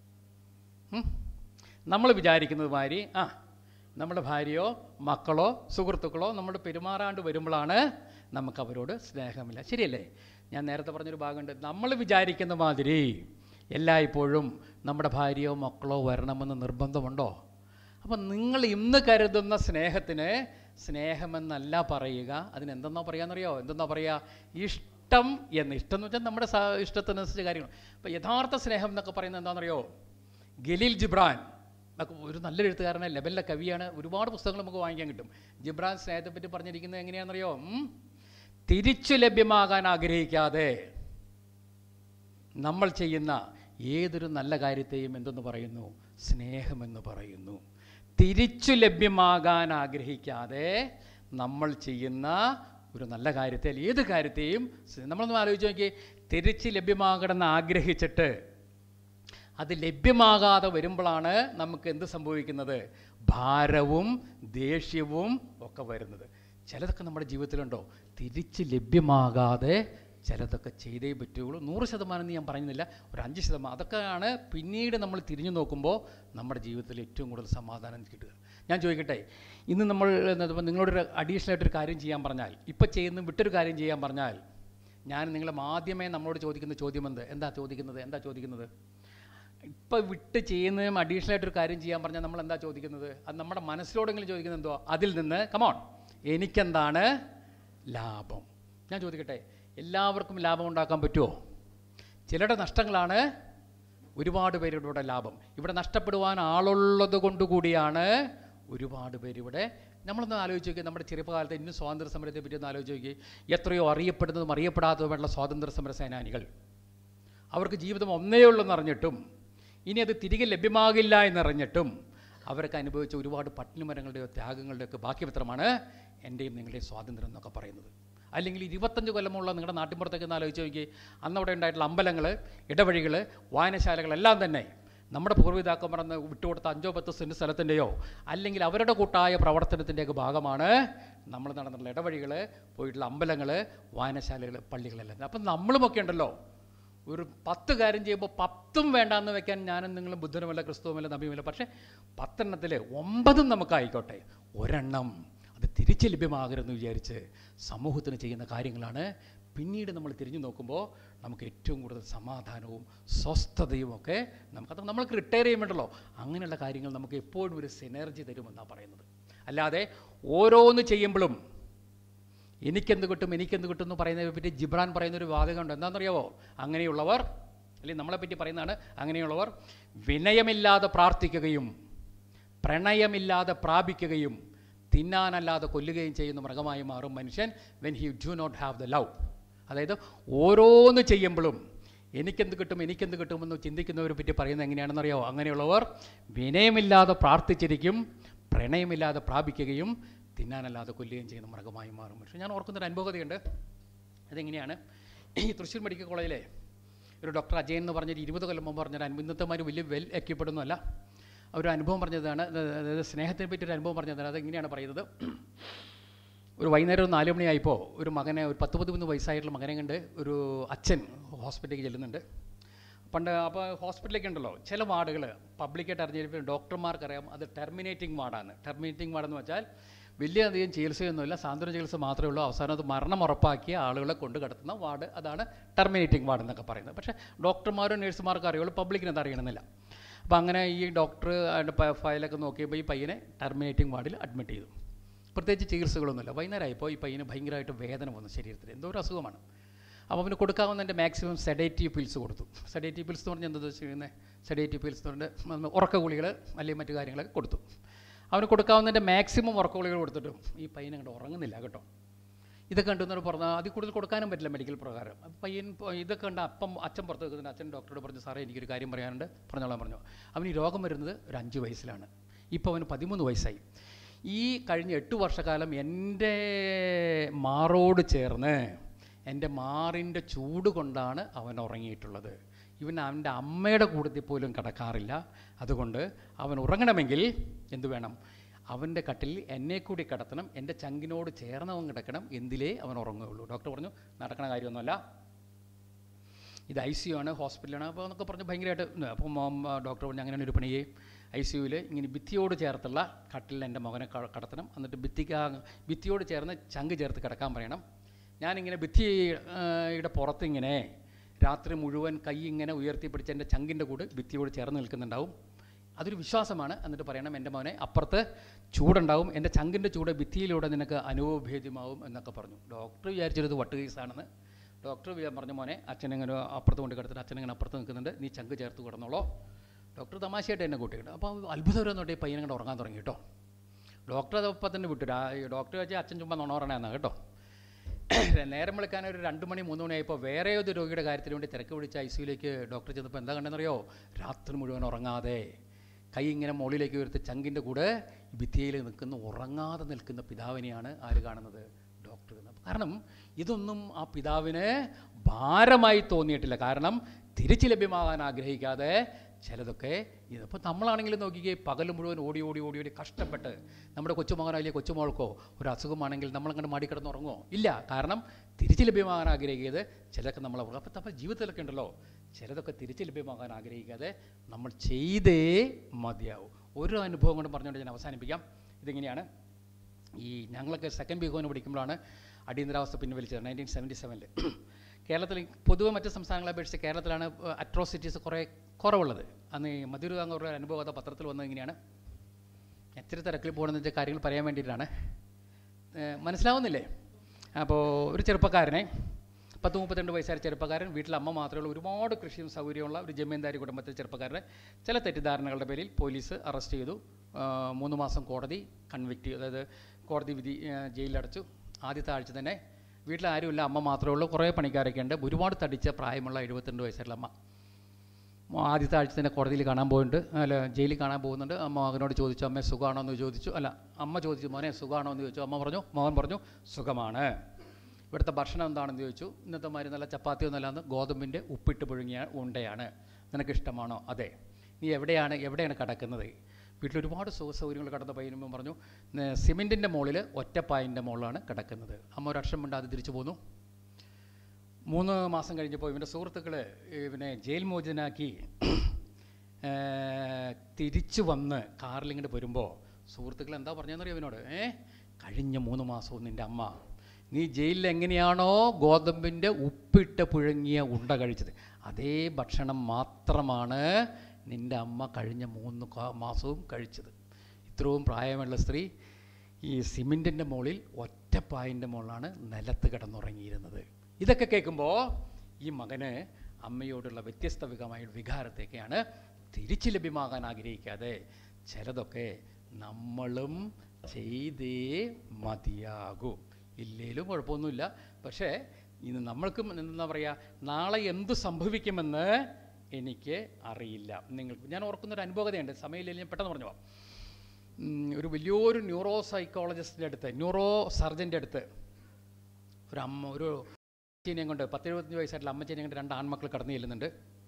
നമ്മൾ വിചാരിക്കുന്നത് മാതിരി ആ നമ്മുടെ ഭാര്യയോ മക്കളോ സുഹൃത്തുക്കളോ നമ്മൾ പെരുമാറാണ്ട് വരുമ്പോഴാണ് നമുക്ക് അവരോട് സ്നേഹമില്ല ശരിയല്ലേ ഞാൻ നേരത്തെ പറഞ്ഞൊരു ഭാഗമുണ്ട് നമ്മൾ വിചാരിക്കുന്ന മാതിരി എല്ലായ്പ്പോഴും നമ്മുടെ ഭാര്യയോ മക്കളോ വരണമെന്ന് നിർബന്ധമുണ്ടോ അപ്പം നിങ്ങൾ ഇന്ന് കരുതുന്ന സ്നേഹത്തിന് സ്നേഹമെന്നല്ല പറയുക അതിനെന്തെന്നാ പറയാന്നറിയോ എന്തെന്നാ പറയുക ഇഷ്ടം എന്ന് ഇഷ്ടം എന്ന് വെച്ചാൽ നമ്മുടെ സ- ഇഷ്ടത്തിനനുസരിച്ച് കാര്യങ്ങൾ അപ്പം യഥാർത്ഥ സ്നേഹം എന്നൊക്കെ പറയുന്നത് എന്താണെന്നറിയോ ഗലീൽ ജിബ്രാൻ ഒക്കെ ഒരു നല്ലൊരു എഴുത്തുകാരനെ ലെവലിലെ കവിയാണ് ഒരുപാട് പുസ്തകങ്ങൾ നമുക്ക് വാങ്ങിക്കാൻ കിട്ടും ജിബ്രാൻ സ്നേഹത്തെപ്പറ്റി പറഞ്ഞിരിക്കുന്നത് എങ്ങനെയാണെന്നറിയോ ഉം? തിരിച്ചു ലഭ്യമാകാൻ ആഗ്രഹിക്കാതെ നമ്മൾ ചെയ്യുന്ന ഏതൊരു നല്ല കാര്യത്തെയും എന്തെന്ന് പറയുന്നു സ്നേഹമെന്ന് പറയുന്നു തിരിച്ചു ലഭ്യമാകാൻ ആഗ്രഹിക്കാതെ നമ്മൾ ചെയ്യുന്ന ഒരു നല്ല കാര്യത്തെ അല്ലെങ്കിൽ ഏത് കാര്യത്തെയും സ്- നമ്മളൊന്ന് ആലോചിച്ച് നോക്കി തിരിച്ച് ലഭ്യമാകണമെന്ന് ആഗ്രഹിച്ചിട്ട് അത് ലഭ്യമാകാതെ വരുമ്പോഴാണ് നമുക്ക് എന്ത് സംഭവിക്കുന്നത് ഭാരവും ദേഷ്യവും ഒക്കെ വരുന്നത് ചിലതൊക്കെ നമ്മുടെ ജീവിതത്തിലുണ്ടോ തിരിച്ച് ലഭ്യമാകാതെ ചിലതൊക്കെ ചെയ്തേ പറ്റുള്ളൂ നൂറ് ശതമാനം എന്ന് ഞാൻ പറയുന്നില്ല ഒരു അഞ്ച് ശതമാനം അതൊക്കെയാണ് പിന്നീട് നമ്മൾ തിരിഞ്ഞു നോക്കുമ്പോൾ നമ്മുടെ ജീവിതത്തിൽ ഏറ്റവും കൂടുതൽ സമാധാനം കിട്ടുക ഞാൻ ചോദിക്കട്ടെ ഇന്ന് നമ്മൾ ഇപ്പം നിങ്ങളോടൊരു അഡീഷണൽ ആയിട്ടൊരു കാര്യം ചെയ്യാൻ പറഞ്ഞാൽ ഇപ്പം ചെയ്യുന്ന വിട്ടൊരു കാര്യം ചെയ്യാൻ പറഞ്ഞാൽ ഞാൻ നിങ്ങളെ ആദ്യമേ നമ്മളോട് ചോദിക്കുന്ന ചോദ്യം എന്ത് എന്താ ചോദിക്കുന്നത് എന്താ ചോദിക്കുന്നത് ഇപ്പം വിട്ട് ചെയ്യുന്നതും അഡീഷണൽ ആയിട്ടൊരു കാര്യം ചെയ്യാൻ പറഞ്ഞാൽ നമ്മൾ എന്താ ചോദിക്കുന്നത് അത് നമ്മുടെ മനസ്സിലോടെങ്കിലും ചോദിക്കുന്നത് എന്തോ അതിൽ നിന്ന് കമോൺ എനിക്കെന്താണ് ലാഭം ഞാൻ ചോദിക്കട്ടെ എല്ലാവർക്കും ലാഭം ഉണ്ടാക്കാൻ പറ്റുമോ ചിലരുടെ നഷ്ടങ്ങളാണ് ഒരുപാട് പേരുടെ ഇവിടെ ലാഭം ഇവിടെ നഷ്ടപ്പെടുവാൻ ആളുള്ളത് കൊണ്ടുകൂടിയാണ് ഒരുപാട് പേര് ഇവിടെ നമ്മളൊന്ന് ആലോചിച്ച് നോക്കി നമ്മുടെ ചെറുപ്പകാലത്ത് ഇന്നും സ്വാതന്ത്ര്യ സമരത്തെ പറ്റി ഒന്ന് ആലോചിച്ച് നോക്കി എത്രയോ അറിയപ്പെടുന്നതും അറിയപ്പെടാത്തതുമായിട്ടുള്ള സ്വാതന്ത്ര്യ സമര സേനാനികൾ അവർക്ക് ജീവിതം ഒന്നേ ഉള്ളൂ എന്നറിഞ്ഞിട്ടും ഇനി അത് തിരികെ ലഭ്യമാകില്ല എന്നറിഞ്ഞിട്ടും അവരൊക്കെ അനുഭവിച്ച ഒരുപാട് പട്ടിണി മരങ്ങളുടെയോ ത്യാഗങ്ങളുടെയൊക്കെ ബാക്കി പത്രമാണ് എൻ്റെയും നിങ്ങളുടെയും സ്വാതന്ത്ര്യം എന്നൊക്കെ പറയുന്നത് അല്ലെങ്കിൽ ഇരുപത്തഞ്ച് കൊല്ലമുള്ള നിങ്ങളുടെ നാട്ടിൻപുറത്തേക്ക് ഒന്ന് ആലോചിച്ച് നോക്കി അന്ന് അവിടെ ഉണ്ടായിട്ടുള്ള അമ്പലങ്ങൾ ഇടവഴികൾ വായനശാലകളെല്ലാം തന്നെ നമ്മുടെ പൂർവ്വപിതാക്കൾ പറഞ്ഞ് വിട്ടുകൊടുത്ത അഞ്ചോ പത്തോ സെൻറ്റ് സ്ഥലത്തിൻ്റെയോ അല്ലെങ്കിൽ അവരുടെ കൂട്ടായ പ്രവർത്തനത്തിൻ്റെയൊക്കെ ഭാഗമാണ് നമ്മൾ നടന്നിട്ടുള്ള ഇടവഴികൾ പോയിട്ടുള്ള അമ്പലങ്ങൾ വായനശാലകൾ പള്ളികളെല്ലാം അപ്പം നമ്മളുമൊക്കെ ഉണ്ടല്ലോ ഒരു പത്ത് കാര്യം ചെയ്യുമ്പോൾ പത്തും വേണ്ടാന്ന് വെക്കാൻ ഞാനും നിങ്ങളും ബുദ്ധനുമല്ല ക്രിസ്തുവുമല്ല നബിയുമല്ല പക്ഷേ പത്തെണ്ണത്തിൽ ഒമ്പതും നമുക്കായിക്കോട്ടെ ഒരെണ്ണം അത് തിരിച്ച് ലഭ്യമാകരുതെന്ന് വിചാരിച്ച് സമൂഹത്തിന് ചെയ്യുന്ന കാര്യങ്ങളാണ് പിന്നീട് നമ്മൾ തിരിഞ്ഞു നോക്കുമ്പോൾ നമുക്ക് ഏറ്റവും കൂടുതൽ സമാധാനവും സ്വസ്ഥതയും ഒക്കെ നമുക്കത് നമ്മൾക്ക് റിട്ടയർ ചെയ്യുമ്പോണ്ടല്ലോ അങ്ങനെയുള്ള കാര്യങ്ങൾ നമുക്ക് എപ്പോഴും ഒരു സിനർജി തരുമെന്നാണ് പറയുന്നത് അല്ലാതെ ഓരോന്ന് ചെയ്യുമ്പോഴും എനിക്കെന്ത് കിട്ടും എനിക്കെന്ത് കിട്ടും എന്ന് പറയുന്നതിനെ പറ്റി ജിബ്രാൻ പറയുന്നൊരു വാദകമുണ്ട് എന്താണെന്നറിയാവോ അങ്ങനെയുള്ളവർ അല്ലെങ്കിൽ നമ്മളെപ്പറ്റി പറയുന്നതാണ് അങ്ങനെയുള്ളവർ വിനയമില്ലാതെ പ്രാർത്ഥിക്കുകയും പ്രണയമില്ലാതെ പ്രാപിക്കുകയും തിന്നാനല്ലാതെ കൊല്ലുകയും ചെയ്യുന്ന മൃഗമായി മാറും മനുഷ്യൻ when he do not have the love അതായത് ഓരോന്ന് ചെയ്യുമ്പോഴും എനിക്കെന്ത് കിട്ടും എനിക്കെന്ത് കിട്ടുമെന്ന് ചിന്തിക്കുന്നവരെ പറ്റി പറയുന്നത് എങ്ങനെയാണെന്നറിയോ അങ്ങനെയുള്ളവർ വിനയമില്ലാതെ പ്രാർത്ഥിച്ചിരിക്കും പ്രണയമില്ലാതെ പ്രാപിക്കുകയും തിന്നാനല്ലാതെ കൊല്ലുകയും ചെയ്യുന്ന മൃഗമായി മാറും പക്ഷേ ഞാൻ ഓർക്കുന്നൊരു അനുഭവതയുണ്ട് അതെങ്ങനെയാണ് ഈ തൃശ്ശൂർ മെഡിക്കൽ കോളേജിലെ ഒരു ഡോക്ടർ അജയൻ എന്ന് പറഞ്ഞൊരു ഇരുപത് കൊല്ലം മുമ്പ് പറഞ്ഞൊരു അനുഭവം ഇന്നത്തെ മാതിരി വലിയ വെൽ എക്യുപ്പെടുന്നല്ല ഒരു അനുഭവം പറഞ്ഞതാണ് അതായത് സ്നേഹത്തിനെ പറ്റി ഒരു അനുഭവം പറഞ്ഞതാണ് അതെങ്ങനെയാണ് പറയുന്നത് ഒരു വൈകുന്നേരം ഒരു നാല് മണിയായപ്പോൾ ഒരു മകനെ ഒരു പത്ത് പതിമൂന്ന് വയസ്സായിട്ടുള്ള മകനെ കണ്ട് ഒരു അച്ഛൻ ഹോസ്പിറ്റലിലേക്ക് ചെല്ലുന്നുണ്ട് പണ്ട് അപ്പോൾ ഹോസ്പിറ്റലിലേക്ക് ഉണ്ടല്ലോ ചില വാർഡുകൾ പബ്ലിക്കായിട്ട് അറിഞ്ഞിരിക്കും ഡോക്ടർമാർക്കറിയാം അത് ടെർമിനേറ്റിംഗ് വാർഡാണ് ടെർമിനേറ്റിംഗ് വാർഡെന്ന് വെച്ചാൽ വലിയ അധികം ചികിത്സയൊന്നുമില്ല സാന്ത്വന ചികിത്സ മാത്രമേ ഉള്ളൂ അവസാനം അത് മരണം ഉറപ്പാക്കിയ ആളുകളെ കൊണ്ട് കിടത്തുന്ന വാർഡ് അതാണ് ടെർമിനേറ്റിംഗ് വാർഡ് എന്നൊക്കെ പറയുന്നത് പക്ഷേ ഡോക്ടർമാരും നഴ്സുമാർക്കും അറിയുള്ളൂ പബ്ലിക്കിന് അത് അറിയണമെന്നില്ല അപ്പോൾ അങ്ങനെ ഈ ഡോക്ടർ അതിൻ്റെ ഫയലൊക്കെ നോക്കിയപ്പോൾ ഈ പയ്യനെ ടെർമിനേറ്റിംഗ് വാർഡിൽ അഡ്മിറ്റ് ചെയ്തു പ്രത്യേകിച്ച് ചികിത്സകളൊന്നുമില്ല വൈകുന്നേരമായപ്പോൾ ഈ പയ്യന് ഭയങ്കരമായിട്ട് വേദന വന്നു ശരീരത്തിൽ എന്തോ ഒരു അസുഖമാണ് അപ്പോൾ അവന് കൊടുക്കാവുന്നതിൻ്റെ മാക്സിമം സെഡേറ്റീവ് പിൽസ് കൊടുത്തു സെഡേറ്റീവ് പിൽസ് എന്ന് പറഞ്ഞാൽ എന്താ ചെയ്യുന്നത് സെഡേറ്റീവ് പിൽസ് എന്ന് പറഞ്ഞാൽ ഉറക്ക ഗുളികൾ അല്ലെങ്കിൽ മറ്റു കാര്യങ്ങളൊക്കെ കൊടുത്തു അവന് കൊടുക്കാവുന്നതിൻ്റെ മാക്സിമം ഉറക്ക ഗുളികൾ കൊടുത്തിട്ടും ഈ പയ്യൻ അങ്ങോട്ട് ഉറങ്ങുന്നില്ല കേട്ടോ ഇതൊക്കെ കണ്ടെന്നോട് പറഞ്ഞാൽ അതിൽ കൂടുതൽ കൊടുക്കാനും പറ്റില്ല മെഡിക്കൽ പ്രകാരം അപ്പം പയ്യൻ ഇപ്പോൾ ഇതൊക്കെ കണ്ട് അപ്പം അച്ഛൻ പുറത്ത് വെക്കുന്നുണ്ട് അച്ഛൻ ഡോക്ടറോട് പറഞ്ഞു സാറേ എനിക്കൊരു കാര്യം പറയാനുണ്ട് പറഞ്ഞോളാൻ പറഞ്ഞു അവന് ഈ രോഗം വരുന്നത് ഒരു അഞ്ച് വയസ്സിലാണ് ഇപ്പോൾ അവന് പതിമൂന്ന് വയസ്സായി ഈ കഴിഞ്ഞ എട്ട് വർഷക്കാലം എൻ്റെ മാറോട് ചേർന്ന് എൻ്റെ മാറിൻ്റെ ചൂട് കൊണ്ടാണ് അവൻ ഉറങ്ങിയിട്ടുള്ളത് ഇവൻ അവൻ്റെ അമ്മയുടെ കൂട്ടത്തിൽ പോലും കിടക്കാറില്ല അതുകൊണ്ട് അവൻ ഉറങ്ങണമെങ്കിൽ എന്തു വേണം അവൻ്റെ കട്ടിലിൽ എന്നെ കൂടി കിടത്തണം എൻ്റെ ചങ്കിനോട് ചേർന്നവൻ കിടക്കണം എന്തിലേ അവൻ ഉറങ്ങുകയുള്ളൂ ഡോക്ടർ പറഞ്ഞു നടക്കണ കാര്യമൊന്നുമല്ല ഇത് ഐ സി യു ആണ് ഹോസ്പിറ്റലാണ് അപ്പോൾ എന്നൊക്കെ പറഞ്ഞ് ഭയങ്കരമായിട്ട് ഇന്ന് അപ്പം ഡോക്ടർ പറഞ്ഞു അങ്ങനെ ഒരു പണിയെ ഐ സി യുവിൽ ഇങ്ങനെ ഭിത്തിയോട് ചേർത്തുള്ള കട്ടിലിൽ എൻ്റെ മകനെ ക- കടത്തണം എന്നിട്ട് ഭിത്തിക്ക് ആ ഭിത്തിയോട് ചേർന്ന് ചങ്ക് ചേർത്ത് കിടക്കാൻ പറയണം ഞാനിങ്ങനെ ഭിത്തി ആ, യുടെ പുറത്തിങ്ങനെ രാത്രി മുഴുവൻ കൈ ഇങ്ങനെ ഉയർത്തിപ്പിടിച്ച് എൻ്റെ ചങ്കിൻ്റെ കൂട് ഭിത്തിയോട് ചേർന്ന് നിൽക്കുന്നുണ്ടാവും അതൊരു വിശ്വാസമാണ് എന്നിട്ട് പറയണം എൻ്റെ മോനെ അപ്പുറത്ത് ചൂടുണ്ടാവും എൻ്റെ ചങ്കിൻ്റെ ചൂട് ഭിത്തിയിലൂടെ നിനക്ക് അനുഭവഭേദ്യമാവും എന്നൊക്കെ പറഞ്ഞു ഡോക്ടർ വിചാരിച്ചത് വട്ട് കേസാണെന്ന് ഡോക്ടർ വിചാ- പറഞ്ഞു മോനെ അച്ഛനിങ്ങനെ അപ്പുറത്ത് കൊണ്ട് കിടത്തിട്ട് അച്ഛനിങ്ങനെ അപ്പുറത്ത് നിൽക്കുന്നുണ്ട് നീ ചങ്ക് ചേർത്ത് കിടന്നോളോ ഡോക്ടർ തമാശയായിട്ട് എന്നെ കൂട്ടിയിട്ട് അപ്പോൾ അത്ഭുതം തൊട്ട് ഈ പയ്യനെ കൂടെ ഉറങ്ങാൻ തുടങ്ങി കേട്ടോ ഡോക്ടർ അത് അപ്പം തന്നെ വിട്ടു രാ- ഡോക്ടർ വെച്ചാൽ അച്ഛൻ ചുമ്മാ നുണ പറയണമെന്നാ കേട്ടോ നേരം വിളിക്കാൻ ഒരു രണ്ട് മണി മൂന്ന് മണിയായപ്പോൾ വേറെ ഒരു രോഗിയുടെ കാര്യത്തിന് വേണ്ടി തിരക്ക് പിടിച്ച് ഐ സിയിലേക്ക് ഡോക്ടർ ചെന്നപ്പോൾ എന്താ കണ്ടെന്നറിയോ രാത്രി മുഴുവൻ ഉറങ്ങാതെ കൈ ഇങ്ങനെ മുകളിലേക്ക് ഉയർത്തി ചങ്കിൻ്റെ കൂടെ ഭിത്തിയിൽ നിൽക്കുന്ന ഉറങ്ങാതെ നിൽക്കുന്ന പിതാവിനെയാണ് ആര് കാണുന്നത് ഡോക്ടർ എന്ന് കാരണം ഇതൊന്നും ആ പിതാവിന് ഭാരമായി തോന്നിയിട്ടില്ല കാരണം തിരിച്ചു ലഭ്യമാകാൻ ആഗ്രഹിക്കാതെ ചിലതൊക്കെ ഇതിപ്പോൾ നമ്മളാണെങ്കിലും നോക്കിക്കേ പകൽ മുഴുവൻ ഓടി ഓടി ഓടി ഓടി കഷ്ടപ്പെട്ട് നമ്മുടെ കൊച്ചുമകനോ അല്ലെങ്കിൽ കൊച്ചുമോൾക്കോ ഒരു അസുഖമാണെങ്കിൽ നമ്മളങ്ങോട്ട് മാടി കിടന്ന് ഉറങ്ങുമോ ഇല്ല കാരണം തിരിച്ചു ലഭ്യമാകാൻ ആഗ്രഹിക്കുന്നത് ചിലതൊക്കെ നമ്മൾ അപ്പോൾ നമ്മുടെ ജീവിതത്തിലൊക്കെ ഉണ്ടല്ലോ ചിലതൊക്കെ തിരിച്ചു ലഭ്യമാകാൻ ആഗ്രഹിക്കാതെ നമ്മൾ ചെയ്തേ മതിയാവും ഒരു അനുഭവം കൊണ്ട് പറഞ്ഞുകൊണ്ട് ഞാൻ അവസാനിപ്പിക്കാം ഇതിങ്ങനെയാണ് ഈ ഞങ്ങളൊക്കെ സെക്കൻഡ് ബി കോന് പഠിക്കുമ്പോഴാണ് അടിയന്തരാവസ്ഥ പിൻവലിച്ചത് നയൻറ്റീൻ സെവൻറ്റി സെവനിൽ കേരളത്തിൽ പൊതുവെ മറ്റ് സംസ്ഥാനങ്ങളെ അപേക്ഷിച്ച് കേരളത്തിലാണ് അട്രോസിറ്റീസ് കുറേ കുറവുള്ളത് അന്ന് ഈ മധുര ഒരു അനുഭവം പത്രത്തിൽ വന്നത് ഇങ്ങനെയാണ് എത്ര തിരക്കിൽ പോകണമെന്ന് വെച്ചാൽ കാര്യങ്ങൾ പറയാൻ വേണ്ടിയിട്ടാണ് ഏഹ് മനസ്സിലാവുന്നില്ലേ അപ്പോൾ ഒരു ചെറുപ്പക്കാരനെ പത്ത് മുപ്പത്തിരണ്ട് വയസ്സായ ചെറുപ്പക്കാരൻ വീട്ടിൽ അമ്മ മാത്രമേ ഉള്ളൂ ഒരുപാട് കൃഷിയും സൗകര്യമുള്ള ഒരു ജമീന്ദാരി കുടുംബത്തിലെ ചെറുപ്പക്കാരനെ ചില തെറ്റിദ്ധാരണകളുടെ പേരിൽ പോലീസ് അറസ്റ്റ് ചെയ്തു ആ, മൂന്ന് മാസം കോടതി കൺവിക്റ്റ് ചെയ്തു അതായത് കോടതി വിധി ആ, ജയിലിലടച്ചു ആദ്യത്തെ ആഴ്ച തന്നെ വീട്ടിൽ ആരുമില്ല അമ്മ മാത്രമേ ഉള്ളൂ കുറേ പണിക്കാരൊക്കെ ഉണ്ട് ഒരുപാട് തടിച്ച പ്രായമുള്ള എഴുപത്തിരണ്ട് വയസ്സുള്ള അമ്മ ആദ്യത്തെ ആഴ്ച തന്നെ കോടതിയിൽ കാണാൻ പോയിട്ടുണ്ട് അല്ല ജയിലിൽ കാണാൻ പോകുന്നുണ്ട് അമ്മ മകനോട് ചോദിച്ചു അമ്മ സുഖമാണോ എന്ന് ചോദിച്ചു അല്ല അമ്മ ചോദിച്ചു മോനെ സുഖമാണോ എന്ന് ചോദിച്ചു അമ്മ പറഞ്ഞു മോഹൻ പറഞ്ഞു സുഖമാണ് ഇവിടുത്തെ ഭക്ഷണം എന്താണെന്ന് ചോദിച്ചു ഇന്നത്തെ മാതിരി നല്ല ചപ്പാത്തി ഒന്നല്ലാന്ന് ഗോതമ്പിൻ്റെ ഉപ്പിട്ട് പുഴുങ്ങിയ ഉണ്ടയാണ് നിനക്ക് ഇഷ്ടമാണോ അതെ നീ എവിടെയാണ് എവിടെയാണ് കിടക്കുന്നത് വീട്ടിൽ ഒരുപാട് സുഖ സൗകര്യങ്ങൾ കിടന്ന പയ്യനും പറഞ്ഞു സിമെൻറ്റിൻ്റെ മുകളിൽ ഒറ്റപ്പായിൻ്റെ മുകളിലാണ് കിടക്കുന്നത് അമ്മ ഒരു അക്ഷരം കൊണ്ട് അത് തിരിച്ചു പോന്നു മൂന്ന് മാസം കഴിഞ്ഞപ്പോൾ ഇവൻ്റെ സുഹൃത്തുക്കൾ ഇവനെ ജയിൽ മോചനാക്കി ഏർ, തിരിച്ചു വന്ന് കാറിൽ ഇങ്ങോട്ട് വരുമ്പോൾ സുഹൃത്തുക്കൾ എന്താ പറഞ്ഞതെന്നറിയോ ഇവനോട് ഏ കഴിഞ്ഞ മൂന്ന് മാസവും നിൻ്റെ അമ്മ നീ ജയിലിൽ എങ്ങനെയാണോ ഗോതമ്പിൻ്റെ ഉപ്പിട്ട് പുഴുങ്ങിയ ഉണ്ട കഴിച്ചത് അതേ ഭക്ഷണം മാത്രമാണ് നിൻ്റെ അമ്മ കഴിഞ്ഞ മൂന്ന് കാ- മാസവും കഴിച്ചത് ഇത്രയും പ്രായമുള്ള സ്ത്രീ ഈ സിമെൻറ്റിൻ്റെ മുകളിൽ ഒറ്റപ്പായിൻ്റെ മുകളിലാണ് നിലത്ത് കിടന്നുറങ്ങിയിരുന്നത് ഇതൊക്കെ കേൾക്കുമ്പോൾ ഈ മകന് അമ്മയോടുള്ള വ്യത്യസ്ത വിധമായ വികാരത്തേക്കാണ് തിരിച്ചു ലഭ്യമാകാൻ ആഗ്രഹിക്കാതെ ചിലതൊക്കെ നമ്മളും ചെയ്തേ മതിയാകൂ ഇല്ലേലും കുഴപ്പമൊന്നുമില്ല പക്ഷേ ഇത് നമ്മൾക്കും എന്താ പറയുക നാളെ എന്ത് സംഭവിക്കുമെന്ന് എനിക്ക് അറിയില്ല നിങ്ങൾ ഞാൻ ഓർക്കുന്നൊരു അനുഭവതയുണ്ട് സമയമില്ലെങ്കിൽ ഞാൻ പെട്ടെന്ന് പറഞ്ഞു പോവാം ഉം, ഒരു വലിയൊരു ന്യൂറോ സൈക്കോളജിസ്റ്റിൻ്റെ അടുത്ത് ന്യൂറോ സർജൻ്റെ അടുത്ത് ഒരു അമ്മ ഒരു അമ്മച്ചീനെയും കൊണ്ട് പത്തിരുപത്തഞ്ച് വയസ്സായിട്ടുള്ള അമ്മച്ചീനെയും കൊണ്ട് രണ്ട് ആൺമക്കൾ കടന്നു ചെല്ലുന്നുണ്ട്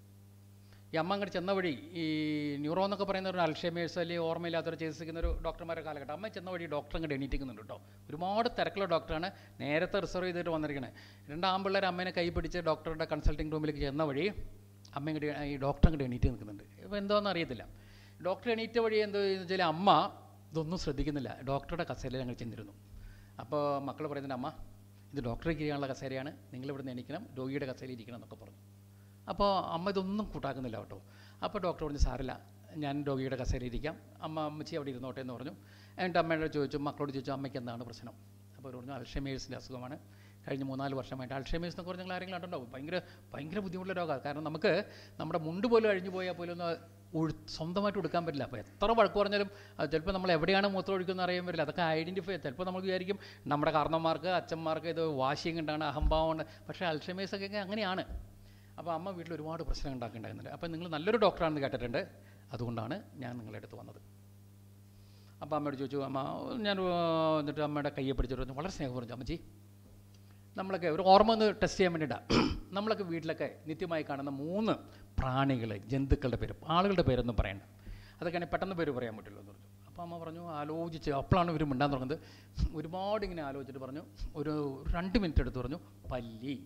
ഈ അമ്മ അങ്ങോട്ട് ചെന്ന വഴി ഈ ന്യൂറോ എന്നൊക്കെ പറയുന്ന ഒരു അൽഷേമേഴ്സ് അല്ലെങ്കിൽ ഓർമ്മയില്ലാത്തവരെ ചികിത്സിക്കുന്ന ഒരു ഡോക്ടർമാരുടെ കാലഘട്ടം അമ്മ ചെന്ന വഴി ഡോക്ടർ അങ്ങോട്ട് എണീറ്റിക്കുന്നുണ്ട് കേട്ടോ ഒരുപാട് തിരക്കുള്ള ഡോക്ടറാണ് നേരത്തെ റിസർവ് ചെയ്തിട്ട് വന്നിരിക്കുന്നത് രണ്ട് ആമ്പിള്ളേർ അമ്മേനെ കൈ പിടിച്ച് ഡോക്ടറുടെ കൺസൾട്ടിംഗ് റൂമിലേക്ക് ചെന്ന വഴി അമ്മ ഇങ്ങോട്ട് ഈ ഡോക്ടർ അങ്ങോട്ട് എണീറ്റ് നിൽക്കുന്നുണ്ട് ഇപ്പോൾ എന്താണെന്ന് അറിയത്തില്ല ഡോക്ടർ എണീറ്റ വഴി എന്തോ വെച്ചാൽ അമ്മ ഇതൊന്നും ശ്രദ്ധിക്കുന്നില്ല ഡോക്ടറുടെ കസേരയിൽ ഞങ്ങൾ ചെന്നിരുന്നു അപ്പോൾ മക്കൾ പറയുന്നുണ്ട് അമ്മ ഇത് ഡോക്ടർക്ക് ഇരിക്കാനുള്ള കസേരയാണ് നിങ്ങൾ ഇവിടുന്ന് എണീക്കണം രോഗിയുടെ കസേരയിൽ ഇരിക്കണം എന്നൊക്കെ പറഞ്ഞു അപ്പോൾ അമ്മ ഇതൊന്നും കൂട്ടാക്കുന്നില്ല കേട്ടോ അപ്പോൾ ഡോക്ടർ പറഞ്ഞു സാറില്ല ഞാൻ രോഗിയുടെ കസേരയിൽ ഇരിക്കാം അമ്മ അമ്മച്ചി അവിടെ ഇരുന്നോട്ടെ എന്ന് പറഞ്ഞു എന്നിട്ട് അമ്മയോട് ചോദിച്ചു മക്കളോട് ചോദിച്ചു അമ്മയ്ക്ക് എന്താണ് പ്രശ്നം അപ്പോൾ അവർ പറഞ്ഞു അൽഷമേഴ്സിൻ്റെ അസുഖമാണ് കഴിഞ്ഞ മൂന്നാല് വർഷമായിട്ട് അൽഷമേഴ്സ് എന്നൊക്കെ പറഞ്ഞാൽ നിങ്ങൾ ആരെങ്കിലും കണ്ടുണ്ടാവും ഭയങ്കര ഭയങ്കര ബുദ്ധിമുട്ടുള്ള രോഗമാണ് കാരണം നമുക്ക് നമ്മുടെ മുണ്ട് പോലും അഴിഞ്ഞു പോയാൽ പോലും ഒന്ന് ഒഴു സ്വന്തമായിട്ട് എടുക്കാൻ പറ്റില്ല അപ്പോൾ എത്ര വഴക്ക് പറഞ്ഞാലും അത് ചിലപ്പോൾ നമ്മൾ എവിടെയാണ് മൂത്രം ഒഴിക്കുന്നത് അറിയാൻ പറ്റില്ല അതൊക്കെ ഐഡൻറ്റിഫൈ ചിലപ്പോൾ നമുക്ക് വിചാരിക്കും നമ്മുടെ കാരണന്മാർക്ക് അച്ഛന്മാർക്ക് ഇത് വാശിയും കൊണ്ടാണ് അഹംഭാവമാണ് പക്ഷേ അൽഷമേഴ്സ് ഒക്കെ അങ്ങനെയാണ് അപ്പോൾ അമ്മ വീട്ടിൽ ഒരുപാട് പ്രശ്നം ഉണ്ടാക്കിയിട്ടുണ്ടായിരുന്നുണ്ട് അപ്പോൾ നിങ്ങൾ നല്ലൊരു ഡോക്ടറാണെന്ന് കേട്ടിട്ടുണ്ട് അതുകൊണ്ടാണ് ഞാൻ നിങ്ങളുടെ അടുത്ത് വന്നത് അപ്പോൾ അമ്മയോട് ചോദിച്ചു അമ്മ ഞാൻ ആ, എന്നിട്ട് അമ്മയുടെ കയ്യെ പിടിച്ചിട്ട് പറഞ്ഞു വളരെ സ്നേഹം പറഞ്ഞു അമ്മച്ചി നമ്മളൊക്കെ ഒരു ഓർമ്മ ഒന്ന് ടെസ്റ്റ് ചെയ്യാൻ വേണ്ടിയിട്ടാണ് നമ്മളൊക്കെ വീട്ടിലൊക്കെ നിത്യമായി കാണുന്ന മൂന്ന് പ്രാണികൾ ജന്തുക്കളുടെ പേര് ആളുകളുടെ പേരൊന്നും പറയണ്ട അതൊക്കെയാണെങ്കിൽ പെട്ടെന്ന് പേര് പറയാൻ പറ്റുള്ളൂ എന്ന് പറഞ്ഞു അപ്പോൾ അമ്മ പറഞ്ഞു ആലോചിച്ച് അപ്പോഴാണ് ഇവർ മിണ്ടാൻ തുടങ്ങുന്നത് ഒരുപാട് ഇങ്ങനെ ആലോചിച്ചിട്ട് പറഞ്ഞു ഒരു രണ്ട് മിനിറ്റ് എടുത്ത് പറഞ്ഞു പല്ലി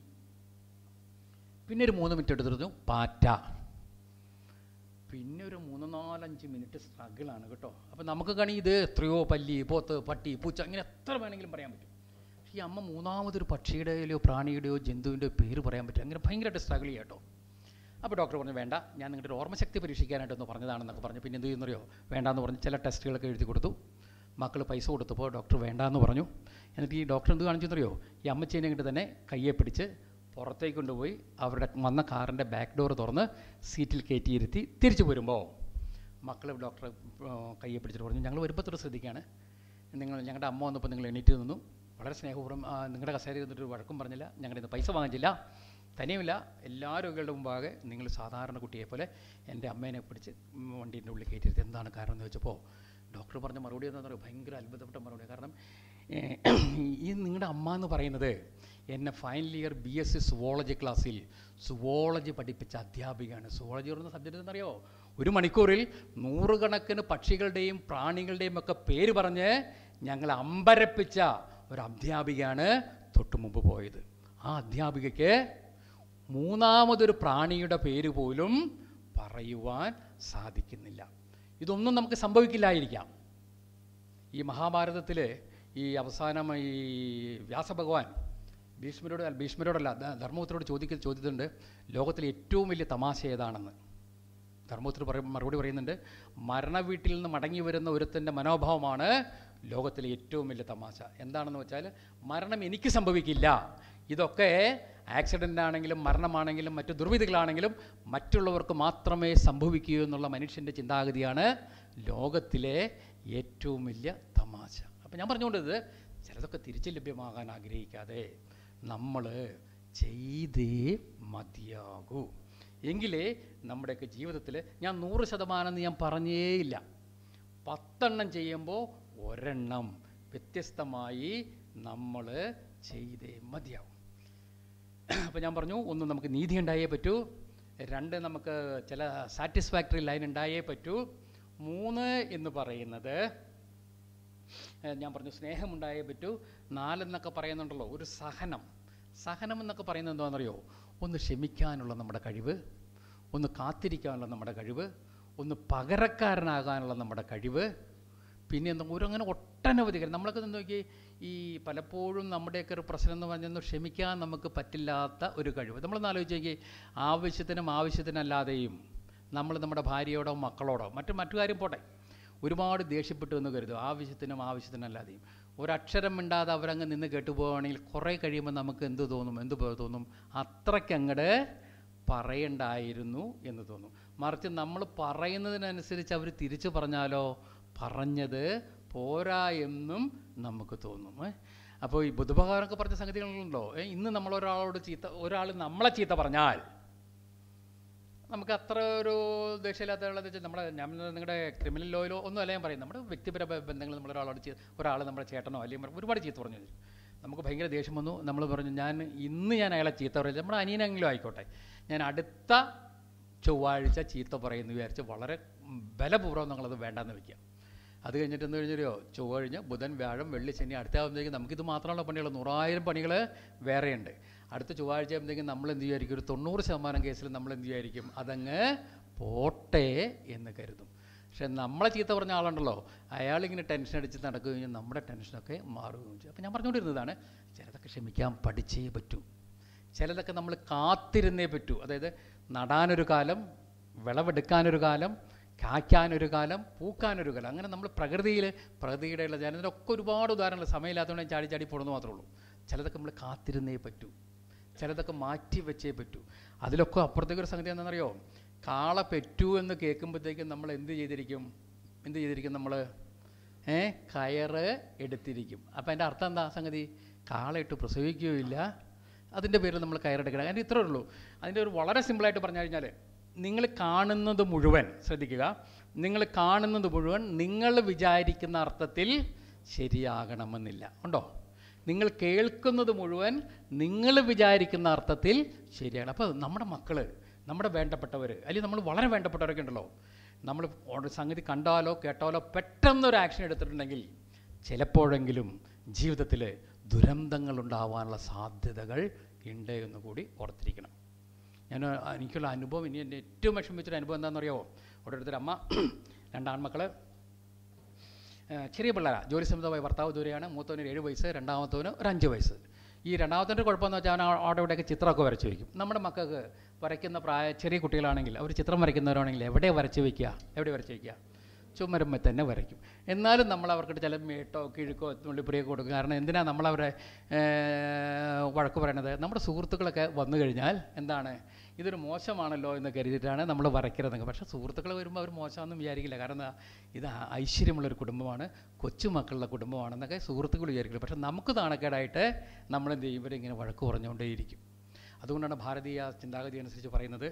പിന്നെ ഒരു മൂന്ന് മിനിറ്റ് എടുത്ത് പറഞ്ഞു പാറ്റ പിന്നെ ഒരു മൂന്ന് നാലഞ്ച് മിനിറ്റ് സ്ട്രഗിളാണ് കേട്ടോ അപ്പോൾ നമുക്ക് കാണി ഇത് എത്രയോ പല്ലി പോത്ത് പട്ടി പൂച്ച ഇങ്ങനെ എത്ര വേണമെങ്കിലും പറയാൻ പറ്റും പക്ഷേ ഈ അമ്മ മൂന്നാമതൊരു പക്ഷിയുടെയോ പ്രാണിയുടെയോ ജന്തുവിൻ്റെയോ പേര് പറയാൻ പറ്റും അങ്ങനെ ഭയങ്കരമായിട്ട് സ്ട്രഗിൾ ചെയ്യാം കേട്ടോ അപ്പോൾ ഡോക്ടർ പറഞ്ഞു വേണ്ട ഞാൻ നിങ്ങളുടെ ഒരു ഓർമ്മശക്തി പരീക്ഷിക്കാനായിട്ടൊന്ന് പറഞ്ഞതാണെന്നൊക്കെ പറഞ്ഞു പിന്നെ എന്ത് ചെയ്യുന്നറിയോ വേണ്ടാന്ന് പറഞ്ഞ് ചില ടെസ്റ്റുകളൊക്കെ എഴുതി കൊടുത്തു മക്കൾ പൈസ കൊടുത്തപ്പോൾ ഡോക്ടർ വേണ്ടാന്ന് പറഞ്ഞു എന്നിട്ട് ഈ ഡോക്ടർ എന്ത് കാണിച്ചെന്നറിയോ ഈ അമ്മച്ചേനെ കൊണ്ട് തന്നെ കയ്യെ പിടിച്ച് പുറത്തേക്ക് കൊണ്ടുപോയി അവരുടെ വന്ന കാറിൻ്റെ ബാക്ക് ഡോർ തുറന്ന് സീറ്റിൽ കയറ്റിയിരുത്തി തിരിച്ചു വരുമ്പോൾ മക്കൾ ഡോക്ടറെ ആ, കയ്യെ പിടിച്ചിട്ട് പറഞ്ഞു ഞങ്ങൾ വരുമ്പോൾ തൊട്ട് ശ്രദ്ധിക്കുകയാണ് നിങ്ങൾ ഞങ്ങളുടെ അമ്മ വന്നപ്പോൾ നിങ്ങൾ എണീറ്റ് നിന്നു വളരെ സ്നേഹപൂർവ്വം ആ, നിങ്ങളുടെ കസേരയിൽ നിന്നിട്ട് ഒരു വഴക്കും പറഞ്ഞില്ല ഞങ്ങളുടെ ഇന്ന് പൈസ വാങ്ങിച്ചില്ല തന്നെയുമില്ല എല്ലാ രോഗികളുടെ മുമ്പാകെ നിങ്ങൾ സാധാരണ കുട്ടിയെ പോലെ എൻ്റെ അമ്മേനെ പിടിച്ച് വണ്ടീൻ്റെ ഉള്ളിൽ കയറ്റിയിരുത്തി എന്താണ് കാരണം എന്ന് ചോദിച്ചപ്പോൾ ഡോക്ടർ പറഞ്ഞ മറുപടി എന്താണെന്ന് പറയുക ഭയങ്കര അത്ഭുതപ്പെട്ട മറുപടി കാരണം ഏഹ്, ഈ നിങ്ങളുടെ അമ്മ എന്ന് പറയുന്നത് എന്നെ final year B S C zoology ക്ലാസ്സിൽ സുവോളജി പഠിപ്പിച്ച അധ്യാപികയാണ് സുവോളജി പറയുന്ന സബ്ജക്റ്റ് എന്നറിയോ ഒരു മണിക്കൂറിൽ നൂറുകണക്കിന് പക്ഷികളുടെയും പ്രാണികളുടെയും ഒക്കെ പേര് പറഞ്ഞ് ഞങ്ങളെ അമ്പരപ്പിച്ച ഒരു അധ്യാപികയാണ് തൊട്ടു മുമ്പ് പോയത് ആ അധ്യാപികയ്ക്ക് മൂന്നാമതൊരു പ്രാണിയുടെ പേര് പോലും പറയുവാൻ സാധിക്കുന്നില്ല ഇതൊന്നും നമുക്ക് സംഭവിക്കില്ലായിരിക്കാം ഈ മഹാഭാരതത്തിൽ ഈ അവസാനം ഈ വ്യാസഭഗവാൻ ഭീഷ്മരോട് അല്ല, ഭീഷ്മരോടല്ല ധ- ധർമ്മപുത്രരോട് ചോദിക്കുന്ന ചോദ്യത്തിലുണ്ട് ലോകത്തിലെ ഏറ്റവും വലിയ തമാശ ഏതാണെന്ന് ധർമ്മപുത്ര പറയും മറുപടി പറയുന്നുണ്ട് മരണവീട്ടിൽ നിന്ന് മടങ്ങി വരുന്ന ഒരുത്തൻ്റെ മനോഭാവമാണ് ലോകത്തിലെ ഏറ്റവും വലിയ തമാശ എന്താണെന്ന് വെച്ചാൽ മരണം എനിക്ക് സംഭവിക്കില്ല ഇതൊക്കെ ആക്സിഡൻ്റ് ആണെങ്കിലും മരണമാണെങ്കിലും മറ്റു ദുർവിധികളാണെങ്കിലും മറ്റുള്ളവർക്ക് മാത്രമേ സംഭവിക്കൂ എന്നുള്ള മനുഷ്യൻ്റെ ചിന്താഗതിയാണ് ലോകത്തിലെ ഏറ്റവും വലിയ തമാശ അപ്പം ഞാൻ പറഞ്ഞുകൊണ്ടത് ചിലതൊക്കെ തിരിച്ച് ലഭ്യമാകാൻ ആഗ്രഹിക്കാതെ നമ്മൾ ചെയ്തേ മതിയാകൂ എങ്കിലേ നമ്മുടെയൊക്കെ ജീവിതത്തിൽ ഞാൻ നൂറ് ശതമാനം എന്ന് ഞാൻ പറഞ്ഞേയില്ല പത്തെണ്ണം ചെയ്യുമ്പോൾ ഒരെണ്ണം വ്യത്യസ്തമായി നമ്മൾ ചെയ്തേ മതിയാവും അപ്പോൾ ഞാൻ പറഞ്ഞു ഒന്ന് നമുക്ക് നീതി ഉണ്ടായേ പറ്റൂ രണ്ട് നമുക്ക് ചില സാറ്റിസ്ഫാക്ടറി ലൈൻ ഉണ്ടായേ പറ്റൂ മൂന്ന് എന്ന് പറയുന്നത് ഏഹ് ഞാൻ പറഞ്ഞു സ്നേഹമുണ്ടായേ പറ്റൂ നാലെന്നൊക്കെ പറയുന്നുണ്ടല്ലോ ഒരു സഹനം സഹനം എന്നൊക്കെ പറയുന്നത് എന്താണെന്നറിയോ ഒന്ന് ക്ഷമിക്കാനുള്ള നമ്മുടെ കഴിവ് ഒന്ന് കാത്തിരിക്കാനുള്ള നമ്മുടെ കഴിവ് ഒന്ന് പകരക്കാരനാകാനുള്ള നമ്മുടെ കഴിവ് പിന്നെ എന്താ ഒരു അങ്ങനെ ഒട്ടനവധി കാര്യം നമ്മളൊക്കെ നിന്ന് നോക്കി ഈ പലപ്പോഴും നമ്മുടെയൊക്കെ ഒരു പ്രശ്നം എന്ന് പറഞ്ഞാൽ ക്ഷമിക്കാൻ നമുക്ക് പറ്റില്ലാത്ത ഒരു കഴിവ് നമ്മളൊന്ന് ആലോചിച്ച് നോക്കി ആവശ്യത്തിനും ആവശ്യത്തിനല്ലാതെയും നമ്മൾ നമ്മുടെ ഭാര്യയോടോ മക്കളോടോ മറ്റു മറ്റു കാര്യം പോട്ടെ ഒരുപാട് ദേഷ്യപ്പെട്ടു എന്ന് കരുതും ആവശ്യത്തിനും ആവശ്യത്തിനല്ലാതെയും ഒരക്ഷരം മിണ്ടാതെ അവരങ്ങ് നിന്ന് കേട്ടുപോവുകയാണെങ്കിൽ കുറേ കഴിയുമ്പോൾ നമുക്ക് എന്ത് തോന്നും എന്ത് പോ- തോന്നും അത്രയ്ക്കങ്ങട് പറയണ്ടായിരുന്നു എന്ന് തോന്നും മറിച്ച് നമ്മൾ പറയുന്നതിനനുസരിച്ച് അവർ തിരിച്ചു പറഞ്ഞാലോ പറഞ്ഞത് പോരാ എന്നും നമുക്ക് തോന്നും ഏ? അപ്പോൾ ഈ ബുദ്ധഭഗവാനൊക്കെ പറഞ്ഞ സംഗതികളുണ്ടല്ലോ ഏ, ഇന്ന് നമ്മൾ ഒരാളോട് ചീത്ത ഒരാൾ നമ്മളെ ചീത്ത പറഞ്ഞാൽ നമുക്ക് അത്ര ഒരു ദേഷ്യമില്ലാത്തത് വെച്ചാൽ നമ്മുടെ ഞാൻ നിങ്ങളുടെ ക്രിമിനൽ ലോയിലോ ഒന്നും അല്ല ഞാൻ പറയും നമ്മുടെ വ്യക്തിപര ബ- ബന്ധങ്ങൾ നമ്മൾ ഒരാളോട് ചീ- ഒരാൾ നമ്മുടെ ചേട്ടനോ അല്ലെങ്കിൽ ഒരുപാട് ചീത്ത പറഞ്ഞു നമുക്ക് ഭയങ്കര ദേഷ്യം വന്നു നമ്മൾ പറഞ്ഞു ഞാൻ ഇന്ന് ഞാൻ അയാളെ ചീത്ത പറയില്ല നമ്മുടെ അനിയനെങ്കിലും ആയിക്കോട്ടെ ഞാൻ അടുത്ത ചൊവ്വാഴ്ച ചീത്ത പറയുന്നു വിചാരിച്ച് വളരെ ഉം, ബലപൂർവ്വം നമ്മളത് വേണ്ടാന്ന് വെക്കുക അത് കഴിഞ്ഞിട്ട് എന്ന് കഴിഞ്ഞൊരു ചൊവ്വ കഴിഞ്ഞ് ബുധൻ വ്യാഴം വെള്ളി ശനി അടുത്ത ആകുമ്പോഴത്തേക്കും നമുക്കിത് മാത്രമുള്ള പണികൾ നൂറായിരം പണികൾ വേറെയുണ്ട് അടുത്ത ചൊവ്വാഴ്ച ആകുമ്പോഴത്തേക്കും നമ്മൾ എന്ത് ചെയ്യുമായിരിക്കും ഒരു തൊണ്ണൂറ് ശതമാനം കേസിൽ നമ്മൾ എന്ത് ചെയ്യുമായിരിക്കും അതങ്ങ് പോട്ടെ എന്ന് കരുതും പക്ഷെ നമ്മളെ ചീത്ത പറഞ്ഞ ആളുണ്ടല്ലോ അയാളിങ്ങനെ ടെൻഷൻ അടിച്ച് നടക്കുകയും നമ്മുടെ ടെൻഷനൊക്കെ മാറുകയും ചെയ്യും അപ്പോൾ ഞാൻ പറഞ്ഞുകൊണ്ടിരുന്നതാണ് ചിലതൊക്കെ ക്ഷമിക്കാൻ പഠിച്ചേ പറ്റൂ ചിലതൊക്കെ നമ്മൾ കാത്തിരുന്നേ പറ്റൂ അതായത് നടാനൊരു കാലം വിളവെടുക്കാനൊരു കാലം കായ്ക്കാനൊരു കാലം പൂക്കാനൊരു കാലം അങ്ങനെ നമ്മൾ പ്രകൃതിയിൽ പ്രകൃതിയുടെ ഉള്ള ജനത്തിനൊക്കെ ഒരുപാട് ഉദാഹരണങ്ങൾ സമയമില്ലാത്തതുകൊണ്ട് ഞാൻ ചാടി ചാടി പോണെന്ന് മാത്രമേ ഉള്ളൂ ചിലതൊക്കെ നമ്മൾ കാത്തിരുന്നേ പറ്റൂ ചിലതൊക്കെ മാറ്റി വെച്ചേ പറ്റൂ അതിലൊക്കെ അപ്പുറത്തേക്ക് ഒരു സംഗതി എന്താണെന്നറിയോ കാള പെറ്റു എന്ന് കേൾക്കുമ്പോഴത്തേക്കും നമ്മൾ എന്ത് ചെയ്തിരിക്കും എന്ത് ചെയ്തിരിക്കും നമ്മൾ ഏ കയറ് എടുത്തിരിക്കും അപ്പോൾ അതിൻ്റെ അർത്ഥം എന്താ സംഗതി കാളയിട്ട് പ്രസവിക്കുകയില്ല അതിൻ്റെ പേരിൽ നമ്മൾ കയറെടുക്കണം അതിൻ്റെ ഇത്രേ ഉള്ളൂ അതിൻ്റെ ഒരു വളരെ സിമ്പിളായിട്ട് പറഞ്ഞു കഴിഞ്ഞാൽ നിങ്ങൾ കാണുന്നത് മുഴുവൻ ശ്രദ്ധിക്കുക നിങ്ങൾ കാണുന്നത് മുഴുവൻ നിങ്ങൾ വിചാരിക്കുന്ന അർത്ഥത്തിൽ ശരിയാകണമെന്നില്ല ഉണ്ടോ നിങ്ങൾ കേൾക്കുന്നത് മുഴുവൻ നിങ്ങൾ വിചാരിക്കുന്ന അർത്ഥത്തിൽ ശരിയാണ് അപ്പോൾ നമ്മുടെ മക്കൾ നമ്മുടെ വേണ്ടപ്പെട്ടവർ അല്ലെങ്കിൽ നമ്മൾ വളരെ വേണ്ടപ്പെട്ടവരൊക്കെ ഉണ്ടല്ലോ നമ്മൾ ഒരു സംഗതി കണ്ടാലോ കേട്ടാലോ പെട്ടെന്നൊരു ആക്ഷൻ എടുത്തിട്ടുണ്ടെങ്കിൽ ചിലപ്പോഴെങ്കിലും ജീവിതത്തിൽ ദുരന്തങ്ങൾ ഉണ്ടാവാനുള്ള സാധ്യതകൾ ഉണ്ട് എന്ന് കൂടി ഓർത്തിരിക്കണം ഞാൻ എനിക്കുള്ള അനുഭവം ഇനി എൻ്റെ ഏറ്റവും വിഷമിച്ചൊരു അനുഭവം എന്താണെന്നറിയാമോ ഓരോരുത്തർ അമ്മ രണ്ടാൺമക്കൾ ചെറിയ പിള്ളേരാണ് ജോലി സംബന്ധമായ ഭർത്താവ് ദൂരെയാണ് മൂത്തവന് ഒരു ഏഴ് വയസ്സ് രണ്ടാമത്തവന് ഒരു അഞ്ച് വയസ്സ് ഈ രണ്ടാമത്തെ കുഴപ്പമെന്ന് വെച്ചാൽ അവൻ ആ- അവിടെ ഇവിടെയൊക്കെ ചിത്രമൊക്കെ വരച്ച് വയ്ക്കും നമ്മുടെ മക്കൾക്ക് വരയ്ക്കുന്ന പ്രായ ചെറിയ കുട്ടികളാണെങ്കിൽ അവർ ചിത്രം വരയ്ക്കുന്നവരാണെങ്കിൽ എവിടെ വരച്ച് വയ്ക്കുക എവിടെ വരച്ച് വയ്ക്കുക ചുമരുമ്മ തന്നെ വരയ്ക്കും എന്നാലും നമ്മൾ അവർക്ക് ചില മേട്ടോ കിഴുക്കോ നുള്ളിപ്പുരിയൊക്കെ കൊടുക്കും കാരണം എന്തിനാണ് നമ്മളവരെ ഏർ, വഴക്ക് പറയണത് നമ്മുടെ സുഹൃത്തുക്കളൊക്കെ വന്നു കഴിഞ്ഞാൽ എന്താണ് ഇതൊരു മോശമാണല്ലോ എന്ന് കരുതിയിട്ടാണ് നമ്മൾ വരയ്ക്കരുതെങ്കിൽ പക്ഷേ സുഹൃത്തുക്കൾ വരുമ്പോൾ അവർ മോശമാണെന്നും വിചാരിക്കില്ല കാരണം എന്താ ഇത് ഐശ്വര്യമുള്ളൊരു കുടുംബമാണ് കൊച്ചുമക്കളുടെ കുടുംബമാണെന്നൊക്കെ സുഹൃത്തുക്കൾ വിചാരിക്കില്ല പക്ഷേ നമുക്ക് നാണക്കേടായിട്ട് നമ്മളെന്ത് ചെയ്യും ഇവരിങ്ങനെ വഴക്ക് പറഞ്ഞുകൊണ്ടേയിരിക്കും അതുകൊണ്ടാണ് ഭാരതീയ ചിന്താഗതി അനുസരിച്ച് പറയുന്നത്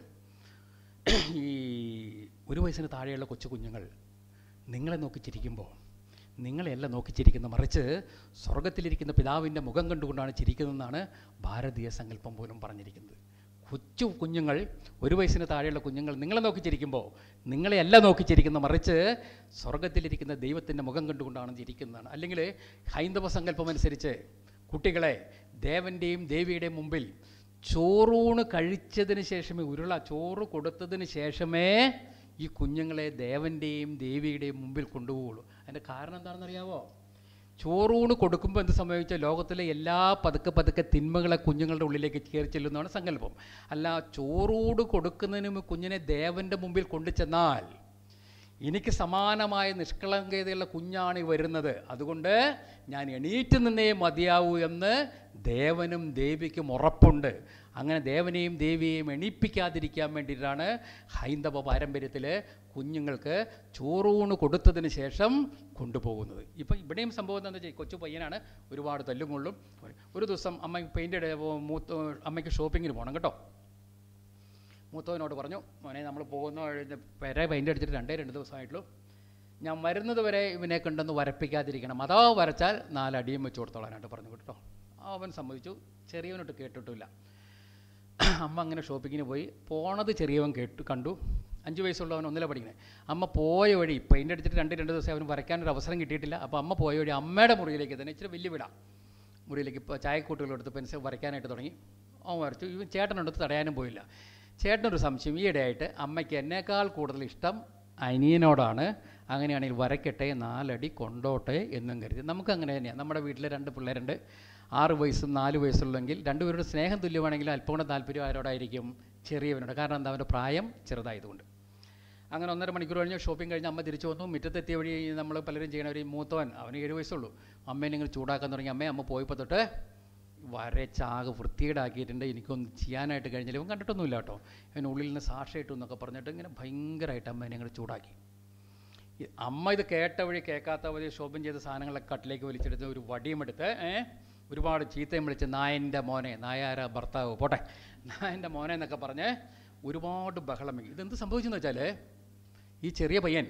ഈ ഒരു വയസ്സിന് താഴെയുള്ള കൊച്ചു കുഞ്ഞുങ്ങൾ നിങ്ങളെ നോക്കി ചിരിക്കുമ്പോൾ നിങ്ങളെയല്ല നോക്കി ചിരിക്കുന്നത് മറിച്ച് സ്വർഗത്തിലിരിക്കുന്ന പിതാവിൻ്റെ മുഖം കണ്ടുകൊണ്ടാണ് ചിരിക്കുന്നതെന്നാണ് ഭാരതീയ സങ്കല്പം പോലും പറഞ്ഞിരിക്കുന്നത് കൊച്ചു കുഞ്ഞുങ്ങൾ ഒരു വയസ്സിന് താഴെയുള്ള കുഞ്ഞുങ്ങൾ നിങ്ങളെ നോക്കി ചിരിക്കുമ്പോൾ നിങ്ങളെയല്ല നോക്കി ചിരിക്കുന്നത് മറിച്ച് സ്വർഗത്തിലിരിക്കുന്ന ദൈവത്തിൻ്റെ മുഖം കണ്ടുകൊണ്ടാണ് ചിരിക്കുന്നതാണ് അല്ലെങ്കിൽ ഹൈന്ദവ സങ്കല്പം അനുസരിച്ച് കുട്ടികളെ ദേവൻ്റെയും ദേവിയുടെയും മുമ്പിൽ ചോറൂണ് കഴിച്ചതിന് ശേഷമേ ഉരുള ചോറ് കൊടുത്തതിന് ശേഷമേ ഈ കുഞ്ഞുങ്ങളെ ദേവൻ്റെയും ദേവിയുടെയും മുമ്പിൽ കൊണ്ടുപോകുള്ളൂ അതിൻ്റെ കാരണം എന്താണെന്ന് അറിയാവോ ചോറൂണ് കൊടുക്കുമ്പോൾ എന്ത് സംഭവിച്ചാൽ ലോകത്തിലെ എല്ലാ പതുക്കെ പതുക്കെ തിന്മകളെ കുഞ്ഞുങ്ങളുടെ ഉള്ളിലേക്ക് കയറി ചെല്ലുന്നതാണ് സങ്കല്പം അല്ല ചോറൂട് കൊടുക്കുന്നതിന് മുമ്പ് കുഞ്ഞിനെ ദേവൻ്റെ മുമ്പിൽ കൊണ്ടു ചെന്നാൽ എനിക്ക് സമാനമായ നിഷ്കളങ്കതയുള്ള കുഞ്ഞാണ് ഈ വരുന്നത് അതുകൊണ്ട് ഞാൻ എണീറ്റ് നിന്നേ മതിയാവൂ എന്ന് ദേവനും ദേവിക്കും ഉറപ്പുണ്ട് അങ്ങനെ ദേവനെയും ദേവിയെയും എണീപ്പിക്കാതിരിക്കാൻ വേണ്ടിയിട്ടാണ് ഹൈന്ദവ പാരമ്പര്യത്തിൽ കുഞ്ഞുങ്ങൾക്ക് ചോറൂണ് കൊടുത്തതിന് ശേഷം കൊണ്ടുപോകുന്നത് ഇപ്പം ഇവിടെയും സംഭവം എന്താണെന്ന് വെച്ചാൽ കൊച്ചു പയ്യനാണ് ഒരുപാട് തല്ലും കൊള്ളും ഒരു ദിവസം അമ്മ പെയിൻ്റ് മൂത്ത അമ്മയ്ക്ക് ഷോപ്പിങ്ങിന് പോകണം കേട്ടോ മൂത്തവനോട് പറഞ്ഞു മോനെ നമ്മൾ പോകുന്ന വഴി വരെ പെയിൻ്റ് അടിച്ചിട്ട് രണ്ടേ രണ്ട് ദിവസമായിട്ടുള്ളൂ ഞാൻ വരുന്നത് വരെ ഇവനെ കണ്ടൊന്ന് വരപ്പിക്കാതിരിക്കണം അതാ വരച്ചാൽ നാലടിയും വെച്ച് കൊടുത്തോളാനായിട്ട് പറഞ്ഞു കേട്ടോ അവൻ സമ്മതിച്ചു ചെറിയവനോട്ട് കേട്ടിട്ടില്ല അമ്മ അങ്ങനെ ഷോപ്പിങ്ങിന് പോയി പോണത് ചെറിയവൻ കേട്ടു കണ്ടു അഞ്ച് വയസ്സുള്ളവൻ ഒന്നില പഠിക്കുന്നത് അമ്മ പോയ വഴി പെയിൻ്റ് അടിച്ചിട്ട് രണ്ട് രണ്ട് ദിവസം അവന് വരയ്ക്കാനൊരു അവസരം കിട്ടിയിട്ടില്ല അപ്പോൾ അമ്മ പോയ വഴി അമ്മയുടെ മുറിയിലേക്ക് തന്നെ ഇച്ചിരി വലിയ വീടാ മുറിയിലേക്ക് ഇപ്പോൾ ചായക്കൂട്ടുകളെടുത്ത് പെൻസിൽ വരയ്ക്കാനായിട്ട് തുടങ്ങി അവൻ വരച്ചു ഇവൻ ചേട്ടനെടുത്ത് തടയാനും പോയില്ല ചേട്ടനൊരു സംശയം ഈയിടെയായിട്ട് അമ്മയ്ക്ക് എന്നേക്കാൾ കൂടുതൽ ഇഷ്ടം അനിയനോടാണ് അങ്ങനെയാണെങ്കിൽ വരയ്ക്കട്ടെ നാലടി കൊണ്ടോട്ടെ എന്നും കരുതി നമുക്ക് അങ്ങനെ തന്നെയാണ് നമ്മുടെ വീട്ടിൽ രണ്ട് പിള്ളേരുണ്ട് ആറ് വയസ്സും നാല് വയസ്സുള്ളെങ്കിൽ രണ്ടുപേരുടെ സ്നേഹം തുല്യമാണെങ്കിൽ അല്പം കൂടെ താല്പര്യം ആരോടായിരിക്കും ചെറിയവനോട് കാരണം എന്താ അവൻ്റെ പ്രായം ചെറുതായതുകൊണ്ട് അങ്ങനെ ഒന്നര മണിക്കൂർ കഴിഞ്ഞ് ഷോപ്പിംഗ് കഴിഞ്ഞ് അമ്മ തിരിച്ചു വന്നു മുറ്റത്തെത്തിയ വഴി നമ്മൾ പലരും ചെയ്യണ ഒരു മൂത്തവൻ അവന് ഏഴ് വയസ്സുള്ളൂ അമ്മേനെ ഇങ്ങനെ ചൂടാക്കാൻ തുടങ്ങി അമ്മേ അമ്മ പോയപ്പോൾ തൊട്ട് വരച്ചാകെ വൃത്തികേടാക്കിയിട്ടുണ്ട് എനിക്കൊന്നും ചെയ്യാനായിട്ട് കഴിഞ്ഞില്ല ഇവൻ കണ്ടിട്ടൊന്നുമില്ല കേട്ടോ ഇവൻ ഉള്ളിൽ നിന്ന് സാക്ഷയിട്ടു എന്നൊക്കെ പറഞ്ഞിട്ട് ഇങ്ങനെ ഭയങ്കരമായിട്ട് അമ്മേനെ ഇങ്ങനെ ചൂടാക്കി ഈ അമ്മ ഇത് കേട്ട വഴി കേൾക്കാത്ത വഴി ഷോപ്പിംഗ് ചെയ്ത സാധനങ്ങളൊക്കെ കട്ടിലേക്ക് വലിച്ചെടുത്ത് ഒരു വടിയും എടുത്ത് ഏ ഒരുപാട് ചീത്തയും വിളിച്ച് നായൻ്റെ മോനെ നായാര ഭർത്താവ് പോട്ടെ നായൻ്റെ മോനെ എന്നൊക്കെ പറഞ്ഞ് ഒരുപാട് ബഹളം വയ്ക്കും ഇതെന്ത് സംഭവിച്ചെന്ന് വെച്ചാൽ ഈ ചെറിയ പയ്യൻ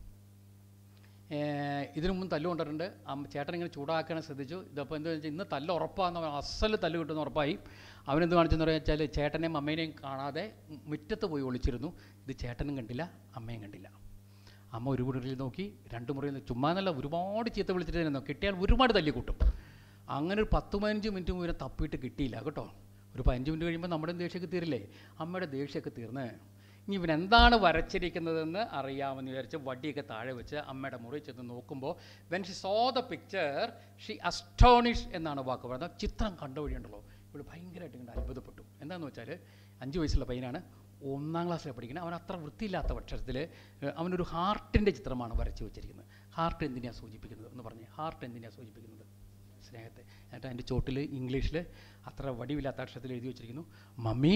ഏഹ് ഇതിനു മുമ്പ് തല്ല് കൊണ്ടിട്ടുണ്ട് അമ്മ ചേട്ടൻ ഇങ്ങനെ ചൂടാക്കാൻ ശ്രദ്ധിച്ചു ഇതപ്പോൾ എന്താ വെച്ചാൽ ഇന്ന് തല്ല് ഉറപ്പാന്ന് അവൻ അസല് തല്ല് കിട്ടുന്ന ഉറപ്പായി അവനെന്ത് കാണിച്ചെന്ന് വെച്ചാൽ ചേട്ടനെയും അമ്മേനെയും കാണാതെ മുറ്റത്ത് പോയി ഒളിച്ചിരുന്നു ഇത് ചേട്ടനും കണ്ടില്ല അമ്മയും കണ്ടില്ല അമ്മ ഒരു മുറിയിൽ നോക്കി രണ്ട് മുറിയിൽ നിന്ന് ചുമ്മാ നല്ല ഒരുപാട് ചീത്ത വിളിച്ചിട്ട് തന്നെ കിട്ടിയാൽ ഒരുപാട് തല്ലി കൂട്ടും അങ്ങനെ ഒരു പത്ത് പതിനഞ്ച് മിനിറ്റ് മുഴുവൻ തപ്പിയിട്ട് കിട്ടിയില്ല കേട്ടോ ഒരു പതിനഞ്ച് മിനിറ്റ് കഴിയുമ്പോൾ നമ്മുടെ ദേഷ്യമൊക്കെ തീരില്ലേ അമ്മയുടെ ദേഷ്യമൊക്കെ തീർന്ന് ഇനി ഇവൻ എന്താണ് വരച്ചിരിക്കുന്നതെന്ന് അറിയാമെന്ന് വിചാരിച്ച് വടിയൊക്കെ താഴെ വെച്ച് അമ്മയുടെ മുറി ചെന്ന് നോക്കുമ്പോൾ when she saw the picture she astonish എന്നാണ് വാക്ക് പറയുന്നത് ചിത്രം കണ്ട വഴിയുണ്ടല്ലോ ഇവിടെ ഭയങ്കരമായിട്ട് ഇങ്ങനെ അത്ഭുതപ്പെട്ടു എന്താണെന്ന് വെച്ചാൽ അഞ്ച് വയസ്സുള്ള പയ്യനാണ് ഒന്നാം ക്ലാസ്സിലാണ് പഠിക്കുന്നത് അവൻ അത്ര വൃത്തിയില്ലാത്ത അക്ഷരത്തിൽ അവനൊരു ഹാർട്ടിൻ്റെ ചിത്രമാണ് വരച്ച് വെച്ചിരിക്കുന്നത് ഹാർട്ട് എന്തിനാണ് സൂചിപ്പിക്കുന്നത് എന്ന് പറഞ്ഞ് ഹാർട്ട് എന്തിനാണ് സൂചിപ്പിക്കുന്നത് സ്നേഹത്തെ എന്നിട്ട് അതിൻ്റെ ചോട്ടിൽ ഇംഗ്ലീഷിൽ അത്ര വടിവില്ലാത്ത അക്ഷരത്തിൽ എഴുതി വെച്ചിരിക്കുന്നു mummy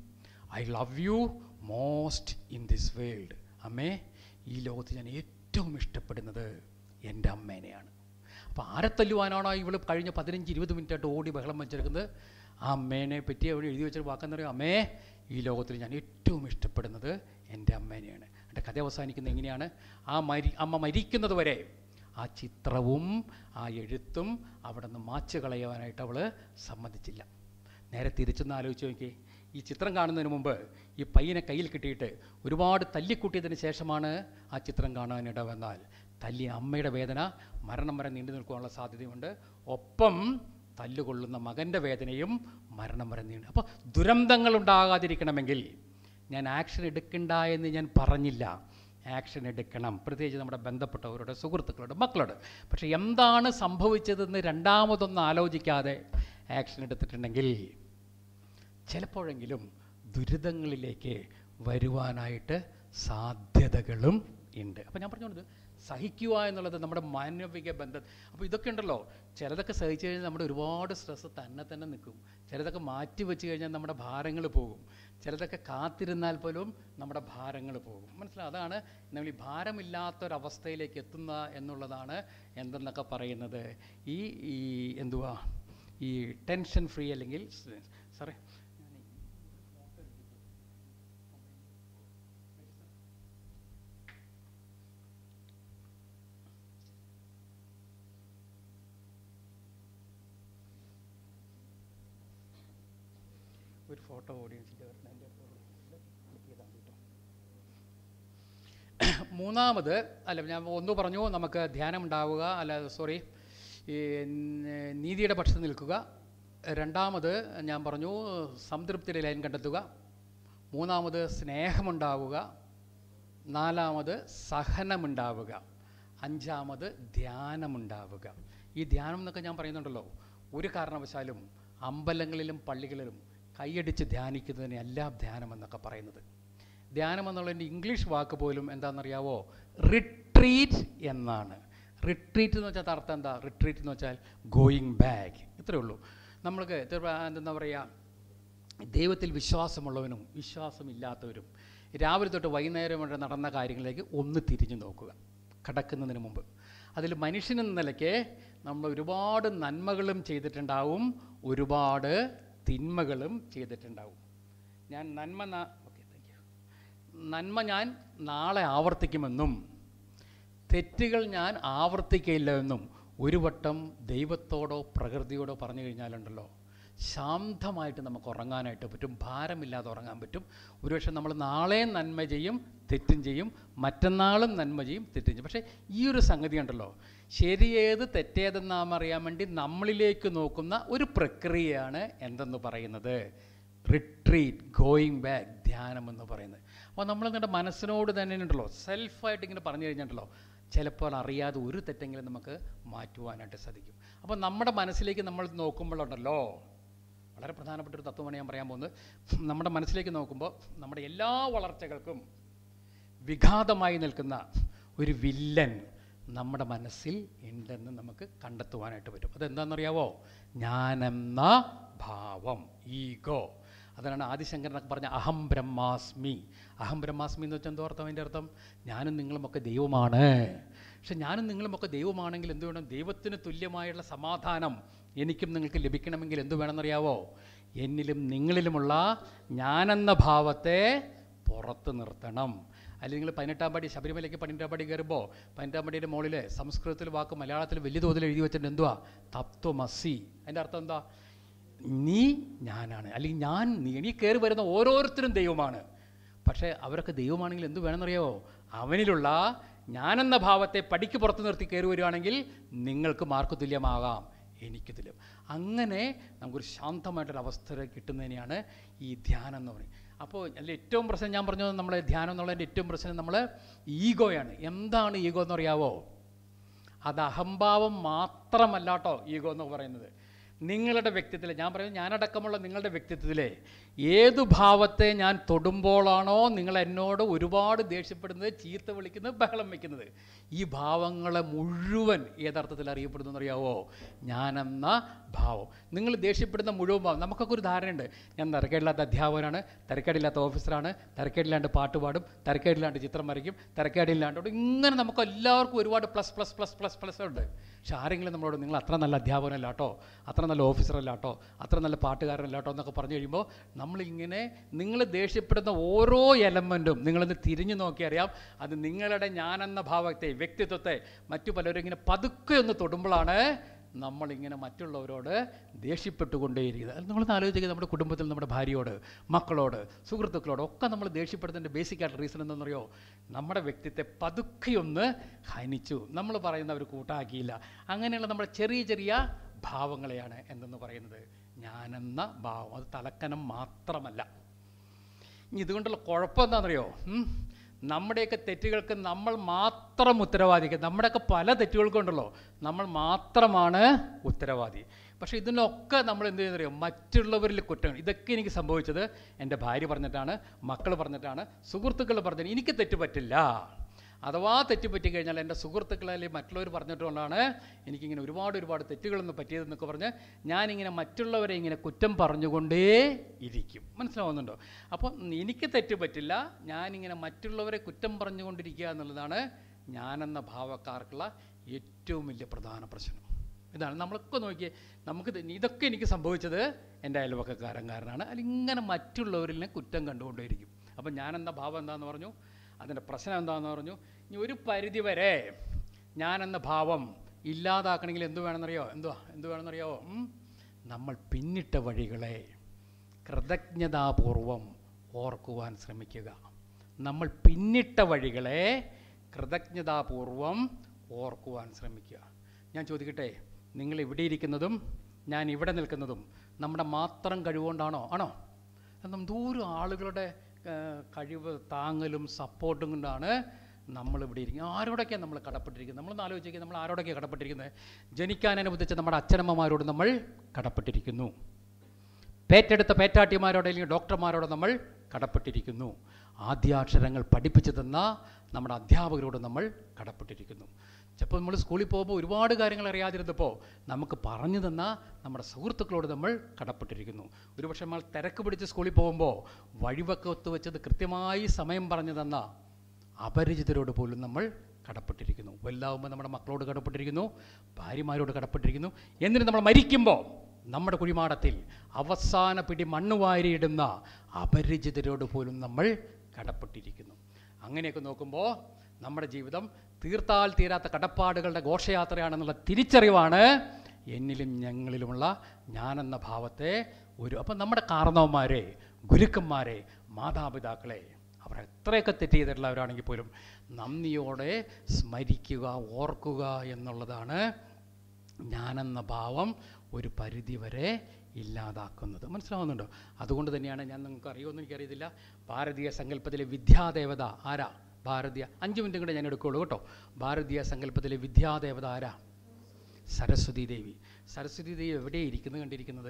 I love you most in this world അമ്മേ ഈ ലോകത്ത് ഞാൻ ഏറ്റവും ഇഷ്ടപ്പെടുന്നത് എൻ്റെ അമ്മേനെയാണ് അപ്പോൾ ആരെ തല്ലുവാനാണോ ഇവള് കഴിഞ്ഞ പതിനഞ്ച് ഇരുപത് മിനിറ്റായിട്ട് ഓടി ബഹളം വെച്ചെടുക്കുന്നത് ആ അമ്മേനെ പറ്റി അവിടെ എഴുതി വെച്ചൊരു വാക്കെന്ന് പറയും അമ്മേ ഈ ലോകത്തിൽ ഞാൻ ഏറ്റവും ഇഷ്ടപ്പെടുന്നത് എൻ്റെ അമ്മേനെയാണ് എൻ്റെ കഥ അവസാനിക്കുന്നത് എങ്ങനെയാണ് ആ മരി അമ്മ മരിക്കുന്നത് വരെ ആ ചിത്രവും ആ എഴുത്തും അവിടെ നിന്ന് മാച്ച് കളയുവാനായിട്ട് അവൾ സമ്മതിച്ചില്ല നേരെ തിരിച്ചൊന്ന് ആലോചിച്ച് നോക്കി ഈ ചിത്രം കാണുന്നതിന് മുമ്പ് ഈ പയ്യനെ കയ്യിൽ കിട്ടിയിട്ട് ഒരുപാട് തല്ലിക്കൂട്ടിയതിന് ശേഷമാണ് ആ ചിത്രം കാണാനിട വന്നാൽ തല്ലിയ അമ്മയുടെ വേദന മരണം വരെ നീണ്ടു നിൽക്കാനുള്ള സാധ്യതയുണ്ട് ഒപ്പം തല്ലുകൊള്ളുന്ന മകൻ്റെ വേദനയും മരണം വരെ നീണ്ടു അപ്പോൾ ദുരന്തങ്ങൾ ഉണ്ടാകാതിരിക്കണമെങ്കിൽ ഞാൻ ആക്ഷൻ എടുക്കണ്ട എന്ന് ഞാൻ പറഞ്ഞില്ല ആക്ഷൻ എടുക്കണം പ്രത്യേകിച്ച് നമ്മുടെ ബന്ധപ്പെട്ടവരുടെ സുഹൃത്തുക്കളുടെ മക്കളോട് പക്ഷേ എന്താണ് സംഭവിച്ചതെന്ന് രണ്ടാമതൊന്നും ആലോചിക്കാതെ ആക്ഷൻ എടുത്തിട്ടുണ്ടെങ്കിൽ ചിലപ്പോഴെങ്കിലും ദുരിതങ്ങളിലേക്ക് വരുവാനായിട്ട് സാധ്യതകളും ഉണ്ട് അപ്പോൾ ഞാൻ പറഞ്ഞോണ്ട് സഹിക്കുക എന്നുള്ളത് നമ്മുടെ മാനവിക ബന്ധം അപ്പോൾ ഇതൊക്കെ ഉണ്ടല്ലോ ചിലതൊക്കെ സഹിച്ചു കഴിഞ്ഞാൽ നമ്മുടെ ഒരുപാട് സ്ട്രെസ്സ് തന്നെ തന്നെ നിൽക്കും ചിലതൊക്കെ മാറ്റി വെച്ച് കഴിഞ്ഞാൽ നമ്മുടെ ഭാരങ്ങൾ പോകും ചിലതൊക്കെ കാത്തിരുന്നാൽ പോലും നമ്മുടെ ഭാരങ്ങൾ പോകും മനസ്സിലായി അതാണ് നമ്മൾ ഈ ഭാരമില്ലാത്തൊരവസ്ഥയിലേക്ക് എത്തുന്ന എന്നുള്ളതാണ് എന്തെന്നൊക്കെ പറയുന്നത് ഈ ഈ എന്തുവാ ഈ ടെൻഷൻ ഫ്രീ അല്ലെങ്കിൽ സാറേ ഒരു ഫോട്ടോ ഓഡിയൻസിൻ്റെ വരണം എൻ്റെ മൂന്നാമത് അല്ല ഞാൻ ഒന്ന് പറഞ്ഞു നമുക്ക് ധ്യാനം ഉണ്ടാവുക അല്ല സോറി ഈ ന- നീതിയുടെ പക്ഷത്ത് നിൽക്കുക രണ്ടാമത് ഞാൻ പറഞ്ഞു സംതൃപ്തിയുടെ ലൈൻ കണ്ടെത്തുക മൂന്നാമത് സ്നേഹമുണ്ടാവുക നാലാമത് സഹനമുണ്ടാവുക അഞ്ചാമത് ധ്യാനമുണ്ടാവുക ഈ ധ്യാനം എന്നൊക്കെ ഞാൻ പറയുന്നുണ്ടല്ലോ ഒരു കാരണവശാലും അമ്പലങ്ങളിലും പള്ളികളിലും കൈയടിച്ച് ധ്യാനിക്കുന്നതിനല്ല ധ്യാനം എന്നൊക്കെ പറയുന്നത് ധ്യാനം എന്നുള്ളതിൻ്റെ ഇംഗ്ലീഷ് വാക്ക് പോലും എന്താണെന്നറിയാവോ റിട്രീറ്റ് എന്നാണ് റിട്രീറ്റ് എന്ന് വെച്ചാൽ അർത്ഥം എന്താ റിട്രീറ്റ് എന്ന് വെച്ചാൽ ഗോയിങ് ബാക്ക് ഇത്രയേ ഉള്ളൂ നമ്മൾക്ക് ഇത്ര എന്താ പറയുക ദൈവത്തിൽ വിശ്വാസമുള്ളവനും വിശ്വാസമില്ലാത്തവരും രാവിലെ തൊട്ട് വൈകുന്നേരം വരെ നടന്ന കാര്യങ്ങളിലേക്ക് ഒന്ന് തിരിഞ്ഞു നോക്കുക കടക്കുന്നതിന് മുമ്പ് അതിൽ മനുഷ്യനെന്ന നിലയ്ക്ക് നമ്മൾ ഒരുപാട് നന്മകളും ചെയ്തിട്ടുണ്ടാവും ഒരുപാട് തിന്മകളും ചെയ്തിട്ടുണ്ടാവും ഞാൻ നന്മ നാ- ഓക്കെ താങ്ക് യു നന്മ ഞാൻ നാളെ ആവർത്തിക്കുമെന്നും തെറ്റുകൾ ഞാൻ ആവർത്തിക്കയില്ല എന്നും ഒരു വട്ടം ദൈവത്തോടോ പ്രകൃതിയോടോ പറഞ്ഞു കഴിഞ്ഞാലുണ്ടല്ലോ ശാന്തമായിട്ട് നമുക്ക് ഉറങ്ങാനായിട്ട് പറ്റും ഭാരമില്ലാതെ ഉറങ്ങാൻ പറ്റും ഒരുപക്ഷെ നമ്മൾ നാളെ നന്മ ചെയ്യും തെറ്റും ചെയ്യും മറ്റന്നാളും നന്മ ചെയ്യും തെറ്റും ചെയ്യും പക്ഷേ ഈ ഒരു സംഗതി ഉണ്ടല്ലോ ശരിയേത് തെറ്റേതെന്ന് നാം അറിയാൻ വേണ്ടി നമ്മളിലേക്ക് നോക്കുന്ന ഒരു പ്രക്രിയയാണ് എന്തെന്ന് പറയുന്നത് റിട്രീറ്റ് ഗോയിങ് ബാക്ക് ധ്യാനം എന്ന് പറയുന്നത് അപ്പോൾ നമ്മൾ നിങ്ങളുടെ മനസ്സിനോട് തന്നെ ഉണ്ടല്ലോ സെൽഫായിട്ട് ഇങ്ങനെ പറഞ്ഞു കഴിഞ്ഞിട്ടുണ്ടല്ലോ ചിലപ്പോൾ അറിയാതെ ഒരു തെറ്റെങ്കിലും നമുക്ക് മാറ്റുവാനായിട്ട് സാധിക്കും അപ്പോൾ നമ്മുടെ മനസ്സിലേക്ക് നമ്മൾ നോക്കുമ്പോഴുണ്ടല്ലോ വളരെ പ്രധാനപ്പെട്ട ഒരു തത്വമാണ് ഞാൻ പറയാൻ പോകുന്നത് നമ്മുടെ മനസ്സിലേക്ക് നോക്കുമ്പോൾ നമ്മുടെ എല്ലാ വളർച്ചകൾക്കും വിഘാതമായി നിൽക്കുന്ന ഒരു വില്ലൻ നമ്മുടെ മനസ്സിൽ ഉണ്ടെന്ന് നമുക്ക് കണ്ടെത്തുവാനായിട്ട് പറ്റും അതെന്താണെന്നറിയാവോ ഞാനെന്ന ഭാവം ഈഗോ അതാണ് ആദിശങ്കരനൊക്കെ പറഞ്ഞ അഹം ബ്രഹ്മാസ്മി അഹം ബ്രഹ്മാസ്മി എന്ന് വെച്ചാൽ എന്തോ അർത്ഥം അതിൻ്റെ അർത്ഥം ഞാനും നിങ്ങളുമൊക്കെ ദൈവമാണ് പക്ഷെ ഞാനും നിങ്ങളുമൊക്കെ ദൈവമാണെങ്കിൽ എന്തുവേണം ദൈവത്തിന് തുല്യമായുള്ള സമാധാനം എനിക്കും നിങ്ങൾക്ക് ലഭിക്കണമെങ്കിൽ എന്തു വേണമെന്നറിയാവോ എന്നിലും നിങ്ങളിലുമുള്ള ഞാനെന്ന ഭാവത്തെ പുറത്ത് നിർത്തണം അല്ലെങ്കിൽ നിങ്ങൾ പതിനെട്ടാം പടി ശബരിമലയ്ക്ക് പതിനെട്ടാം പടി കയറുമ്പോൾ പതിനെട്ടാം പടിയുടെ മുകളിൽ സംസ്കൃതത്തിൽ വാക്ക് മലയാളത്തിൽ വലിയ തോതിൽ എഴുതി വെച്ചിട്ട് എന്തുവാ തത്വമസി അതിൻ്റെ അർത്ഥം എന്താ നീ ഞാനാണ് അല്ലെങ്കിൽ ഞാൻ നീ നീ കയറി വരുന്ന ഓരോരുത്തരും ദൈവമാണ് പക്ഷേ അവരൊക്കെ ദൈവമാണെങ്കിൽ എന്ത് വേണമെന്നറിയാവോ അവനിലുള്ള ഞാനെന്ന ഭാവത്തെ പടിക്ക് പുറത്ത് നിർത്തി കയറി വരികയാണെങ്കിൽ നിങ്ങൾക്ക് മാർക്ക് തുല്യമാകാം എനിക്ക് തുല്യം അങ്ങനെ നമുക്കൊരു ശാന്തമായിട്ടൊരു അവസ്ഥ കിട്ടുന്നതിനെയാണ് ഈ ധ്യാനം എന്ന് പറയുന്നത് അപ്പോൾ അതിൽ ഏറ്റവും പ്രശ്നം ഞാൻ പറഞ്ഞത് നമ്മളെ ധ്യാനം എന്നുള്ളതിൻ്റെ ഏറ്റവും പ്രശ്നം നമ്മൾ ഈഗോയാണ് എന്താണ് ഈഗോ എന്ന് അറിയാവോ അത് അഹംഭാവം മാത്രമല്ല കേട്ടോ ഈഗോ എന്ന് പറയുന്നത് നിങ്ങളുടെ വ്യക്തിത്വത്തിൽ ഞാൻ പറയുന്നത് ഞാനടക്കമുള്ള നിങ്ങളുടെ വ്യക്തിത്വത്തിലെ ഏതു ഭാവത്തെ ഞാൻ തൊടുമ്പോഴാണോ നിങ്ങൾ എന്നോട് ഒരുപാട് ദേഷ്യപ്പെടുന്നത് ചീത്ത വിളിക്കുന്നത് ബഹളം വയ്ക്കുന്നത് ഈ ഭാവങ്ങളെ മുഴുവൻ ഏതർത്ഥത്തിൽ അറിയപ്പെടുന്നു എന്നറിയാവോ ഞാനെന്ന ഭാവം നിങ്ങൾ ദേഷ്യപ്പെടുന്ന മുഴുവൻ ഭാവം നമുക്കൊക്കെ ഒരു ധാരണയുണ്ട് ഞാൻ തിരക്കേടില്ലാത്ത അധ്യാപകനാണ് തിരക്കേടില്ലാത്ത ഓഫീസറാണ് തിരക്കേടില്ലാണ്ട് പാട്ട് പാടും തിരക്കേടില്ലാണ്ട് ചിത്രം വരയ്ക്കും തിരക്കേടില്ലാണ്ട് ഇങ്ങനെ നമുക്ക് എല്ലാവർക്കും ഒരുപാട് plus plus plus plus plus ഉണ്ട് പക്ഷെ ആരെങ്കിലും നമ്മളോട് നിങ്ങൾ അത്ര നല്ല അധ്യാപകനല്ല കേട്ടോ അത്ര നല്ല ഓഫീസറല്ല കേട്ടോ അത്ര നല്ല പാട്ടുകാരനല്ല കേട്ടോ എന്നൊക്കെ പറഞ്ഞു കഴിയുമ്പോൾ നമ്മളിങ്ങനെ നിങ്ങൾ ദേഷ്യപ്പെടുന്ന ഓരോ എലമെൻറ്റും നിങ്ങളൊന്ന് തിരിഞ്ഞു നോക്കി അറിയാം അത് നിങ്ങളുടെ ഞാനെന്ന ഭാവത്തെ വ്യക്തിത്വത്തെ മറ്റു പലരും ഇങ്ങനെ പതുക്കെ ഒന്ന് തൊടുമ്പോഴാണ് നമ്മളിങ്ങനെ മറ്റുള്ളവരോട് ദേഷ്യപ്പെട്ടുകൊണ്ടേയിരിക്കുന്നത് അത് നമ്മളൊന്ന് ആലോചിക്കുക നമ്മുടെ കുടുംബത്തിൽ നമ്മുടെ ഭാര്യയോട് മക്കളോട് സുഹൃത്തുക്കളോട് ഒക്കെ നമ്മൾ ദേഷ്യപ്പെടുന്നതിൻ്റെ ബേസിക് ആയിട്ട് റീസൺ എന്താണെന്നറിയോ നമ്മുടെ വ്യക്തിത്വത്തെ പതുക്കെയൊന്ന് ഹനിച്ചു നമ്മൾ പറയുന്നവർ കൂട്ടാക്കിയില്ല അങ്ങനെയുള്ള നമ്മുടെ ചെറിയ ചെറിയ ഭാവങ്ങളെയാണ് എന്തെന്ന് പറയുന്നത് ഞാനെന്ന ഭാവം അത് തലക്കനം മാത്രമല്ല ഇനി ഇതുകൊണ്ടുള്ള കുഴപ്പം എന്താണെന്നറിയോ ഉം? നമ്മുടെയൊക്കെ തെറ്റുകൾക്ക് നമ്മൾ മാത്രം ഉത്തരവാദിക്കുക നമ്മുടെയൊക്കെ പല തെറ്റുകൾക്കും ഉണ്ടല്ലോ നമ്മൾ മാത്രമാണ് ഉത്തരവാദി പക്ഷേ ഇതിനൊക്കെ നമ്മൾ എന്ത് ചെയ്യുന്നറിയോ മറ്റുള്ളവരിൽ കുറ്റം ഇതൊക്കെ എനിക്ക് സംഭവിച്ചത് എൻ്റെ ഭാര്യ പറഞ്ഞിട്ടാണ് മക്കൾ പറഞ്ഞിട്ടാണ് സുഹൃത്തുക്കൾ പറഞ്ഞിട്ട് എനിക്ക് തെറ്റ് പറ്റില്ല അഥവാ തെറ്റ് പറ്റി കഴിഞ്ഞാൽ എൻ്റെ സുഹൃത്തുക്കൾ അല്ലെങ്കിൽ മറ്റുള്ളവർ പറഞ്ഞിട്ടുകൊണ്ടാണ് എനിക്കിങ്ങനെ ഒരുപാട് ഒരുപാട് തെറ്റുകളൊന്നും പറ്റിയതെന്നൊക്കെ പറഞ്ഞ് ഞാനിങ്ങനെ മറ്റുള്ളവരെ ഇങ്ങനെ കുറ്റം പറഞ്ഞുകൊണ്ടേ ഇരിക്കും മനസ്സിലാവുന്നുണ്ടോ അപ്പോൾ എനിക്ക് തെറ്റ് പറ്റില്ല ഞാനിങ്ങനെ മറ്റുള്ളവരെ കുറ്റം പറഞ്ഞുകൊണ്ടിരിക്കുക എന്നുള്ളതാണ് ഞാനെന്ന ഭാവക്കാർക്കുള്ള ഏറ്റവും വലിയ പ്രധാന പ്രശ്നം ഇതാണ് നമ്മളൊക്കെ നോക്കിയേ നമുക്ക് ഇത് ഇതൊക്കെ എനിക്ക് സംഭവിച്ചത് എൻ്റെ അയൽവക്കക്കാരൻ കാരനാണ് അല്ലെങ്കിൽ ഇങ്ങനെ മറ്റുള്ളവരിൽ കുറ്റം കണ്ടുകൊണ്ടേയിരിക്കും അപ്പം ഞാനെന്ന ഭാവം എന്താണെന്ന് പറഞ്ഞു അതിൻ്റെ പ്രശ്നം എന്താണെന്ന് പറഞ്ഞു ഇനി ഒരു പരിധി വരെ ഞാനെന്ന ഭാവം ഇല്ലാതാക്കണമെങ്കിൽ എന്ത് വേണമെന്നറിയോ എന്തുവാ എന്ത് വേണമെന്നറിയാവോ ഉം? നമ്മൾ പിന്നിട്ട വഴികളെ കൃതജ്ഞതാപൂർവം ഓർക്കുവാൻ ശ്രമിക്കുക നമ്മൾ പിന്നിട്ട വഴികളെ കൃതജ്ഞതാപൂർവം ഓർക്കുവാൻ ശ്രമിക്കുക ഞാൻ ചോദിക്കട്ടെ നിങ്ങൾ ഇവിടെ ഇരിക്കുന്നതും ഞാൻ ഇവിടെ നിൽക്കുന്നതും നമ്മുടെ മാത്രം കഴിവുകൊണ്ടാണോ ആണോ കാരണം ദൂരം ആളുകളുടെ ആ, കഴിവ് താങ്ങലും സപ്പോർട്ടും കൊണ്ടാണ് നമ്മളിവിടെ ഇരിക്കുന്നത് ആരോടൊക്കെയാണ് നമ്മൾ കടപ്പെട്ടിരിക്കുന്നത് നമ്മളൊന്ന് ആലോചിക്കുക നമ്മൾ ആരോടൊക്കെയാണ് കടപ്പെട്ടിരിക്കുന്നത് ജനിക്കാൻ അനുവദിച്ച നമ്മുടെ അച്ഛനമ്മമാരോട് നമ്മൾ കടപ്പെട്ടിരിക്കുന്നു പേറ്റെടുത്ത പേറ്റാട്ടിമാരോട് അല്ലെങ്കിൽ ഡോക്ടർമാരോട് നമ്മൾ കടപ്പെട്ടിരിക്കുന്നു ആദ്യാക്ഷരങ്ങൾ പഠിപ്പിച്ചു തന്ന നമ്മുടെ അധ്യാപകരോട് നമ്മൾ കടപ്പെട്ടിരിക്കുന്നു ചിലപ്പോൾ നമ്മൾ സ്കൂളിൽ പോകുമ്പോൾ ഒരുപാട് കാര്യങ്ങൾ അറിയാതിരുന്നപ്പോൾ നമുക്ക് പറഞ്ഞു തന്ന നമ്മുടെ സുഹൃത്തുക്കളോട് നമ്മൾ കടപ്പെട്ടിരിക്കുന്നു ഒരുപക്ഷെ നമ്മൾ തിരക്ക് പിടിച്ച് സ്കൂളിൽ പോകുമ്പോൾ വഴിവക്കത്ത് വെച്ചത് കൃത്യമായി സമയം പറഞ്ഞു തന്ന അപരിചിതരോട് പോലും നമ്മൾ കടപ്പെട്ടിരിക്കുന്നു വലുതാവുമ്പോൾ നമ്മുടെ മക്കളോട് കടപ്പെട്ടിരിക്കുന്നു ഭാര്യമാരോട് കടപ്പെട്ടിരിക്കുന്നു എന്നിട്ട് നമ്മൾ മരിക്കുമ്പോൾ നമ്മുടെ കുഴിമാടത്തിൽ അവസാന പിടി മണ്ണ് വാരിയിടുന്ന അപരിചിതരോട് പോലും നമ്മൾ കടപ്പെട്ടിരിക്കുന്നു അങ്ങനെയൊക്കെ നോക്കുമ്പോൾ നമ്മുടെ ജീവിതം തീർത്താൽ തീരാത്ത കടപ്പാടുകളുടെ ഘോഷയാത്രയാണെന്നുള്ള തിരിച്ചറിവാണ് എന്നിലും ഞങ്ങളിലുമുള്ള ഞാനെന്ന ഭാവത്തെ ഒരു അപ്പം നമ്മുടെ കാരണവന്മാരെ ഗുരുക്കന്മാരെ മാതാപിതാക്കളെ അവർ എത്രയൊക്കെ തെറ്റ് ചെയ്തിട്ടുള്ളവരാണെങ്കിൽ പോലും നന്ദിയോടെ സ്മരിക്കുക ഓർക്കുക എന്നുള്ളതാണ് ഞാനെന്ന ഭാവം ഒരു പരിധി വരെ ഇല്ലാതാക്കുന്നത് മനസ്സിലാവുന്നുണ്ടോ അതുകൊണ്ട് തന്നെയാണ് ഞാൻ നിങ്ങൾക്ക് അറിയുമെന്ന് എനിക്കറിയത്തില്ല ഭാരതീയ സങ്കല്പത്തിലെ വിദ്യാദേവത ആരാ ഭാരതീയ അഞ്ച് മിനിറ്റും കൂടെ ഞാൻ എടുക്കുകയുള്ളൂ കേട്ടോ ഭാരതീയ സങ്കല്പത്തിലെ വിദ്യാദേവത ആരാ സരസ്വതി ദേവി സരസ്വതി ദേവി എവിടെ ഇരിക്കുന്നത് കണ്ടിരിക്കുന്നത്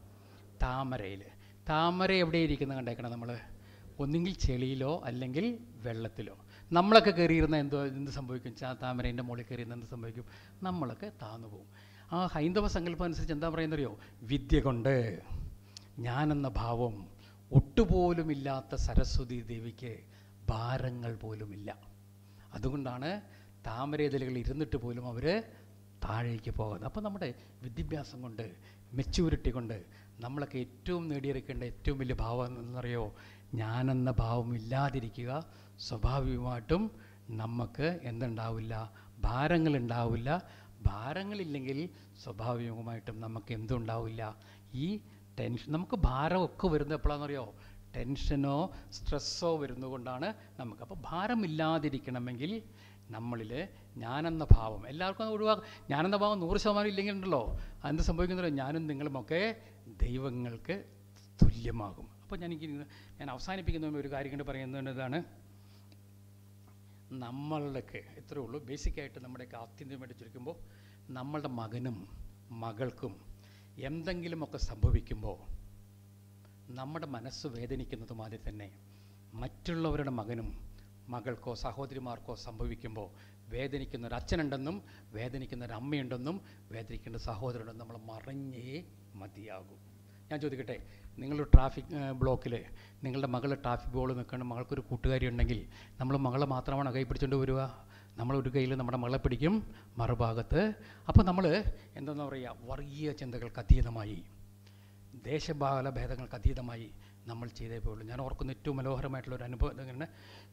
താമരയിൽ താമര എവിടെ ഇരിക്കുന്നത് കണ്ടേക്കണം നമ്മൾ ഒന്നുകിൽ ചെളിയിലോ അല്ലെങ്കിൽ വെള്ളത്തിലോ നമ്മളൊക്കെ കയറിയിരുന്ന എന്തോ എന്ത് സംഭവിക്കും ചാ താമരേൻ്റെ മുകളിൽ കയറിയിരുന്ന എന്ത് സംഭവിക്കും നമ്മളൊക്കെ താന്നു പോകും ആ ഹൈന്ദവ സങ്കല്പം അനുസരിച്ച് എന്താ പറയുന്നറിയോ വിദ്യ കൊണ്ട് ഞാനെന്ന ഭാവം ഒട്ടുപോലുമില്ലാത്ത സരസ്വതി ദേവിക്ക് ഭാരങ്ങൾ പോലുമില്ല അതുകൊണ്ടാണ് താമരേതലുകൾ ഇരുന്നിട്ട് പോലും അവർ താഴേക്ക് പോകുന്നത് അപ്പോൾ നമ്മുടെ വിദ്യാഭ്യാസം കൊണ്ട് മെച്യൂരിറ്റി കൊണ്ട് നമ്മളൊക്കെ ഏറ്റവും നേടിയെടുക്കേണ്ട ഏറ്റവും വലിയ ഭാവം എന്നറിയോ ഞാനെന്ന ഭാവം ഇല്ലാതിരിക്കുക സ്വാഭാവികമായിട്ടും നമുക്ക് എന്തുണ്ടാവില്ല ഭാരങ്ങളുണ്ടാവില്ല ഭാരങ്ങളില്ലെങ്കിൽ സ്വാഭാവികമായിട്ടും നമുക്ക് എന്തുണ്ടാവില്ല ഈ ടെൻഷൻ നമുക്ക് ഭാരമൊക്കെ വരുന്നത് എപ്പോഴാണെന്നറിയോ ടെൻഷനോ സ്ട്രെസ്സോ വരുന്നതുകൊണ്ടാണ് നമുക്ക് അപ്പോൾ ഭാരമില്ലാതിരിക്കണമെങ്കിൽ നമ്മളിൽ ഞാനെന്ന ഭാവം എല്ലാവർക്കും ഒഴിവാ ഞാനെന്ന ഭാവം നൂറ് ശതമാനം ഇല്ലെങ്കിൽ ഉണ്ടല്ലോ എന്ത് സംഭവിക്കുന്നല്ലോ ഞാനും നിങ്ങളുമൊക്കെ ദൈവങ്ങൾക്ക് തുല്യമാകും അപ്പോൾ ഞാൻ എനിക്ക് ഞാൻ അവസാനിപ്പിക്കുന്ന ഒരു കാര്യം കൊണ്ട് പറയുന്നതാണ് നമ്മളുടെയൊക്കെ ഇത്രയേ ഉള്ളൂ ബേസിക്കായിട്ട് നമ്മുടെയൊക്കെ ആത്യന്തികമായിട്ട് ചുരുക്കുമ്പോൾ നമ്മളുടെ മകനും മകൾക്കും എന്തെങ്കിലുമൊക്കെ സംഭവിക്കുമ്പോൾ നമ്മുടെ മനസ്സ് വേദനിക്കുന്നത് മാതിരി തന്നെ മറ്റുള്ളവരുടെ മകനും മകൾക്കോ സഹോദരിമാർക്കോ സംഭവിക്കുമ്പോൾ വേദനിക്കുന്ന ഒരു അച്ഛനുണ്ടെന്നും വേദനിക്കുന്ന ഒരു അമ്മയുണ്ടെന്നും വേദനിക്കേണ്ട സഹോദരനുണ്ടെന്നും നമ്മൾ മറിഞ്ഞേ മതിയാകും ഞാൻ ചോദിക്കട്ടെ നിങ്ങളൊരു ട്രാഫിക് ബ്ലോക്കിൽ നിങ്ങളുടെ മകൾ ട്രാഫിക് ബോൾ നിൽക്കണം മകൾക്കൊരു കൂട്ടുകാരി ഉണ്ടെങ്കിൽ നമ്മൾ മകളെ മാത്രമാണ് കൈ പിടിച്ചുകൊണ്ട് വരിക നമ്മളൊരു കയ്യിൽ നമ്മുടെ മകളെ പിടിക്കും മറുഭാഗത്ത് അപ്പോൾ നമ്മൾ എന്താണെന്ന് പറയുക വർഗീയ ചിന്തകൾക്ക് അതീതമായി ദേശബാല ഭേദങ്ങൾക്ക് അതീതമായി നമ്മൾ ചെയ്തേ പോയുള്ളൂ ഞാൻ ഓർക്കുന്ന ഏറ്റവും മനോഹരമായിട്ടുള്ള ഒരു അനുഭവം ഇങ്ങനെ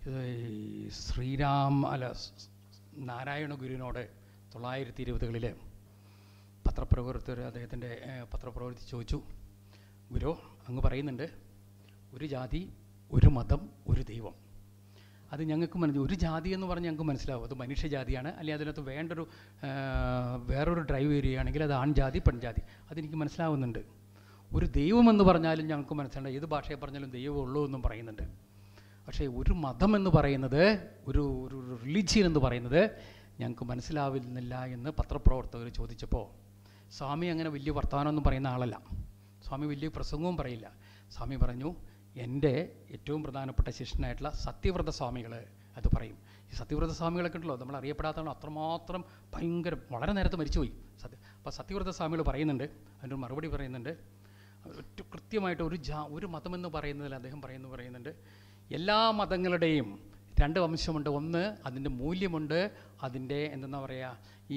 ഈ ശ്രീരാം അല്ല സ്- നാരായണ ഗുരുവിനോട് തൊള്ളായിരത്തി ഇരുപതുകളിൽ പത്രപ്രവർത്തകർ അദ്ദേഹത്തിൻ്റെ ഏഹ്, പത്രപ്രവർത്തി ചോദിച്ചു ഗുരു അങ്ങ് പറയുന്നുണ്ട് ഒരു ജാതി ഒരു മതം ഒരു ദൈവം അത് ഞങ്ങൾക്ക് മനസ്സിൽ ഒരു ജാതി എന്ന് പറഞ്ഞ് ഞങ്ങൾക്ക് മനസ്സിലാവും അത് മനുഷ്യജാതിയാണ് അല്ലെങ്കിൽ അതിനകത്ത് വേണ്ടൊരു ആ, വേറൊരു ഡ്രൈവ് വരികയാണെങ്കിൽ അത് ആൺജാതി പെൺജാതി അതെനിക്ക് മനസ്സിലാവുന്നുണ്ട് ഒരു ദൈവമെന്ന് പറഞ്ഞാലും ഞങ്ങൾക്ക് മനസ്സിലാവും ഏത് ഭാഷയെ പറഞ്ഞാലും ദൈവം ഉള്ളൂ എന്നും പറയുന്നുണ്ട് പക്ഷേ ഒരു മതം എന്ന് പറയുന്നത് ഒരു ഒരു റിലീജിയൻ എന്ന് പറയുന്നത് ഞങ്ങൾക്ക് മനസ്സിലാവുന്നില്ല എന്ന് പത്രപ്രവർത്തകർ ചോദിച്ചപ്പോൾ സ്വാമി അങ്ങനെ വലിയ വർത്തമാനമൊന്നും പറയുന്ന ആളല്ല സ്വാമി വലിയ പ്രസംഗവും പറയില്ല സ്വാമി പറഞ്ഞു എൻ്റെ ഏറ്റവും പ്രധാനപ്പെട്ട ശിഷ്യനായിട്ടുള്ള സത്യവ്രത സ്വാമികൾ അത് പറയും ഈ സത്യവ്രത സ്വാമികളൊക്കെ ഉണ്ടല്ലോ നമ്മൾ അറിയപ്പെടാത്തതാണ് അത്രമാത്രം ഭയങ്കര വളരെ നേരത്തെ മരിച്ചുപോയി സത്യ അപ്പോൾ സത്യവ്രത സ്വാമികൾ പറയുന്നുണ്ട് അതിൻ്റെ ഒരു മറുപടി പറയുന്നുണ്ട് ഒറ്റ കൃത്യമായിട്ട് ഒരു ജാ ഒരു മതമെന്ന് പറയുന്നതിൽ അദ്ദേഹം പറയുന്നു പറയുന്നുണ്ട് എല്ലാ മതങ്ങളുടെയും രണ്ട് വംശമുണ്ട് ഒന്ന് അതിൻ്റെ മൂല്യമുണ്ട് അതിൻ്റെ എന്തെന്നാ പറയുക ഈ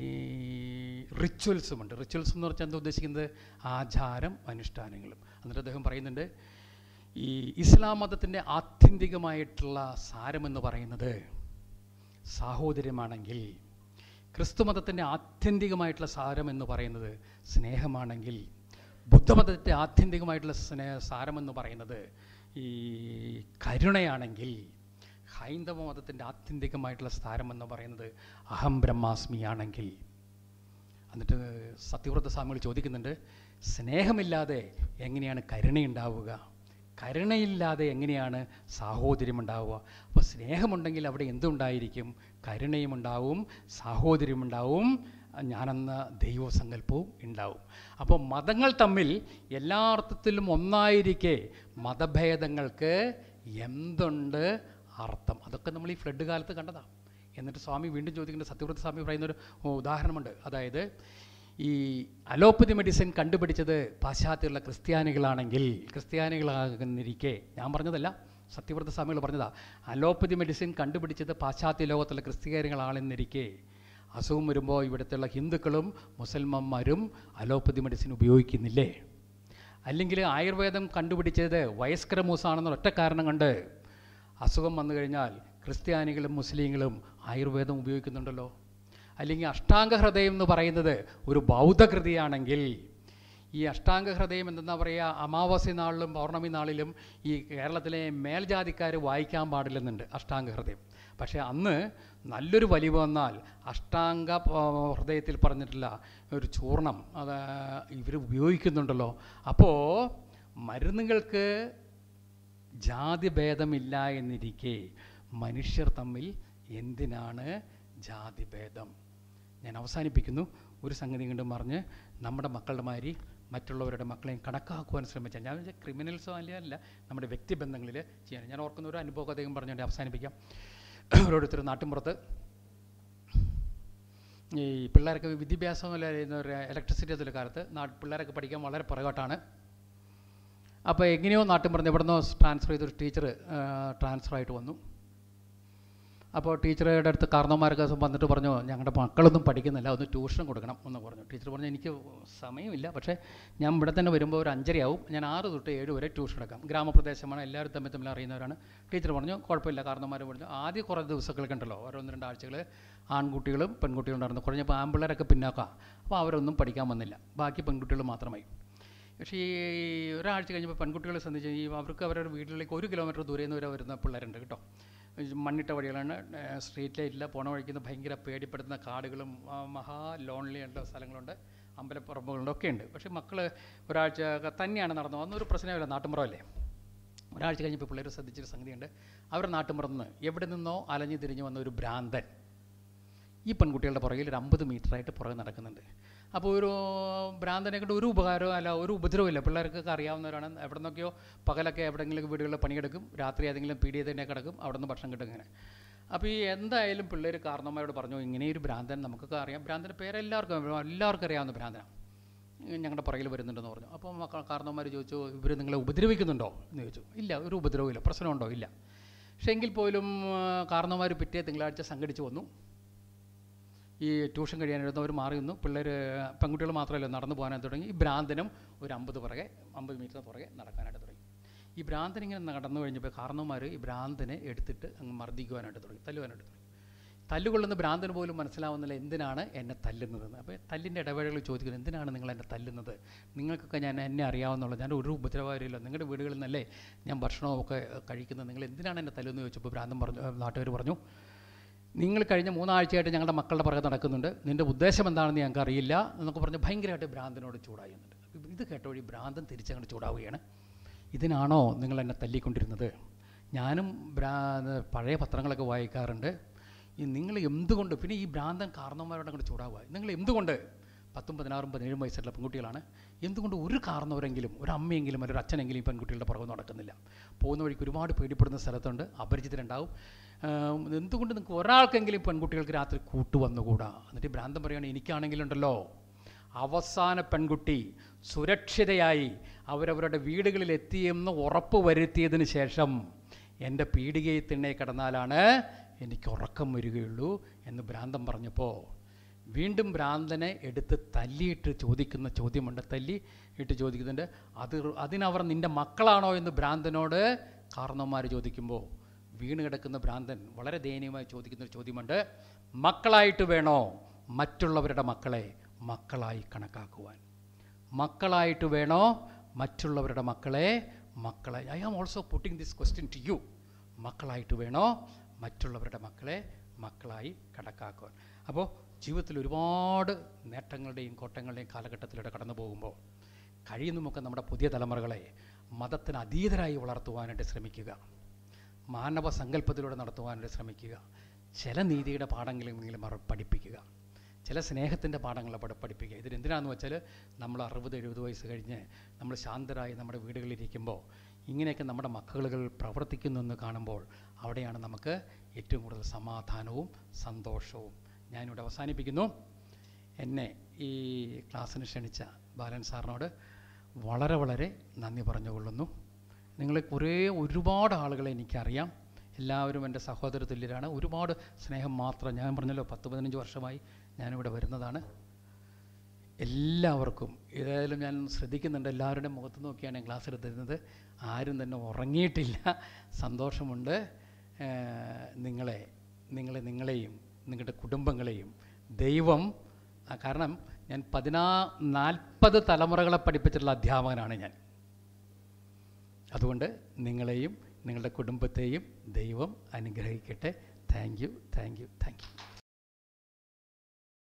റിച്വൽസുമുണ്ട് റിച്വൽസ് എന്ന് പറഞ്ഞാൽ എന്താ ഉദ്ദേശിക്കുന്നത് ആചാരം അനുഷ്ഠാനങ്ങളും എന്നിട്ട് അദ്ദേഹം പറയുന്നുണ്ട് ഈ ഇസ്ലാം മതത്തിൻ്റെ ആത്യന്തികമായിട്ടുള്ള സാരമെന്ന് പറയുന്നത് സാഹോദര്യമാണെങ്കിൽ ക്രിസ്തു മതത്തിൻ്റെ ആത്യന്തികമായിട്ടുള്ള സാരം എന്ന് പറയുന്നത് സ്നേഹമാണെങ്കിൽ ബുദ്ധമതത്തിൻ്റെ ആത്യന്തികമായിട്ടുള്ള സ്നേഹ സാരമെന്ന് പറയുന്നത് ഈ കരുണയാണെങ്കിൽ ഹൈന്ദവ മതത്തിൻ്റെ ആത്യന്തികമായിട്ടുള്ള സ്ഥാനമെന്ന് പറയുന്നത് അഹം ബ്രഹ്മാസ്മി ആണെങ്കിൽ എന്നിട്ട് സത്യവ്രത സ്വാമികൾ ചോദിക്കുന്നുണ്ട് സ്നേഹമില്ലാതെ എങ്ങനെയാണ് കരുണയുണ്ടാവുക കരുണയില്ലാതെ എങ്ങനെയാണ് സാഹോദര്യം ഉണ്ടാവുക അപ്പോൾ സ്നേഹമുണ്ടെങ്കിൽ അവിടെ എന്തുണ്ടായിരിക്കും കരുണയും ഉണ്ടാവും സാഹോദര്യമുണ്ടാവും ഞാനെന്ന ദൈവസങ്കല്പവും ഉണ്ടാവും അപ്പോൾ മതങ്ങൾ തമ്മിൽ എല്ലാ അർത്ഥത്തിലും ഒന്നായിരിക്കെ മതഭേദങ്ങൾക്ക് എന്തുണ്ട് അർത്ഥം അതൊക്കെ നമ്മൾ ഈ ഫ്ലഡ് കാലത്ത് കണ്ടതാണ് എന്നിട്ട് സ്വാമി വീണ്ടും ചോദിക്കേണ്ട സത്യവ്രത സ്വാമി പറയുന്ന ഒരു ഉദാഹരണമുണ്ട് അതായത് ഈ അലോപ്പതി മെഡിസിൻ കണ്ടുപിടിച്ചത് പാശ്ചാത്യമുള്ള ക്രിസ്ത്യാനികളാണെങ്കിൽ ക്രിസ്ത്യാനികളാകുന്നിരിക്കെ ഞാൻ പറഞ്ഞതല്ല സത്യവ്രത സ്വാമികൾ പറഞ്ഞതാ അലോപ്പതി മെഡിസിൻ കണ്ടുപിടിച്ചത് പാശ്ചാത്യ ലോകത്തുള്ള ക്രിസ്ത്യാനികളാണെന്നിരിക്കെ അസുഖം വരുമ്പോൾ ഇവിടുത്തെയുള്ള ഹിന്ദുക്കളും മുസൽമാന്മാരും അലോപ്പതി മെഡിസിൻ ഉപയോഗിക്കുന്നില്ലേ അല്ലെങ്കിൽ ആയുർവേദം കണ്ടുപിടിച്ചത് വയസ്കര മൂസാണെന്ന ഒറ്റ കാരണം കൊണ്ട് അസുഖം വന്നു കഴിഞ്ഞാൽ ക്രിസ്ത്യാനികളും മുസ്ലിങ്ങളും ആയുർവേദം ഉപയോഗിക്കുന്നുണ്ടല്ലോ അല്ലെങ്കിൽ അഷ്ടാംഗ ഹൃദയം എന്ന് പറയുന്നത് ഒരു ബൗദ്ധകൃതിയാണെങ്കിൽ ഈ അഷ്ടാംഗ ഹൃദയം എന്തെന്നാ പറയുക അമാവാസി നാളിലും പൗർണമി നാളിലും ഈ കേരളത്തിലെ മേൽജാതിക്കാർ വായിക്കാൻ പാടില്ലെന്നുണ്ട് അഷ്ടാംഗ ഹൃദയം പക്ഷേ അന്ന് നല്ലൊരു വലിവ് വന്നാൽ അഷ്ടാംഗ ആ, ഹൃദയത്തിൽ പറഞ്ഞിട്ടില്ല ഒരു ചൂർണം അത് ഇവർ ഉപയോഗിക്കുന്നുണ്ടല്ലോ അപ്പോൾ മരുന്നുകൾക്ക് ജാതിഭേദമില്ല എന്നിരിക്കെ മനുഷ്യർ തമ്മിൽ എന്തിനാണ് ജാതിഭേദം ഞാൻ അവസാനിപ്പിക്കുന്നു ഒരു സംഗതി കണ്ടും പറഞ്ഞ് നമ്മുടെ മക്കളുടെ മാതിരി മറ്റുള്ളവരുടെ മക്കളെയും കണക്കാക്കുവാൻ ശ്രമിച്ചാൽ ഞാൻ വെച്ചാൽ ക്രിമിനൽസോ അല്ല അല്ല നമ്മുടെ വ്യക്തിബന്ധങ്ങളിൽ ചെയ്യാൻ ഞാൻ ഓർക്കുന്ന ഒരു അനുഭവം അദ്ദേഹം പറഞ്ഞുകൊണ്ട് അവസാനിപ്പിക്കാം ഓരോരുത്തർ നാട്ടിൻപുറത്ത് ഈ പിള്ളേർക്ക് വിദ്യാഭ്യാസം അല്ല ഇലക്ട്രിസിറ്റി അതിലെ കാലത്ത് നാ പിള്ളേരൊക്കെ പഠിക്കാൻ വളരെ പുറകോട്ടാണ് അപ്പോൾ എങ്ങനെയോ നാട്ടിൻ പറഞ്ഞ് എവിടുന്നോ ട്രാൻസ്ഫർ ചെയ്തൊരു ടീച്ചർ ട്രാൻസ്ഫർ ആയിട്ട് വന്നു അപ്പോൾ ടീച്ചറുടെ അടുത്ത് കാരണവന്മാരൊക്കെ വന്നിട്ട് പറഞ്ഞു ഞങ്ങളുടെ മക്കളൊന്നും പഠിക്കുന്നില്ല ഒന്ന് ട്യൂഷൻ കൊടുക്കണം എന്ന് പറഞ്ഞു ടീച്ചർ പറഞ്ഞു എനിക്ക് സമയമില്ല പക്ഷേ ഞാൻ ഇവിടെ തന്നെ വരുമ്പോൾ ഒരു അഞ്ചരയാവും ഞാൻ ആറ് തൊട്ട് ഏഴ് വരെ ട്യൂഷൻ എടുക്കാം ഗ്രാമപ്രദേശമാണ് എല്ലാവരും തമ്മിൽ തമ്മിൽ അറിയുന്നവരാണ് ടീച്ചർ പറഞ്ഞു കുഴപ്പമില്ല കാരണവന്മാർ പറഞ്ഞു ആദ്യ കുറേ ദിവസങ്ങളൊക്കെ ഉണ്ടല്ലോ ഓരോന്ന് രണ്ട് ആഴ്ചകൾ ആൺകുട്ടികളും പെൺകുട്ടികളും ഉണ്ടായിരുന്നു കുറഞ്ഞപ്പോൾ ആൺപിള്ളേരൊക്കെ പിന്നാക്കാം അപ്പോൾ അവരൊന്നും പഠിക്കാൻ വന്നില്ല ബാക്കി പെൺകുട്ടികൾ മാത്രമായി പക്ഷേ ഈ ഒരാഴ്ച കഴിഞ്ഞപ്പോൾ പെൺകുട്ടികളെ സംബന്ധിച്ച് ഈ അവർക്ക് അവരുടെ വീട്ടിലേക്ക് ഒരു കിലോമീറ്റർ ദൂരെ നിന്ന് വരെ വരുന്ന പിള്ളേരുണ്ട് കേട്ടോ ഈ മണ്ണിട്ട വഴികളാണ് സ്ട്രീറ്റ് ലൈറ്റില്ല പോണ വഴിക്കുന്ന ഭയങ്കര പേടിപ്പെടുത്തുന്ന കാടുകളും ആ, മഹാ ലോൺലി ആയിട്ടുള്ള സ്ഥലങ്ങളുണ്ട് അമ്പലപ്പുറമ്പുകളുണ്ട് ഒക്കെ ഉണ്ട് പക്ഷേ മക്കൾ ഒരാഴ്ച ഒക്കെ തന്നെയാണ് നടന്നു അതൊന്നും ഒരു പ്രശ്നമില്ല നാട്ടുമ്പുറമല്ലേ ഒരാഴ്ച കഴിഞ്ഞപ്പോൾ പിള്ളേർ ശ്രദ്ധിച്ചൊരു സംഗതിയുണ്ട് അവരുടെ നാട്ടുമ്പുറത്ത് എവിടെ നിന്നോ അലഞ്ഞു തിരിഞ്ഞു വന്ന ഒരു ഭ്രാന്തൻ ഈ പെൺകുട്ടികളുടെ പുറകിൽ ഒരു അമ്പത് മീറ്ററായിട്ട് പുറകെ നടക്കുന്നുണ്ട് അപ്പോൾ ഒരു ഭ്രാന്തനെ കൊണ്ട് ഒരു ഉപകാരവും അല്ല ഒരു ഉപദ്രവവും ഇല്ല പിള്ളേർക്കൊക്കെ അറിയാവുന്നവരാണ് എവിടെ നിന്നൊക്കെയോ പകലൊക്കെ എവിടെയെങ്കിലും വീടുകളിൽ പണിയെടുക്കും രാത്രി ഏതെങ്കിലും പീഡിയ തന്നെ കിടക്കും അവിടെ നിന്ന് ഭക്ഷണം കിട്ടും ഇങ്ങനെ അപ്പോൾ ഈ എന്തായാലും പിള്ളേർ കാരണന്മാരോട് പറഞ്ഞു ഇങ്ങനെ ഒരു ഭ്രാന്തൻ നമുക്കൊക്കെ അറിയാം ഭ്രാന്തൻ്റെ പേരെല്ലാവർക്കും എല്ലാവർക്കും അറിയാവുന്ന ഭ്രാന്തനാണ് ഞങ്ങളുടെ പുറകിൽ വരുന്നുണ്ടെന്ന് പറഞ്ഞു അപ്പോൾ മക്കൾ കാരണവന്മാർ ചോദിച്ചു ഇവർ നിങ്ങളെ ഉപദ്രവിക്കുന്നുണ്ടോ എന്ന് ചോദിച്ചു ഇല്ല ഒരു ഉപദ്രവമില്ല പ്രശ്നമുണ്ടോ ഇല്ല പക്ഷേ എങ്കിൽ പോലും കാരണവന്മാർ പിറ്റേ തിങ്കളാഴ്ച സംഘടിച്ച് വന്നു ഈ ട്യൂഷൻ കഴിയാനിരുന്നവർ മാറി നിന്നു പിള്ളേർ പെൺകുട്ടികൾ മാത്രമല്ല നടന്നു പോകാനായിട്ട് തുടങ്ങി ഈ ഭ്രാന്തനും ഒരു അമ്പത് പുറകെ അമ്പത് മീറ്റർ പുറകെ നടക്കാനായിട്ട് തുടങ്ങി ഈ ഭ്രാന്തൻ ഇങ്ങനെ നടന്നു കഴിഞ്ഞപ്പോൾ കാരണവന്മാർ ഈ ഭ്രാന്തനെ എടുത്തിട്ട് അങ്ങ് മർദ്ദിക്കുവാനായിട്ട് തുടങ്ങി തല്ലുവാനായിട്ട് തുടങ്ങി തല്ലുകൊള്ളുന്ന ഭ്രാന്തന് പോലും മനസ്സിലാവുന്നില്ല എന്തിനാണ് എന്നെ തല്ലുന്നതെന്ന് അപ്പോൾ തല്ലിൻ്റെ ഇടവേളകൾ ചോദിക്കുന്നത് എന്തിനാണ് നിങ്ങൾ എന്നെ തല്ലുന്നത് നിങ്ങൾക്കൊക്കെ ഞാൻ എന്നെ അറിയാവുന്നുള്ളൂ ഞാൻ ഒരു ഉപദ്രവകാരിയല്ലോ നിങ്ങളുടെ വീടുകളിൽ നിന്നല്ലേ ഞാൻ ഭക്ഷണമൊക്കെ കഴിക്കുന്നത് നിങ്ങൾ എന്തിനാണ് എന്നെ തല്ലുന്നത് ചോദിച്ചപ്പോൾ ഭ്രാന്തൻ പറഞ്ഞു നാട്ടുകാർ പറഞ്ഞു നിങ്ങൾ കഴിഞ്ഞ മൂന്നാഴ്ചയായിട്ട് ഞങ്ങളുടെ മക്കളുടെ പുറകെ നടക്കുന്നുണ്ട് നിൻ്റെ ഉദ്ദേശം എന്താണെന്ന് ഞങ്ങൾക്ക് അറിയില്ല എന്നൊക്കെ പറഞ്ഞ് ഭയങ്കരമായിട്ട് ഭ്രാന്തനോട് ചൂടായുന്നുണ്ട് അപ്പോൾ ഇത് കേട്ട വഴി ഭ്രാന്തൻ തിരിച്ചങ്ങോട്ട് ചൂടാവുകയാണ് ഇതിനാണോ നിങ്ങൾ എന്നെ തല്ലിക്കൊണ്ടിരുന്നത് ഞാനും ഭ്രാ പഴയ പത്രങ്ങളൊക്കെ വായിക്കാറുണ്ട് ഈ നിങ്ങൾ എന്തുകൊണ്ട് പിന്നെ ഈ ഭ്രാന്തൻ കാരണവന്മാരോട് അങ്ങോട്ട് ചൂടാവുക നിങ്ങൾ എന്തുകൊണ്ട് പത്തും പതിനാറും പതിനേഴും വയസ്സുള്ള പെൺകുട്ടികളാണ് എന്തുകൊണ്ട് ഒരു കാരണവരെങ്കിലും ഒരു അമ്മയെങ്കിലും അല്ലെങ്കിൽ ഒരു അച്ഛനെങ്കിലും ഈ പെൺകുട്ടികളുടെ പുറകെ നടക്കുന്നില്ല പോകുന്ന വഴിക്ക് ഒരുപാട് പേടിപ്പെടുന്ന സ്ഥലത്തുണ്ട് അപരിചിതരുണ്ടാവും ആം, എന്തുകൊണ്ട് നിങ്ങൾക്ക് ഒരാൾക്കെങ്കിലും ഈ പെൺകുട്ടികൾക്ക് രാത്രി കൂട്ടു വന്നുകൂടാ എന്നിട്ട് ഈ ഭ്രാന്തം പറയുകയാണ് എനിക്കാണെങ്കിലുണ്ടല്ലോ അവസാന പെൺകുട്ടി സുരക്ഷിതയായി അവരവരുടെ വീടുകളിൽ എത്തിയെന്ന് ഉറപ്പ് വരുത്തിയതിന് ശേഷം എൻ്റെ പീടികയിൽ തിണ്ണെ കിടന്നാലാണ് എനിക്ക് ഉറക്കം വരികയുള്ളൂ എന്ന് ഭ്രാന്തം പറഞ്ഞപ്പോൾ വീണ്ടും ഭ്രാന്തനെ എടുത്ത് തല്ലിയിട്ട് ചോദിക്കുന്ന ചോദ്യമുണ്ട് തല്ലി ഇട്ട് ചോദിക്കുന്നുണ്ട് അത് അതിനവർ നിൻ്റെ മക്കളാണോ എന്ന് ഭ്രാന്തനോട് കാരണവന്മാർ ചോദിക്കുമ്പോൾ വീണ് കിടക്കുന്ന ഭ്രാന്തൻ വളരെ ദയനീയമായി ചോദിക്കുന്ന ഒരു ചോദ്യമുണ്ട് മക്കളായിട്ട് വേണോ മറ്റുള്ളവരുടെ മക്കളെ മക്കളായി കണക്കാക്കുവാൻ മക്കളായിട്ട് വേണോ മറ്റുള്ളവരുടെ മക്കളെ മക്കളായി I am also putting this question to you മക്കളായിട്ട് വേണോ മറ്റുള്ളവരുടെ മക്കളെ മക്കളായി കണക്കാക്കുവാൻ അപ്പോൾ ജീവിതത്തിൽ ഒരുപാട് നേട്ടങ്ങളുടെയും കോട്ടങ്ങളുടെയും കാലഘട്ടത്തിലൂടെ കടന്നു പോകുമ്പോൾ കഴിയുന്നുമൊക്കെ നമ്മുടെ പുതിയ തലമുറകളെ മതത്തിന് അതീതരായി വളർത്തുവാനായിട്ട് ശ്രമിക്കുക മാനവ സങ്കല്പത്തിലൂടെ നടത്തുവാനായിട്ട് ശ്രമിക്കുക ചില നീതിയുടെ പാഠങ്ങളെങ്കിലും അവർ പഠിപ്പിക്കുക ചില സ്നേഹത്തിൻ്റെ പാഠങ്ങൾ പഠി പഠിപ്പിക്കുക ഇതിനെന്തിനാന്ന് വെച്ചാൽ നമ്മൾ അറുപത് എഴുപത് വയസ്സ് കഴിഞ്ഞ് നമ്മൾ ശാന്തരായി നമ്മുടെ വീടുകളിലിരിക്കുമ്പോൾ ഇങ്ങനെയൊക്കെ നമ്മുടെ മക്കളുകൾ പ്രവർത്തിക്കുന്നു എന്ന് കാണുമ്പോൾ അവിടെയാണ് നമുക്ക് ഏറ്റവും കൂടുതൽ സമാധാനവും സന്തോഷവും ഞാനിവിടെ അവസാനിപ്പിക്കുന്നു എന്നെ ഈ ക്ലാസ്സിന് ക്ഷണിച്ച ബാലൻ സാറിനോട് വളരെ വളരെ നന്ദി പറഞ്ഞുകൊള്ളുന്നു നിങ്ങൾ കുറേ ഒരുപാട് ആളുകളെ എനിക്കറിയാം എല്ലാവരും എൻ്റെ സഹോദര തുല്യരാണ് ഒരുപാട് സ്നേഹം മാത്രം ഞാൻ പറഞ്ഞല്ലോ പത്ത് പതിനഞ്ച് വർഷമായി ഞാനിവിടെ വരുന്നതാണ് എല്ലാവർക്കും ഏതായാലും ഞാൻ ശ്രദ്ധിക്കുന്നുണ്ട് എല്ലാവരുടെയും മുഖത്ത് നോക്കിയാണ് ഞാൻ ക്ലാസ് എടുത്തിരുന്നത് ആരും തന്നെ ഉറങ്ങിയിട്ടില്ല സന്തോഷമുണ്ട് ഏർ നിങ്ങളെ നിങ്ങളെ നിങ്ങളെയും നിങ്ങളുടെ കുടുംബങ്ങളെയും ദൈവം ആ, കാരണം ഞാൻ പതിനാ നാൽപ്പത് തലമുറകളെ പഠിപ്പിച്ചിട്ടുള്ള അധ്യാപകനാണ് ഞാൻ അതുകൊണ്ട് നിങ്ങളെയും നിങ്ങളുടെ കുടുംബത്തെയും ദൈവം അനുഗ്രഹിക്കട്ടെ thank you thank you thank U